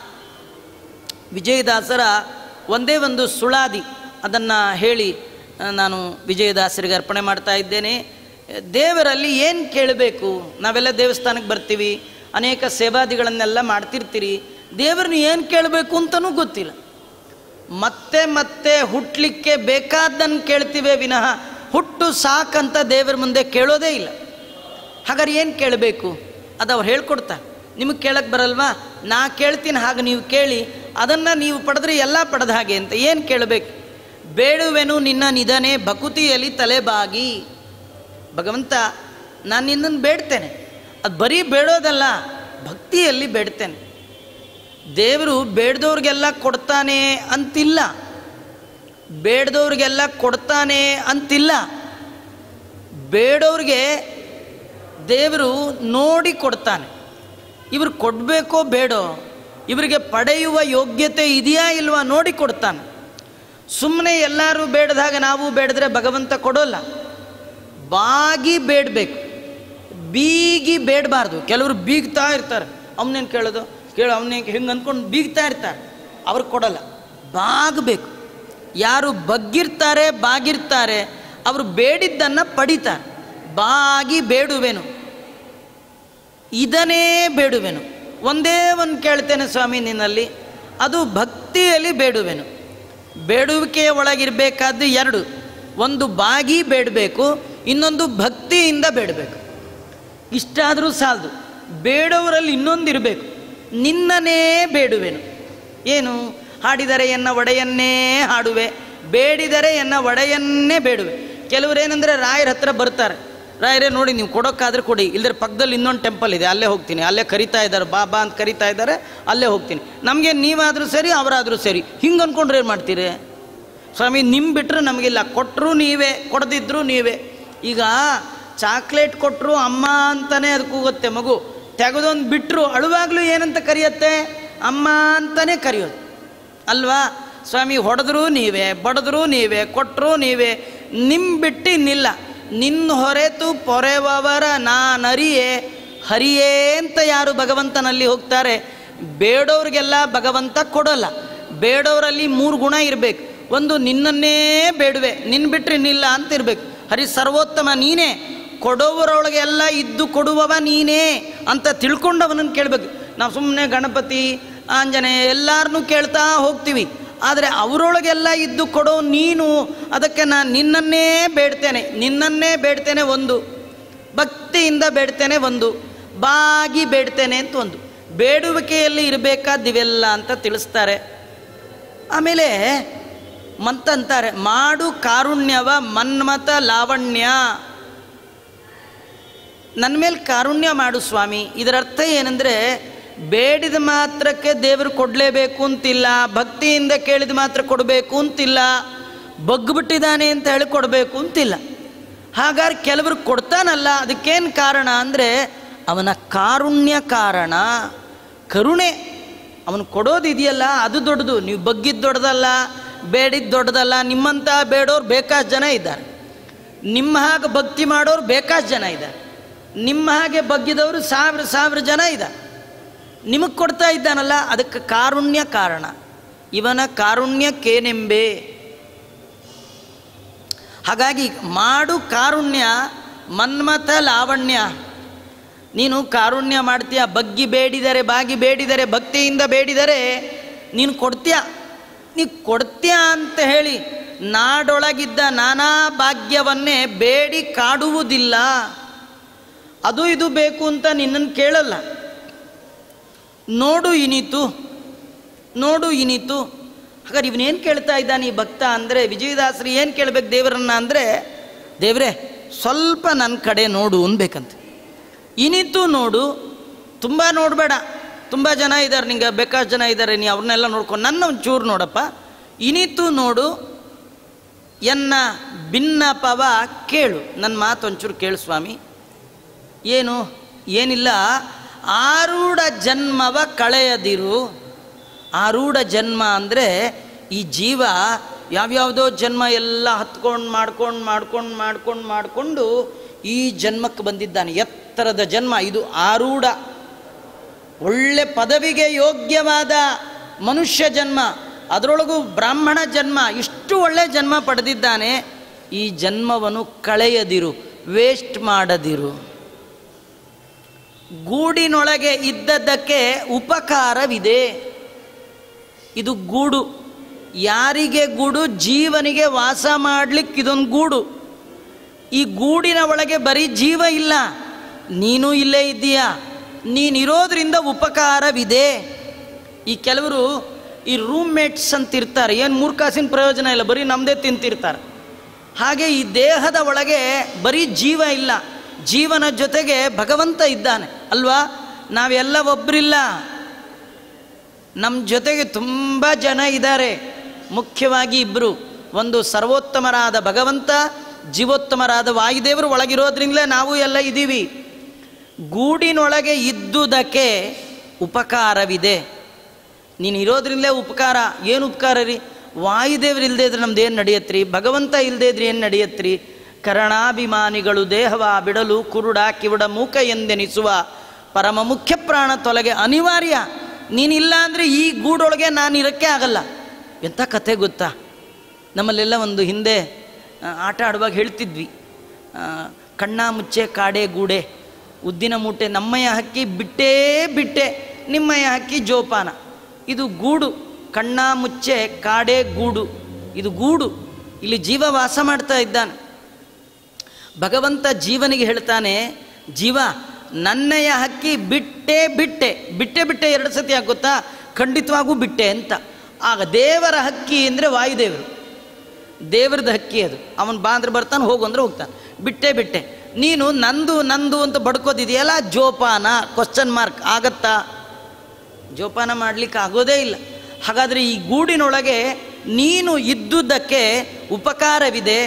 Speaker 1: ವಿಜಯದಾಸರ ಒಂದೇ ಒಂದು ಸುಳಾದಿ ಅದನ್ನು ಹೇಳಿ ಆ, ನಾನು ವಿಜಯದಾಸರಿಗೆ ಅರ್ಪಣೆ ಮಾಡ್ತಾ ಇದ್ದೇನೆ ದೇವರಲ್ಲಿ ಏನು ಕೇಳಬೇಕು ನಾವೆಲ್ಲ ದೇವಸ್ಥಾನಕ್ಕೆ ಬರ್ತೀವಿ ಅನೇಕ ಸೇವಾದಿಗಳನ್ನೆಲ್ಲ ಮಾಡ್ತಿರ್ತೀರಿ ದೇವರನ್ನ ಏನು ಕೇಳಬೇಕು ಅಂತಲೂ ಗೊತ್ತಿಲ್ಲ ಮತ್ತೆ ಮತ್ತೆ ಹುಟ್ಟಲಿಕ್ಕೆ ಬೇಕಾದ್ದನ್ನು ಕೇಳ್ತೀವೇ ವಿನಃ ಹುಟ್ಟು ಸಾಕಂತ ದೇವರ ಮುಂದೆ ಕೇಳೋದೇ ಇಲ್ಲ ಹಾಗಾದ್ರೆ ಏನು ಕೇಳಬೇಕು ಅದು ಅವ್ರು ಹೇಳ್ಕೊಡ್ತಾರೆ ನಿಮಗೆ ಕೇಳಕ್ಕೆ ಬರಲ್ವಾ ನಾ ಕೇಳ್ತೀನಿ ಹಾಗೆ ನೀವು ಕೇಳಿ ಅದನ್ನು ನೀವು ಪಡೆದ್ರೆ ಎಲ್ಲ ಪಡೆದ ಹಾಗೆ ಅಂತ ಏನು ಕೇಳಬೇಕು ಬೇಡುವೆನು ನಿನ್ನ ನಿಧನೆ ಭಕುತಿಯಲ್ಲಿ ತಲೆಬಾಗಿ ಭಗವಂತ ನಾನು ನಿನ್ನನ್ನು ಬೇಡ್ತೇನೆ ಅದು ಬರೀ ಬೇಡೋದಲ್ಲ ಭಕ್ತಿಯಲ್ಲಿ ಬೇಡ್ತೇನೆ ದೇವರು ಬೇಡ್ದವ್ರಿಗೆಲ್ಲ ಕೊಡ್ತಾನೆ ಅಂತಿಲ್ಲ ಬೇಡ್ದವ್ರಿಗೆಲ್ಲ ಕೊಡ್ತಾನೆ ಅಂತಿಲ್ಲ ಬೇಡೋರಿಗೆ ದೇವರು ನೋಡಿ ಕೊಡ್ತಾನೆ ಇವ್ರು ಕೊಡಬೇಕೋ ಬೇಡೋ ಇವರಿಗೆ ಪಡೆಯುವ ಯೋಗ್ಯತೆ ಇದೆಯಾ ಇಲ್ವಾ ನೋಡಿ ಕೊಡ್ತಾನೆ ಸುಮ್ಮನೆ ಎಲ್ಲರೂ ಬೇಡದಾಗ ನಾವು ಬೇಡಿದ್ರೆ ಭಗವಂತ ಕೊಡೋಲ್ಲ ಬಾಗಿ ಬೇಡಬೇಕು ಬೀಗಿ ಬೇಡಬಾರ್ದು ಕೆಲವರು ಬೀಗ್ತಾ ಇರ್ತಾರೆ ಅವನೇನು ಕೇಳೋದು ಕೇಳು ಅವನೇನು ಹಿಂಗೆ ಅಂದ್ಕೊಂಡು ಬೀಗ್ತಾ ಇರ್ತಾರೆ ಅವ್ರು ಕೊಡಲ್ಲ ಬಾಗಬೇಕು ಯಾರು ಬಗ್ಗಿರ್ತಾರೆ ಬಾಗಿರ್ತಾರೆ ಅವರು ಬೇಡಿದ್ದನ್ನು ಪಡಿತಾರೆ ಬಾಗಿ ಬೇಡುವೆನು ಇದನ್ನೇ ಬೇಡುವೆನು ಒಂದೇ ಒಂದು ಕೇಳ್ತೇನೆ ಸ್ವಾಮಿ ನಿನ್ನಲ್ಲಿ ಅದು ಭಕ್ತಿಯಲ್ಲಿ ಬೇಡುವೆನು ಬೇಡುವಿಕೆಯ ಒಳಗಿರಬೇಕಾದ್ದು ಎರಡು ಒಂದು ಬಾಗಿ ಬೇಡಬೇಕು ಇನ್ನೊಂದು ಭಕ್ತಿಯಿಂದ ಬೇಡಬೇಕು ಇಷ್ಟಾದರೂ ಸಾಲದು ಬೇಡವರಲ್ಲಿ ಇನ್ನೊಂದು ಇರಬೇಕು ನಿನ್ನನೇ ಬೇಡುವೆನು ಏನು ಹಾಡಿದರೆ ಎನ್ನ ಒಡೆಯನ್ನೇ ಹಾಡುವೆ ಬೇಡಿದರೆ ಎನ್ನ ಒಡೆಯನ್ನೇ ಬೇಡುವೆ ಕೆಲವರೇನೆಂದರೆ ರಾಯರ ಹತ್ರ ಬರ್ತಾರೆ ರಾಯರೇ ನೋಡಿ ನೀವು ಕೊಡೋಕ್ಕಾದ್ರೆ ಕೊಡಿ ಇಲ್ಲದ್ರೆ ಪಕ್ಕದಲ್ಲಿ ಇನ್ನೊಂದು ಟೆಂಪಲ್ ಇದೆ ಅಲ್ಲೇ ಹೋಗ್ತೀನಿ ಅಲ್ಲೇ ಕರಿತಾ ಇದ್ದಾರೆ ಬಾಬಾ ಅಂತ ಕರಿತಾ ಇದ್ದಾರೆ ಅಲ್ಲೇ ಹೋಗ್ತೀನಿ ನಮಗೆ ನೀವಾದರೂ ಸರಿ ಅವರಾದರೂ ಸರಿ ಹಿಂಗೆ ಅಂದ್ಕೊಂಡ್ರೆ ಏನು ಮಾಡ್ತೀರಿ ಸ್ವಾಮಿ ನಿಮ್ಮ ಬಿಟ್ಟರೆ ನಮಗಿಲ್ಲ ಕೊಟ್ಟರು ನೀವೇ ಕೊಡದಿದ್ರು ನೀವೇ ಈಗ ಚಾಕ್ಲೇಟ್ ಕೊಟ್ಟರು ಅಮ್ಮ ಅಂತಲೇ ಅದು ಕೂಗುತ್ತೆ ಮಗು ತೆಗೆದೊಂದು ಬಿಟ್ಟರು ಅಳುವಾಗಲೂ ಏನಂತ ಕರೆಯುತ್ತೆ ಅಮ್ಮ ಅಂತಲೇ ಕರೆಯೋದು ಅಲ್ವಾ ಸ್ವಾಮಿ ಹೊಡೆದ್ರೂ ನೀವೇ ಬಡಿದ್ರೂ ನೀವೇ ಕೊಟ್ಟರೂ ನೀವೇ ನಿಮ್ಮ ಬಿಟ್ಟು ಇನ್ನಿಲ್ಲ ನಿನ್ನ ಹೊರೆತು ಪೊರೆವವರ ನಾನರಿಯೇ ಹರಿಯೇ ಅಂತ ಯಾರು ಭಗವಂತನಲ್ಲಿ ಹೋಗ್ತಾರೆ ಬೇಡೋರಿಗೆಲ್ಲ ಭಗವಂತ ಕೊಡೋಲ್ಲ ಬೇಡೋರಲ್ಲಿ ಮೂರು ಗುಣ ಇರಬೇಕು ಒಂದು ನಿನ್ನನ್ನೇ ಬೇಡುವೆ ನಿನ್ನ ಬಿಟ್ಟರೆ ಇನ್ನಿಲ್ಲ ಅಂತ ಇರಬೇಕು ಹರಿ ಸರ್ವೋತ್ತಮ ನೀನೇ ಕೊಡೋವರೊಳಗೆ ಎಲ್ಲ ಇದ್ದು ಕೊಡುವವ ನೀನೇ ಅಂತ ತಿಳ್ಕೊಂಡು ಅವನನ್ನು ಕೇಳಬೇಕು ನಾವು ಸುಮ್ಮನೆ ಗಣಪತಿ ಆಂಜನೇಯ ಎಲ್ಲರನ್ನೂ ಕೇಳ್ತಾ ಹೋಗ್ತೀವಿ ಆದರೆ ಅವರೊಳಗೆಲ್ಲ ಇದ್ದು ಕೊಡೋ ನೀನು ಅದಕ್ಕೆ ನಾನು ನಿನ್ನನ್ನೇ ಬೇಡ್ತೇನೆ ನಿನ್ನನ್ನೇ ಬೇಡ್ತೇನೆ ಒಂದು ಭಕ್ತಿಯಿಂದ ಬೇಡ್ತೇನೆ ಒಂದು ಬಾಗಿ ಬೇಡ್ತೇನೆ ಅಂತ ಒಂದು ಬೇಡುವಿಕೆಯಲ್ಲಿ ಇರಬೇಕಾದಿವೆಲ್ಲ ಅಂತ ತಿಳಿಸ್ತಾರೆ ಆಮೇಲೆ ಮಂತಂತಾರೆ ಮಾಡು ಕಾರುಣ್ಯವ ಮನ್ಮತ ಲಾವಣ್ಯ ನನ್ನ ಮೇಲೆ ಕಾರುಣ್ಯ ಮಾಡು ಸ್ವಾಮಿ ಇದರ ಅರ್ಥ ಏನಂದರೆ ಬೇಡಿದ ಮಾತ್ರಕ್ಕೆ ದೇವರು ಕೊಡಲೇಬೇಕು ಅಂತಿಲ್ಲ ಭಕ್ತಿಯಿಂದ ಕೇಳಿದ ಮಾತ್ರ ಕೊಡಬೇಕು ಅಂತಿಲ್ಲ ಬಗ್ಬಿಟ್ಟಿದ್ದಾನೆ ಅಂತ ಹೇಳಿ ಕೊಡಬೇಕು ಅಂತಿಲ್ಲ ಹಾಗಾದ್ರೆ ಕೆಲವರು ಕೊಡ್ತಾನಲ್ಲ ಅದಕ್ಕೇನು ಕಾರಣ ಅಂದರೆ ಅವನ ಕಾರುಣ್ಯ ಕಾರಣ ಕರುಣೆ ಅವನು ಕೊಡೋದಿದೆಯಲ್ಲ ಅದು ದೊಡ್ಡದು ನೀವು ಬಗ್ಗಿದ್ದು ದೊಡ್ಡದಲ್ಲ ಬೇಡಿದ್ದು ದೊಡ್ಡದಲ್ಲ ನಿಮ್ಮಂಥ ಬೇಡೋರು ಬೇಕಾಷ್ಟು ಜನ ಇದ್ದಾರೆ ನಿಮ್ಮ ಹಾಗೆ ಭಕ್ತಿ ಮಾಡೋರು ಬೇಕಾಷ್ಟು ಜನ ಇದ್ದಾರೆ ನಿಮ್ಮ ಹಾಗೆ ಬಗ್ಗಿದವರು ಸಾವಿರ ಸಾವಿರ ಜನ ಇದ್ದಾರೆ ನಿಮಗೆ ಕೊಡ್ತಾ ಇದ್ದಾನಲ್ಲ ಅದಕ್ಕೆ ಕಾರುಣ್ಯ ಕಾರಣ ಇವನ ಕಾರುಣ್ಯಕ್ಕೇನೆಂಬೆ ಹಾಗಾಗಿ ಮಾಡು ಕಾರುಣ್ಯ ಮನ್ಮಥ ಲಾವಣ್ಯ ನೀನು ಕಾರುಣ್ಯ ಮಾಡ್ತೀಯ ಬಗ್ಗಿ ಬೇಡಿದರೆ ಬಾಗಿ ಬೇಡಿದರೆ ಭಕ್ತಿಯಿಂದ ಬೇಡಿದರೆ ನೀನು ಕೊಡ್ತೀಯ ನೀ ಕೊಡ್ತೀಯ ಅಂತ ಹೇಳಿ ನಾಡೊಳಗಿದ್ದ ನಾನಾ ಭಾಗ್ಯವನ್ನೇ ಬೇಡಿ ಕಾಡುವುದಿಲ್ಲ ಅದು ಇದು ಬೇಕು ಅಂತ ನಿನ್ನನ್ನು ಕೇಳಲ್ಲ ನೋಡು ಇನಿತು ನೋಡು ಇನಿತು ಹಾಗಾದ್ರೆ ಇವನೇನು ಕೇಳ್ತಾ ಇದ್ದಾನೆ ಈ ಭಕ್ತ ಅಂದರೆ ವಿಜಯದಾಸರು ಏನು ಕೇಳಬೇಕು ದೇವರನ್ನ ಅಂದರೆ ದೇವರೇ ಸ್ವಲ್ಪ ನನ್ನ ಕಡೆ ನೋಡು ಅನ್ಬೇಕಂತ ಇನಿತು ನೋಡು ತುಂಬ ನೋಡಬೇಡ ತುಂಬ ಜನ ಇದ್ದಾರೆ ನಿಂಗೆ ಬೇಕಾಷ್ಟು ಜನ ಇದ್ದಾರೆ ನೀ ಅವ್ರನ್ನೆಲ್ಲ ನೋಡ್ಕೊಂಡು ನನ್ನ ಒಂಚೂರು ನೋಡಪ್ಪ ಇನಿತು ನೋಡು ಎನ್ನ ಭಿನ್ನಪವ ಕೇಳು ನನ್ನ ಮಾತು ಒಂಚೂರು ಕೇಳು ಸ್ವಾಮಿ ಏನು ಏನಿಲ್ಲ ಆರೂಢ ಜನ್ಮವ ಕಳೆಯದಿರು ಆರೂಢ ಜನ್ಮ ಅಂದರೆ ಈ ಜೀವ ಯಾವ್ಯಾವುದೋ ಜನ್ಮ ಎಲ್ಲ ಹತ್ಕೊಂಡು ಮಾಡ್ಕೊಂಡು ಮಾಡ್ಕೊಂಡು ಮಾಡ್ಕೊಂಡು ಮಾಡಿಕೊಂಡು ಈ ಜನ್ಮಕ್ಕೆ ಬಂದಿದ್ದಾನೆ ಎತ್ತರದ ಜನ್ಮ ಇದು ಆರೂಢ ಒಳ್ಳೆ ಪದವಿಗೆ ಯೋಗ್ಯವಾದ ಮನುಷ್ಯ ಜನ್ಮ ಅದರೊಳಗೂ ಬ್ರಾಹ್ಮಣ ಜನ್ಮ ಇಷ್ಟು ಒಳ್ಳೆ ಜನ್ಮ ಪಡೆದಿದ್ದಾನೆ ಈ ಜನ್ಮವನ್ನು ಕಳೆಯದಿರು ವೇಸ್ಟ್ ಮಾಡದಿರು ಗೂಡಿನೊಳಗೆ ಇದ್ದದ್ದಕ್ಕೆ ಉಪಕಾರವಿದೆ ಇದು ಗೂಡು ಯಾರಿಗೆ ಗೂಡು ಜೀವನಿಗೆ ವಾಸ ಮಾಡಲಿಕ್ಕೆ ಇದೊಂದು ಗೂಡು ಈ ಗೂಡಿನ ಒಳಗೆ ಬರೀ ಜೀವ ಇಲ್ಲ ನೀನು ಇಲ್ಲೇ ಇದ್ದೀಯಾ ನೀನಿರೋದ್ರಿಂದ ಉಪಕಾರವಿದೆ ಈ ಕೆಲವರು ಈ ರೂಮ್ ಮೇಟ್ಸ್ ಅಂತ ಇರ್ತಾರೆ ಏನು ಮೂರು ಕಾಸಿನ ಪ್ರಯೋಜನ ಇಲ್ಲ ಬರೀ ನಮ್ಮದೇ ತಿಂತಿರ್ತಾರೆ ಹಾಗೆ ಈ ದೇಹದ ಒಳಗೆ ಬರೀ ಜೀವ ಇಲ್ಲ ಜೀವನ ಜೊತೆಗೆ ಭಗವಂತ ಇದ್ದಾನೆ ಅಲ್ವಾ ನಾವೆಲ್ಲ ಒಬ್ಬರಿಲ್ಲ ನಮ್ಮ ಜೊತೆಗೆ ತುಂಬ ಜನ ಇದ್ದಾರೆ ಮುಖ್ಯವಾಗಿ ಇಬ್ಬರು ಒಂದು ಸರ್ವೋತ್ತಮರಾದ ಭಗವಂತ ಜೀವೋತ್ತಮರಾದ ವಾಯುದೇವರು ಒಳಗಿರೋದ್ರಿಂದಲೇ ನಾವು ಎಲ್ಲ ಇದ್ದೀವಿ ಗೂಡಿನೊಳಗೆ ಇದ್ದುದಕ್ಕೆ ಉಪಕಾರವಿದೆ ನೀನು ಇರೋದ್ರಿಂದಲೇ ಉಪಕಾರ ಏನು ಉಪಕಾರ ರೀ ವಾಯುದೇವರು ಇಲ್ಲದೇ ಇದ್ರೆ ನಮ್ದು ಏನು ನಡೆಯತ್ರಿ ಭಗವಂತ ಇಲ್ಲದೇ ಇದ್ರೆ ಏನು ನಡೆಯತ್ರಿ ಕರಣಾಭಿಮಾನಿಗಳು ದೇಹವ ಬಿಡಲು ಕುರುಡ ಕಿವುಡ ಮೂಕ ಎಂದೆನಿಸುವ ಪರಮ ಮುಖ್ಯ ಪ್ರಾಣ ತೊಲಗೆ ಅನಿವಾರ್ಯ ನೀನಿಲ್ಲ ಅಂದರೆ ಈ ಗೂಡೊಳಗೆ ನಾನು ಇರೋಕ್ಕೆ ಆಗಲ್ಲ ಎಂಥ ಕಥೆ ಗೊತ್ತಾ ನಮ್ಮಲ್ಲೆಲ್ಲ ಒಂದು ಹಿಂದೆ ಆ, ಆಟ ಆಡುವಾಗ ಹೇಳ್ತಿದ್ವಿ ಆ, ಕಣ್ಣ ಮುಚ್ಚೆ ಕಾಡೆ ಗೂಡೆ ಉದ್ದಿನ ಮೂಟೆ ನಮ್ಮಯ್ಯ ಹಕ್ಕಿ ಬಿಟ್ಟೇ ಬಿಟ್ಟೆ ನಿಮ್ಮಯ್ಯ ಹಕ್ಕಿ ಜೋಪಾನ ಇದು ಗೂಡು ಕಣ್ಣ ಮುಚ್ಚೆ ಕಾಡೆ ಗೂಡು ಇದು ಗೂಡು ಇಲ್ಲಿ ಜೀವ ವಾಸ ಮಾಡ್ತಾ ಇದ್ದಾನೆ ಭಗವಂತ ಜೀವನಿಗೆ ಹೇಳ್ತಾನೆ ಜೀವ ನನ್ನಯ ಹಕ್ಕಿ ಬಿಟ್ಟೆ ಬಿಟ್ಟೆ ಬಿಟ್ಟೆ ಬಿಟ್ಟೆ ಎರಡು ಸತಿ ಆಗುತ್ತಾ ಖಂಡಿತವಾಗೂ ಬಿಟ್ಟೆ ಅಂತ ಆಗ ದೇವರ ಹಕ್ಕಿ ಅಂದರೆ ವಾಯುದೇವರು ದೇವ್ರದ್ದು ಹಕ್ಕಿ ಅದು ಅವನು ಬಾ ಅಂದ್ರೆ ಬರ್ತಾನೆ ಹೋಗು ಅಂದ್ರೆ ಹೋಗ್ತಾನೆ ಬಿಟ್ಟೆ ಬಿಟ್ಟೆ ನೀನು ನಂದು ನಂದು ಅಂತ ಬಡ್ಕೋದಿದೆಯಲ್ಲ ಜೋಪಾನ ಕ್ವಶನ್ ಮಾರ್ಕ್ ಆಗತ್ತಾ ಜೋಪಾನ ಮಾಡಲಿಕ್ಕೆ ಆಗೋದೇ ಇಲ್ಲ ಹಾಗಾದರೆ ಈ ಗೂಡಿನೊಳಗೆ ನೀನು ಇದ್ದುದಕ್ಕೆ ಉಪಕಾರವಿದೆ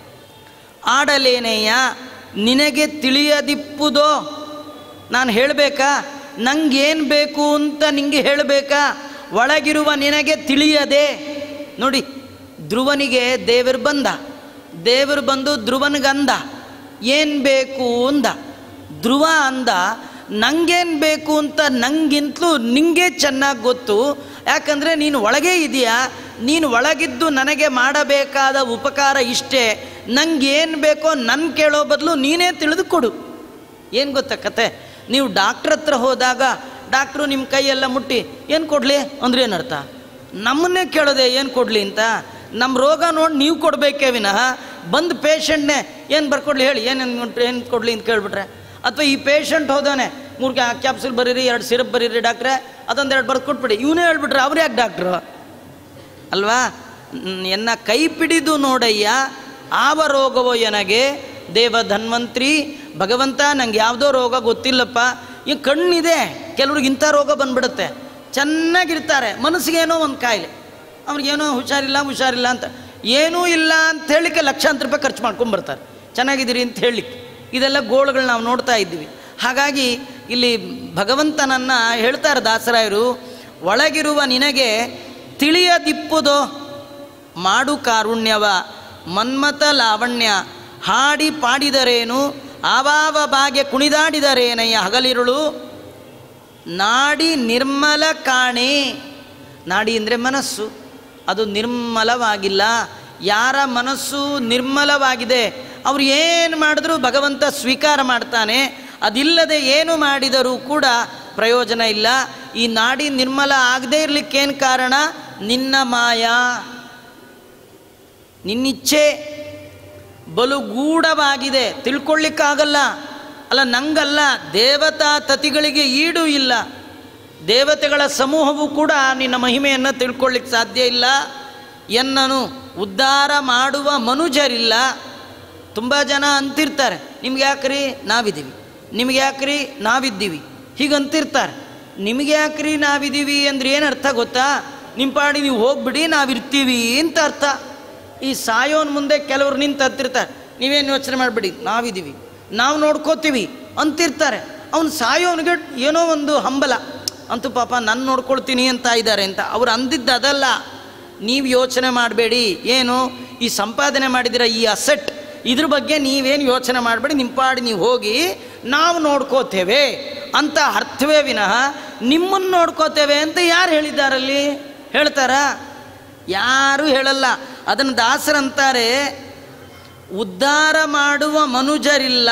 Speaker 1: ಆಡಲೇನೆಯ ನಿನಗೆ ತಿಳಿಯದಿಪ್ಪುದೋ ನಾನು ಹೇಳಬೇಕಾ ನಂಗೇನು ಬೇಕು ಅಂತ ನಿಂಗೆ ಹೇಳಬೇಕಾ ಒಳಗಿರುವ ನಿನಗೆ ತಿಳಿಯದೆ ನೋಡಿ ಧ್ರುವನಿಗೆ ದೇವರು ಬಂದ ದೇವರು ಬಂದು ಧ್ರುವನಿಗಂದ ಏನು ಬೇಕು ಅಂದ ಧ್ರುವ ಅಂದ ನಂಗೇನು ಬೇಕು ಅಂತ ನಂಗಿಂತಲೂ ನಿಂಗೆ ಚೆನ್ನಾಗಿ ಗೊತ್ತು ಯಾಕಂದರೆ ನೀನು ಒಳಗೇ ಇದೆಯಾ ನೀನು ಒಳಗಿದ್ದು ನನಗೆ ಮಾಡಬೇಕಾದ ಉಪಕಾರ ಇಷ್ಟೇ ನಂಗೇನು ಬೇಕೋ ನನ್ನ ಕೇಳೋ ಬದಲು ನೀನೇ ತಿಳಿದುಕೊಡು ಏನು ಗೊತ್ತಾ ಕತೆ ನೀವು ಡಾಕ್ಟ್ರ್ ಹತ್ರ ಹೋದಾಗ ಡಾಕ್ಟ್ರು ನಿಮ್ಮ ಕೈಯೆಲ್ಲ ಮುಟ್ಟಿ ಏನು ಕೊಡಲಿ ಅಂದ್ರೆ ಏನರ್ಥ ನಮ್ಮನ್ನೇ ಕೇಳೋದೆ ಏನು ಕೊಡಲಿ ಅಂತ ನಮ್ಮ ರೋಗ ನೋಡಿ ನೀವು ಕೊಡಬೇಕೇ ವಿನಃ ಬಂದು ಪೇಷಂಟ್ನೇ ಏನು ಬರ್ಕೊಡ್ಲಿ ಹೇಳಿ ಏನು ಏನು ಕೊಡಲಿ ಅಂತ ಕೇಳ್ಬಿಟ್ರೆ ಅಥವಾ ಈ ಪೇಷಂಟ್ ಹೋದಾನೆ ಮೂರು ಕ್ಯಾಪ್ಸುಲ್ ಬರೀರಿ ಎರಡು ಸಿರಪ್ ಬರೀರಿ ಡಾಕ್ಟ್ರೆ ಅದೊಂದು ಎರಡು ಬರ್ದು ಕೊಟ್ಬಿಡಿ ಇವನೇ ಹೇಳ್ಬಿಟ್ರೆ ಅವ್ರು ಯಾಕೆ ಡಾಕ್ಟ್ರು ಅಲ್ವಾ ನ್- ಎನ್ನ ಕೈ ಪಿಡಿದು ನೋಡಯ್ಯ ಆವ ರೋಗವೋ ಎನಗೆ ದೇವ ಧನ್ವಂತ್ರಿ ಭಗವಂತ ನಂಗೆ ಯಾವುದೋ ರೋಗ ಗೊತ್ತಿಲ್ಲಪ್ಪ ಈ ಕಣ್ಣಿದೆ ಕೆಲವ್ರಿಗೆ ಇಂಥ ರೋಗ ಬಂದ್ಬಿಡುತ್ತೆ ಚೆನ್ನಾಗಿರ್ತಾರೆ ಮನಸ್ಸಿಗೇನೋ ಒಂದು ಕಾಯಿಲೆ ಅವ್ರಿಗೇನೋ ಹುಷಾರಿಲ್ಲ ಹುಷಾರಿಲ್ಲ ಅಂತ ಏನೂ ಇಲ್ಲ ಅಂತ ಹೇಳಲಿಕ್ಕೆ ಲಕ್ಷಾಂತರ ರೂಪಾಯಿ ಖರ್ಚು ಮಾಡ್ಕೊಂಬರ್ತಾರೆ ಚೆನ್ನಾಗಿದ್ದೀರಿ ಅಂತ ಹೇಳಲಿಕ್ಕೆ ಇದೆಲ್ಲ ಗೋಳುಗಳು ನಾವು ನೋಡ್ತಾ ಇದ್ದೀವಿ ಹಾಗಾಗಿ ಇಲ್ಲಿ ಭಗವಂತನನ್ನು ಹೇಳ್ತಾರೆ ದಾಸರಾಯರು ಒಳಗಿರುವ ನಿನಗೆ ತಿಳಿಯದಿಪ್ಪುದೋ ಮಾಡು ಕಾರುಣ್ಯವ ಮನ್ಮತ ಲಾವಣ್ಯ ಹಾಡಿ ಪಾಡಿದರೇನು ಆವಾವ ಬಾಗೆ ಕುಣಿದಾಡಿದರೇನಯ್ಯ ಹಗಲಿರುಳು ನಾಡಿ ನಿರ್ಮಲ ಕಾಣೆ ನಾಡಿ ಅಂದರೆ ಮನಸ್ಸು ಅದು ನಿರ್ಮಲವಾಗಿಲ್ಲ ಯಾರ ಮನಸ್ಸು ನಿರ್ಮಲವಾಗಿದೆ ಅವ್ರು ಏನು ಮಾಡಿದ್ರೂ ಭಗವಂತ ಸ್ವೀಕಾರ ಮಾಡ್ತಾನೆ ಅದಿಲ್ಲದೆ ಏನು ಮಾಡಿದರೂ ಕೂಡ ಪ್ರಯೋಜನ ಇಲ್ಲ ಈ ನಾಡಿ ನಿರ್ಮಲ ಆಗದೇ ಇರಲಿಕ್ಕೇನು ಕಾರಣ ನಿನ್ನ ಮಾಯಾ ನಿನ್ನಿಚ್ಛೆ ಬಲು ಗೂಢವಾಗಿದೆ ತಿಳ್ಕೊಳ್ಳಿಕ್ಕಾಗಲ್ಲ ಅಲ್ಲ ನಂಗಲ್ಲ ದೇವತಾ ತತಿಗಳಿಗೆ ಈಡು ಇಲ್ಲ ದೇವತೆಗಳ ಸಮೂಹವು ಕೂಡ ನಿನ್ನ ಮಹಿಮೆಯನ್ನು ತಿಳ್ಕೊಳ್ಳಿಕ್ಕೆ ಸಾಧ್ಯ ಇಲ್ಲ ಎನ್ನನು ಉದ್ಧಾರ ಮಾಡುವ ಮನುಜರಿಲ್ಲ ತುಂಬ ಜನ ಅಂತಿರ್ತಾರೆ ನಿಮ್ಗೆ ಯಾಕ್ರಿ ನಾವಿದ್ದೀವಿ ನಿಮ್ಗೆ ಯಾಕ್ರಿ ನಾವಿದ್ದೀವಿ ಹೀಗಂತಿರ್ತಾರೆ ನಿಮಗೆ ಯಾಕ್ರಿ ನಾವಿದ್ದೀವಿ ಅಂದ್ರೆ ಏನು ಅರ್ಥ ಗೊತ್ತಾ ನಿಮ್ಮ ಪಾಡಿ ನೀವು ಹೋಗ್ಬಿಡಿ ನಾವಿರ್ತೀವಿ ಅಂತ ಅರ್ಥ ಈ ಸಾಯೋನ್ ಮುಂದೆ ಕೆಲವರು ನಿಂತು ಹತ್ತಿರ್ತಾರೆ ನೀವೇನು ಯೋಚನೆ ಮಾಡಿಬಿಡಿ ನಾವಿದ್ದೀವಿ ನಾವು ನೋಡ್ಕೋತೀವಿ ಅಂತಿರ್ತಾರೆ ಅವನು ಸಾಯೋನಿಗೆ ಏನೋ ಒಂದು ಹಂಬಲ ಅಂತೂ ಪಾಪ ನಾನು ನೋಡ್ಕೊಳ್ತೀನಿ ಅಂತ ಇದ್ದಾರೆ ಅಂತ ಅವ್ರು ಅಂದಿದ್ದು ಅದಲ್ಲ ನೀವು ಯೋಚನೆ ಮಾಡಬೇಡಿ ಏನು ಈ ಸಂಪಾದನೆ ಮಾಡಿದಿರ ಈ ಅಸೆಟ್ ಇದ್ರ ಬಗ್ಗೆ ನೀವೇನು ಯೋಚನೆ ಮಾಡಬೇಡಿ ನಿಮ್ಮ ಪಾಡಿ ನೀವು ಹೋಗಿ ನಾವು ನೋಡ್ಕೋತೇವೆ ಅಂತ ಅರ್ಥವೇ ವಿನಃ ನಿಮ್ಮನ್ನು ನೋಡ್ಕೋತೇವೆ ಅಂತ ಯಾರು ಹೇಳಿದ್ದಾರಲ್ಲಿ ಹೇಳ್ತಾರಾ ಯಾರೂ ಹೇಳಲ್ಲ ಅದನ್ನು ದಾಸರಂತಾರೆ ಉದ್ಧಾರ ಮಾಡುವ ಮನುಜರಿಲ್ಲ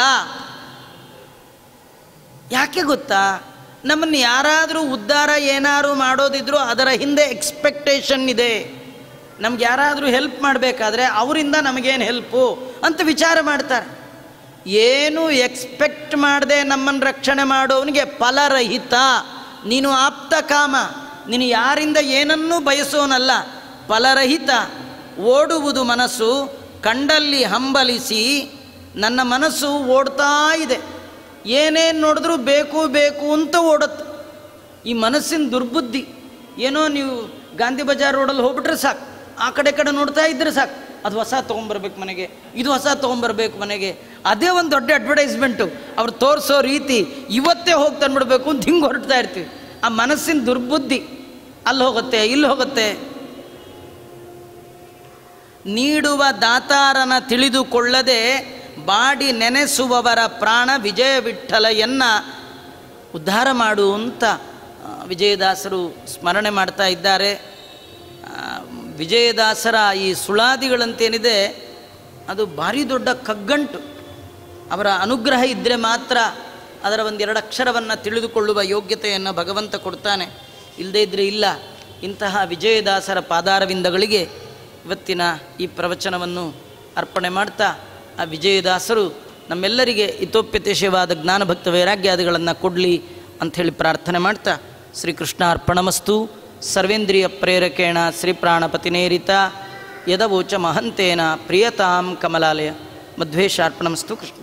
Speaker 1: ಯಾಕೆ ಗೊತ್ತಾ ನಮ್ಮನ್ನು ಯಾರಾದರೂ ಉದ್ಧಾರ ಏನಾದರೂ ಮಾಡೋದಿದ್ರು ಅದರ ಹಿಂದೆ ಎಕ್ಸ್ಪೆಕ್ಟೇಷನ್ ಇದೆ ನಮ್ಗೆ ಯಾರಾದರೂ ಹೆಲ್ಪ್ ಮಾಡಬೇಕಾದ್ರೆ ಅವರಿಂದ ನಮಗೇನು ಹೆಲ್ಪು ಅಂತ ವಿಚಾರ ಮಾಡ್ತಾರೆ ಏನು ಎಕ್ಸ್ಪೆಕ್ಟ್ ಮಾಡದೆ ನಮ್ಮನ್ನು ರಕ್ಷಣೆ ಮಾಡೋವನಿಗೆ ಫಲರಹಿತ ನೀನು ಆಪ್ತ ಕಾಮ ನೀನು ಯಾರಿಂದ ಏನನ್ನೂ ಬಯಸೋನಲ್ಲ ಫಲರಹಿತ ಓಡುವುದು ಮನಸ್ಸು ಕಂಡಲ್ಲಿ ಹಂಬಲಿಸಿ ನನ್ನ ಮನಸ್ಸು ಓಡ್ತಾ ಇದೆ ಏನೇನು ನೋಡಿದ್ರೂ ಬೇಕು ಬೇಕು ಅಂತ ಓಡುತ್ತೆ ಈ ಮನಸ್ಸಿನ ದುರ್ಬುದ್ಧಿ ಏನೋ ನೀವು ಗಾಂಧಿ ಬಜಾರ್ ರೋಡಲ್ಲಿ ಹೋಗ್ಬಿಟ್ರೆ ಸಾಕು ಆ ಕಡೆ ಈ ಕಡೆ ನೋಡ್ತಾ ಇದ್ರೆ ಸಾಕು ಅದು ಹೊಸ ತೊಗೊಂಬರ್ಬೇಕು ಮನೆಗೆ ಇದು ಹೊಸ ತೊಗೊಂಬರ್ಬೇಕು ಮನೆಗೆ ಅದೇ ಒಂದು ದೊಡ್ಡ ಅಡ್ವರ್ಟೈಸ್ಮೆಂಟು ಅವ್ರು ತೋರಿಸೋ ರೀತಿ ಇವತ್ತೇ ಹೋಗಿ ತಂದ್ಬಿಡ್ಬೇಕು ಅಂತ ಹಿಂಗೆ ಹೊರಡ್ತಾ ಇರ್ತೀವಿ ಆ ಮನಸ್ಸಿನ ದುರ್ಬುದ್ಧಿ ಅಲ್ಲಿ ಹೋಗುತ್ತೆ ಇಲ್ಲಿ ಹೋಗುತ್ತೆ ನೀಡುವ ದಾತಾರನ ತಿಳಿದುಕೊಳ್ಳದೆ ಬಾಡಿ ನೆನೆಸುವವರ ಪ್ರಾಣ ವಿಜಯ ವಿಠ್ಠಲೆಯನ್ನ ಉದ್ಧಾರ ಮಾಡು ಅಂತ ಆ, ವಿಜಯದಾಸರು ಸ್ಮರಣೆ ಮಾಡ್ತಾ ಇದ್ದಾರೆ ಆ, ವಿಜಯದಾಸರ ಈ ಸುಳಾದಿಗಳಂತೇನಿದೆ ಅದು ಭಾರಿ ದೊಡ್ಡ ಕಗ್ಗಂಟು ಅವರ ಅನುಗ್ರಹ ಇದ್ದರೆ ಮಾತ್ರ ಅದರ ಒಂದೆರಡು ಅಕ್ಷರವನ್ನು ತಿಳಿದುಕೊಳ್ಳುವ ಯೋಗ್ಯತೆಯನ್ನು ಭಗವಂತ ಕೊಡ್ತಾನೆ ಇಲ್ಲದೇ ಇದ್ದರೆ ಇಲ್ಲ ಇಂತಹ ವಿಜಯದಾಸರ ಪಾದಾರವಿಂದಗಳಿಗೆ ಇವತ್ತಿನ ಈ ಪ್ರವಚನವನ್ನು ಅರ್ಪಣೆ ಮಾಡ್ತಾ ಆ ವಿಜಯದಾಸರು ನಮ್ಮೆಲ್ಲರಿಗೆ ಇತೋಪ್ಯತೇಶವಾದ ಜ್ಞಾನಭಕ್ತ ವೈರಾಗ್ಯಾದಿಗಳನ್ನು ಕೊಡಲಿ ಅಂಥೇಳಿ ಪ್ರಾರ್ಥನೆ ಮಾಡ್ತಾ ಶ್ರೀಕೃಷ್ಣ ಅರ್ಪಣಮಸ್ತು ಸರ್ವೇಂದ್ರಿಯ ಪ್ರೇರಕೇಣ ಶ್ರೀಪ್ರಾಣಪತಿನೇರಿತ ಯದವೋಚ ಮಹಂತೇನ ಪ್ರಿಯತಾಂ ಕಮಲಾಲಯ ಮಧ್ವೇಶಾರ್ಪಣಮಸ್ತು ಕೃಷ್ಣ